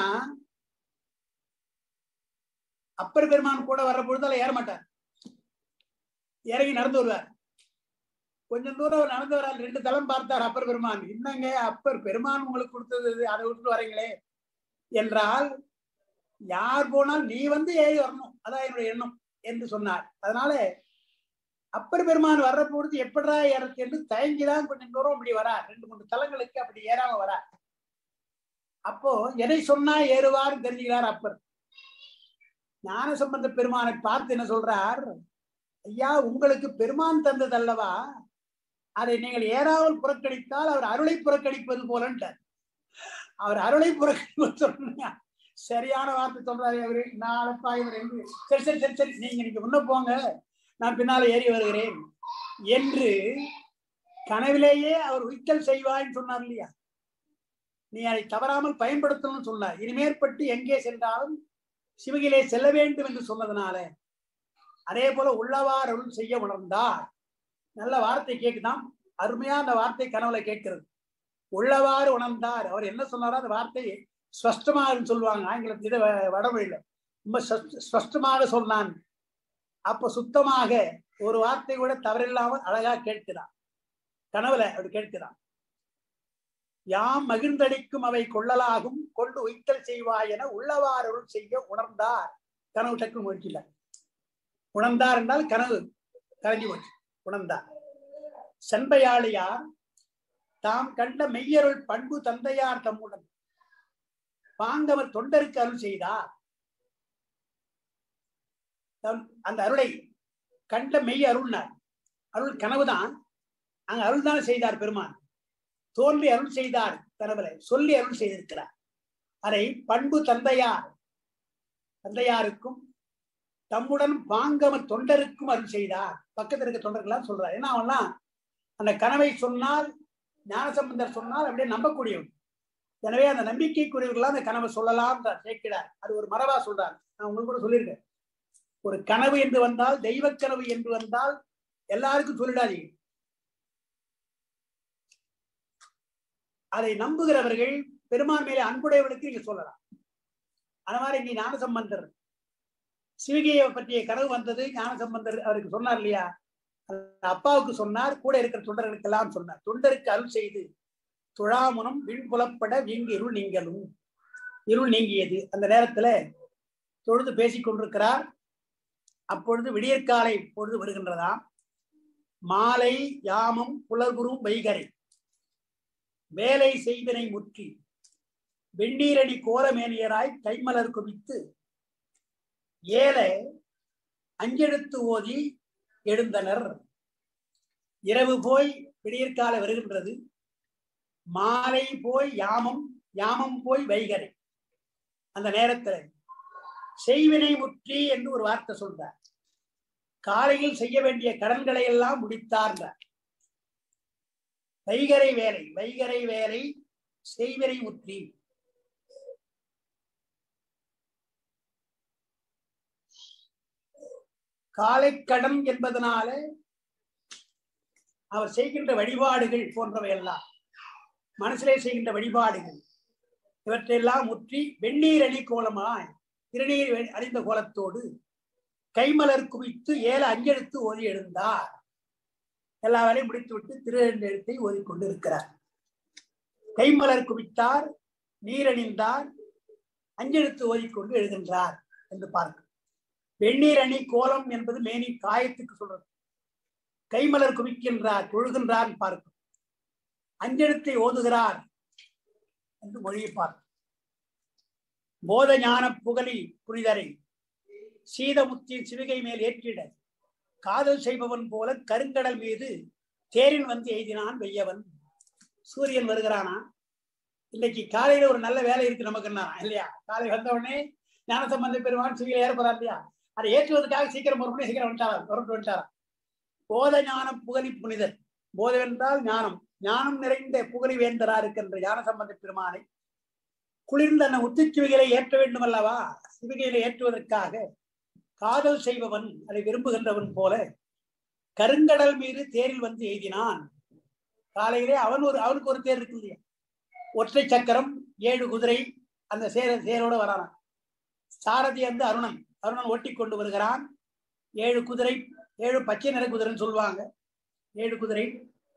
அப்பர் பெருமான் கூட வர்ற பொழுதால ஏற மாட்டார் இறங்கி நடந்து வருவார் கொஞ்சம் தூரம் அவர் நடந்து வரார் ரெண்டு தளம் பார்த்தார் அப்பர் பெருமான் என்னங்க அப்பர் பெருமான் உங்களுக்கு கொடுத்தது இது, அதை விட்டு வரீங்களே என்றால் யார் போனால் நீ வந்து ஏறி வரணும் அதான் என்னுடைய எண்ணம் என்று சொன்னார் அதனால அப்பர் பெருமான் வர்ற பொழுது எப்படா ஏறது என்று தயங்கிதான் கொஞ்சம் தூரம் அப்படி வரார் ரெண்டு மூணு தலங்களுக்கு அப்படி ஏறாம வரார் அப்போ எதை சொன்னா ஏறுவார் தெரிஞ்சுக்கிறார் அப்பர் ஞான சம்பந்த பெருமானை பார்த்து என்ன சொல்றார் ஐயா உங்களுக்கு பெருமான் தந்ததல்லவா அதை நீங்கள் ஏறாமல் புறக்கணித்தால் அவர் அருளை புறக்கணிப்பது போலன்ட்டார் அவர் அருளை புறக்கணிப்பது சொன்னா சரியான வார்த்தை சொல்றாரு அவரு நாளப்பா இவர் என்று சரி சரி சரி சரி நீங்க நீங்க முன்ன போங்க நான் பின்னால ஏறி வருகிறேன் என்று கனவிலேயே அவர் உய்த்தல் செய்வாய்ன்னு சொன்னார் இல்லையா நீ அதை தவறாமல் பயன்படுத்தணும்னு சொன்னார் இனிமேற்பட்டு எங்கே சென்றாலும் சிவகிலே செல்ல வேண்டும் என்று சொன்னதுனால அதே போல உள்ளவார் அருள் செய்ய உணர்ந்தார் நல்ல வார்த்தை கேக்குதாம் அருமையா அந்த வார்த்தை கனவுல கேட்கிறது உள்ளவாறு உணர்ந்தார் அவர் என்ன சொன்னாரோ அந்த வார்த்தை ஸ்பஷ்டமாக சொல்லுவாங்க ஆங்கிலத்தில் இதை வ- வடமொழியில ரொம்ப ஸ்பஷ்ட- ஸ்பஷ்டமாக சொன்னான் அப்ப சுத்தமாக ஒரு வார்த்தை கூட தவறில்லாமல் அழகா கேட்கிறான் கனவுல அப்படி கேட்கிறான் யாம் மகிழ்ந்தடிக்கும் அவை கொள்ளலாகும் கொண்டு உய்த்தல் செய்வாய் என உள்ளவாறுள் செய்ய உணர்ந்தார் கனவு டக்கு முயற்சியில உணர்ந்தார் என்றால் கனவு கலைஞ்சு போச்சு உணர்ந்தார் செண்பையாளியார் தாம் கண்ட மெய்யருள் பண்பு தந்தையார் தம்முடன் பாங்கவர் தொண்டருக்கு அருள் செய்தார் தம்- அந்த அருளை கண்ட மெய் அருள்னார் அருள் கனவுதான் அங்க அருள் தானே செய்தார் பெருமான் தோன்றி அருள் செய்தார் கனவுல சொல்லி அருள் செய்திருக்கிறார் அதை பண்பு தந்தையார் தந்தையாருக்கும் தம்முடன் பாங்கவர் தொண்டருக்கும் அருள் செய்தார் பக்கத்துல இருக்க தொண்டர்கள்லாம் சொல்றார் ஏன்னா அவன்லாம் அந்த கனவை சொன்னால் ஞானசம்பந்தர் சொன்னால் அப்படியே நம்பக்கூடியவன் எனவே அந்த நம்பிக்கைக்குரியவர்களாம் அந்த கனவை சொல்லலாம் சேர்க்கிறார் அது ஒரு மரபா சொல்றார் நான் உங்களுக்கு கூட சொல்லியிருக்கேன் ஒரு கனவு என்று வந்தால் தெய்வ கனவு என்று வந்தால் எல்லாருக்கும் சொல்லிடாதீங்க அதை நம்புகிறவர்கள் பெருமான் மேலே அன்புடையவனுக்கு நீங்க சொல்லலாம் அந்த மாதிரி நீ ஞானசம்பந்தர் சிவிகையை பற்றிய கனவு வந்தது ஞானசம்பந்தர் அவருக்கு சொன்னார் இல்லையா அந்த அப்பாவுக்கு சொன்னார் கூட இருக்கிற தொண்டர்களுக்கு எல்லாம் சொன்னார் தொண்டருக்கு அருள் செய்து துழாமுனம் விண் புலப்பட வீங்கு இருள் நீங்களும் இருள் நீங்கியது அந்த நேரத்துல தொழுது பேசிக் கொண்டிருக்கிறார் அப்பொழுது விடியற்காலை பொழுது வருகின்றதாம் மாலை யாமம் புலர்குரும் வைகரை வேலை செய்வினை முற்றி வெண்ணீரணி கோலமேனியராய் கைமலர் குவித்து ஏல அஞ்செழுத்து ஓதி எழுந்தனர் இரவு போய் விடியற்கால வருகின்றது மாலை போய் யாமம் யாமம் போய் வைகரை அந்த நேரத்துல செய்வினை முற்றி என்று ஒரு வார்த்தை சொல்றார் காலையில் செய்ய வேண்டிய கடன்களை எல்லாம் முடித்தார் வைகரை வேலை வைகரை வேலை செய்வினை முற்றி காலை கடன் என்பதனால அவர் செய்கின்ற வழிபாடுகள் போன்றவை எல்லாம் மனசிலே செய்கின்ற வழிபாடுகள் இவற்றையெல்லாம் முற்றி வெந்நீர் அணி கோலமாய் திருநீர் வெ- அணிந்த கோலத்தோடு கைமலர் குவித்து ஏழு அஞ்செழுத்து ஓதி எழுந்தார் எல்லா வேலையும் முடித்துவிட்டு திருநெழுத்தை ஓதிக்கொண்டிருக்கிறார் கைமலர் குவித்தார் நீரணிந்தார் அஞ்செழுத்து ஓதிக்கொண்டு எழுகின்றார் என்று பார்க்க வெந்நீர் அணி கோலம் என்பது மேனி காயத்துக்கு சொல்றது கைமலர் குவிக்கின்றார் தொழுகின்றார் பார்க்கும் அஞ்செழுத்தை ஓதுகிறார் என்று மொழியை பார்க்கும் போத ஞான புகழி புரிதரை சீதமுத்தி சிவிகை மேல் ஏற்றிட காதல் செய்பவன் போல கருங்கடல் மீது தேரின் வந்து எய்தினான் வெய்யவன் சூரியன் வருகிறானா இன்னைக்கு காலையில ஒரு நல்ல வேலை இருக்கு நமக்குன்னா இல்லையா காலை வந்த உடனே ஞானசம்பந்த பெருமான் சிவிகை ஏற்பதா இல்லையா அதை ஏற்றுவதற்காக சீக்கிரம் ஒரு மணி சீக்கிரம் வந்துட்டாரா புறப்பட்டு வந்துட்டாரா போத ஞான புகழி புனிதர் போதவென்றால் ஞானம் ஞானம் நிறைந்த புகழி வேந்தரா இருக்கின்ற ஞான சம்பந்த பெருமானை குளிர்ந்த அந்த உத்திச்சுவிகளை ஏற்ற வேண்டும் அல்லவா சிவிகையில ஏற்றுவதற்காக காதல் செய்பவன் அதை விரும்புகின்றவன் போல கருங்கடல் மீது தேரில் வந்து எய்தினான் காலையிலே அவன் ஒரு அவனுக்கு ஒரு தேர் இருக்கு இல்லையா ஒற்றை சக்கரம் ஏழு குதிரை அந்த சேர சேரோட வரானான் சாரதி வந்து அருணன் அருணன் ஓட்டி கொண்டு வருகிறான் ஏழு குதிரை ஏழு பச்சை நிற குதிரைன்னு சொல்லுவாங்க ஏழு குதிரை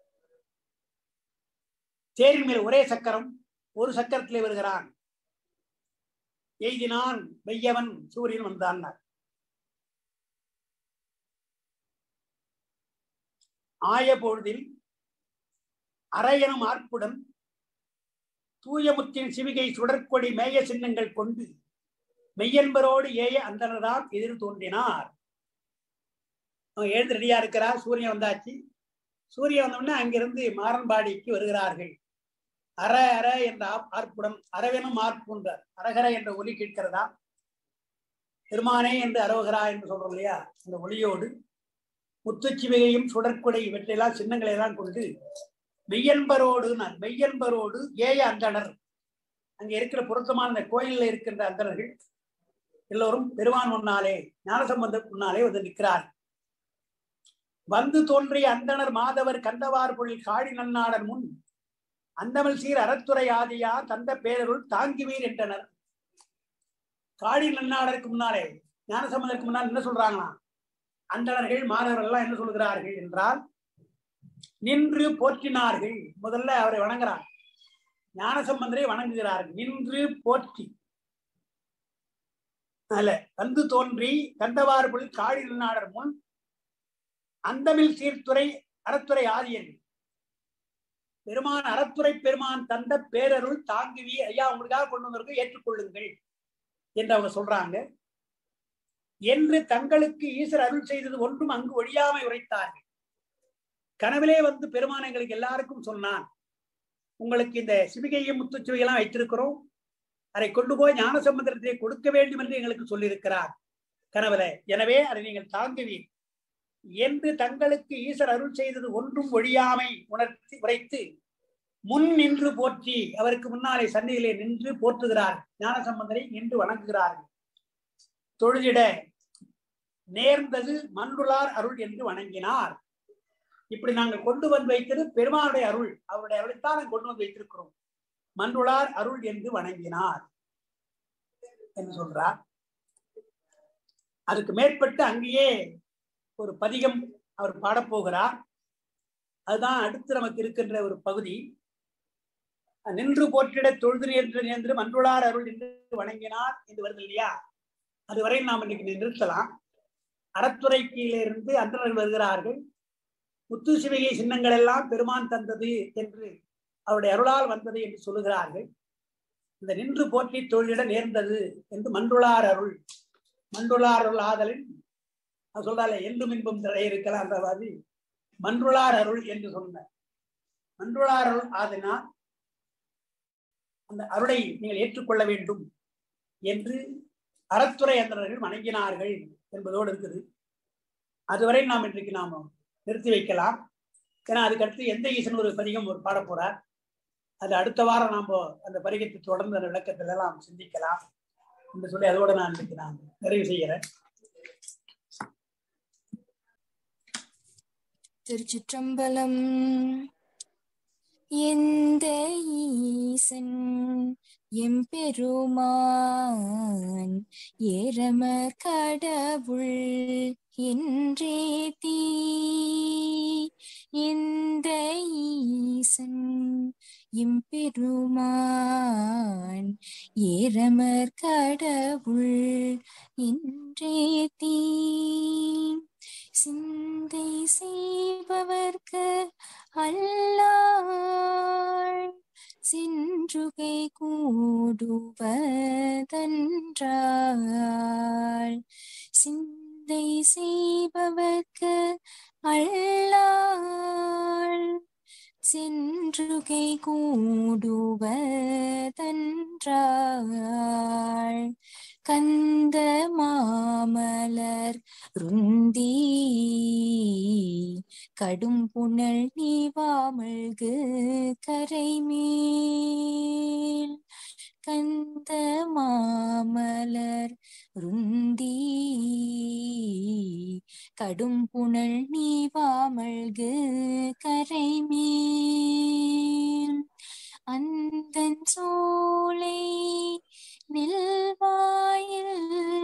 தேரின் மேல் ஒரே சக்கரம் ஒரு சக்கரத்திலே வருகிறான் எய்தினான் வெய்யவன் சூரியன் வந்தான் ஆய பொழுதில் அரையனும் ஆர்ப்புடன் தூயமுத்தின் சிவிகை சுடற்கொடி மேய சின்னங்கள் கொண்டு மெய்யன்பரோடு ஏய அந்தனர்தான் எதிர் தோன்றினார் அவன் எழுந்து ரெடியா இருக்கிறார் சூரியன் வந்தாச்சு சூரியன் வந்தோடனே அங்கிருந்து மாரன்பாடிக்கு வருகிறார்கள் அற அற என்ற ஆப்- ஆர்ப்புடன் அரவெனும் ஆர்ப்புன்றார் அரகர என்ற ஒலி கேட்கிறதா பெருமானே என்று அரோகரா என்று சொல்றோம் இல்லையா அந்த ஒளியோடு முத்துச்சிவிகையும் சுடற்குடை இவற்றையெல்லாம் சின்னங்களை எல்லாம் கொண்டு மெய்யன்பரோடு நான் மெய்யன்பரோடு ஏய அந்தணர் அங்க இருக்கிற பொருத்தமான அந்த கோயில்ல இருக்கின்ற அந்தணர்கள் எல்லோரும் பெருமான் முன்னாலே ஞானசம்பந்த முன்னாலே வந்து நிற்கிறார் வந்து தோன்றிய அந்தணர் மாதவர் கந்தவார் பொழில் காடி நன்னாடன் முன் அந்தமல் சீர் அறத்துறை ஆதியா தந்த பேரருள் தாங்கிவீர் என்றனர் காடி நன்னாடருக்கு முன்னாலே ஞானசம்பந்தருக்கு முன்னால் என்ன சொல்றாங்களாம் அந்தணர்கள் மாணவர்கள் எல்லாம் என்ன சொல்கிறார்கள் என்றால் நின்று போற்றினார்கள் முதல்ல அவரை வணங்குறாங்க ஞானசம்பந்தரை வணங்குகிறார்கள் நின்று போற்றி அல்ல வந்து தோன்றி கந்தவார்புல் காடி நன்னாடர் முன் அந்தமில் சீர்துறை அறத்துறை ஆதியன் பெருமான் அறத்துறை பெருமான் தந்த பேரருள் தாங்குவி ஐயா உங்களுக்காக கொண்டு வந்திருக்க ஏற்றுக்கொள்ளுங்கள் என்று அவங்க சொல்றாங்க என்று தங்களுக்கு ஈஸ்வர் அருள் செய்தது ஒன்றும் அங்கு ஒழியாமை உரைத்தார்கள் கனவிலே வந்து பெருமான் எங்களுக்கு எல்லாருக்கும் சொன்னான் உங்களுக்கு இந்த சிவிகையும் முத்துச்சுவையெல்லாம் வைத்திருக்கிறோம் அதை கொண்டு போய் ஞான சம்பந்தத்தை கொடுக்க வேண்டும் என்று எங்களுக்கு சொல்லியிருக்கிறார் கனவுல எனவே அதை நீங்கள் தாங்குவீர் என்று தங்களுக்கு ஈஸ்வர் அருள் செய்தது ஒன்றும் ஒழியாமை உணர்த்தி உரைத்து முன் நின்று போற்றி அவருக்கு முன்னாலே சந்நிதியிலே நின்று போற்றுகிறார் ஞான சம்பந்தரை நின்று வணங்குகிறார்கள் தொழுதிட நேர்ந்தது மன்றுளார் அருள் என்று வணங்கினார் இப்படி நாங்கள் கொண்டு வந்து வைத்தது பெருமானுடைய அருள் அவருடைய அருளைத்தான் நாங்கள் கொண்டு வந்து வைத்திருக்கிறோம் மன்றுளார் அருள் என்று வணங்கினார் என்று சொல்றார் அதுக்கு மேற்பட்டு அங்கேயே ஒரு பதிகம் அவர் பாடப்போகிறார் அதுதான் அடுத்து நமக்கு இருக்கின்ற ஒரு பகுதி நின்று போற்றிட தொழுது என்று நின்று மன்றுளார் அருள் என்று வணங்கினார் என்று வருது இல்லையா அதுவரை நாம் இன்னைக்கு நிறுத்தலாம் அறத்துறைக்கிலிருந்து அந்தணர்கள் வருகிறார்கள் முத்து சிவிகை சின்னங்கள் எல்லாம் பெருமான் தந்தது என்று அவருடைய அருளால் வந்தது என்று சொல்லுகிறார்கள் இந்த நின்று போற்றி தொழிலிட நேர்ந்தது என்று மன்றுளார் அருள் மன்றுளார் அருள் ஆதலின் அது சொல்றால என்றும் இன்பம் தடை இருக்கலாம் அந்த மாதிரி மன்றுளார் அருள் என்று சொன்ன மன்றுளார் அருள் ஆதனால் அந்த அருளை நீங்கள் ஏற்றுக்கொள்ள வேண்டும் என்று அறத்துறை அந்தனர்கள் வணங்கினார்கள் என்பதோடு இருக்குது அதுவரை நாம் இன்றைக்கு நாம் நிறுத்தி வைக்கலாம் ஏன்னா அதுக்கடுத்து எந்த ஈசன் ஒரு பதிகம் ஒரு பாட போறார் அது அடுத்த வாரம் நாம் அந்த பதிகத்தை தொடர்ந்து அந்த விளக்கத்துல எல்லாம் சிந்திக்கலாம் என்று சொல்லி அதோட நான் இன்னைக்கு நான் நிறைவு செய்கிறேன் திருச்சிற்றம்பலம் எந்த ஈசன் எம்பெருமான் ஏரம கடவுள் என்றே தீ எந்த ஈசன் எம்பெருமான் ஏரமர் கடவுள் என்றே தீ சிந்தை செய்பவர்க்கு அல்லாள் சென்றுகை கூடுவதன்றாள் சிந்தை செய்பவர்க்கு அல்லாள் சென்றுகை கூடுவதன்றாள் கந்த மாமலர் ருந்தி கடும் புனல் நீவாமல்கு கரைமேல் கந்த மாமலர் ருந்தி கடும் புனல் நீவாமல்கு கரைமேல் அந்தன் சோலை நில்வாயில்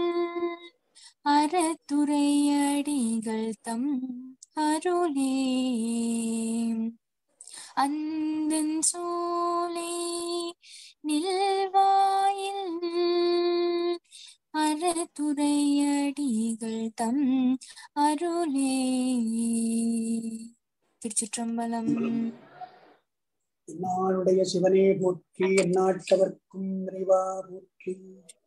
அறத்துறையடிகள் தம் அருளே அந்தன் சோலை நில்வாயில் அறத்துறையடிகள் தம் அருளே திருச்சிற்றம்பலம் என்னாளுடைய சிவனே போற்றி எந்நாட்டவர்க்கும் நிறைவா போற்றி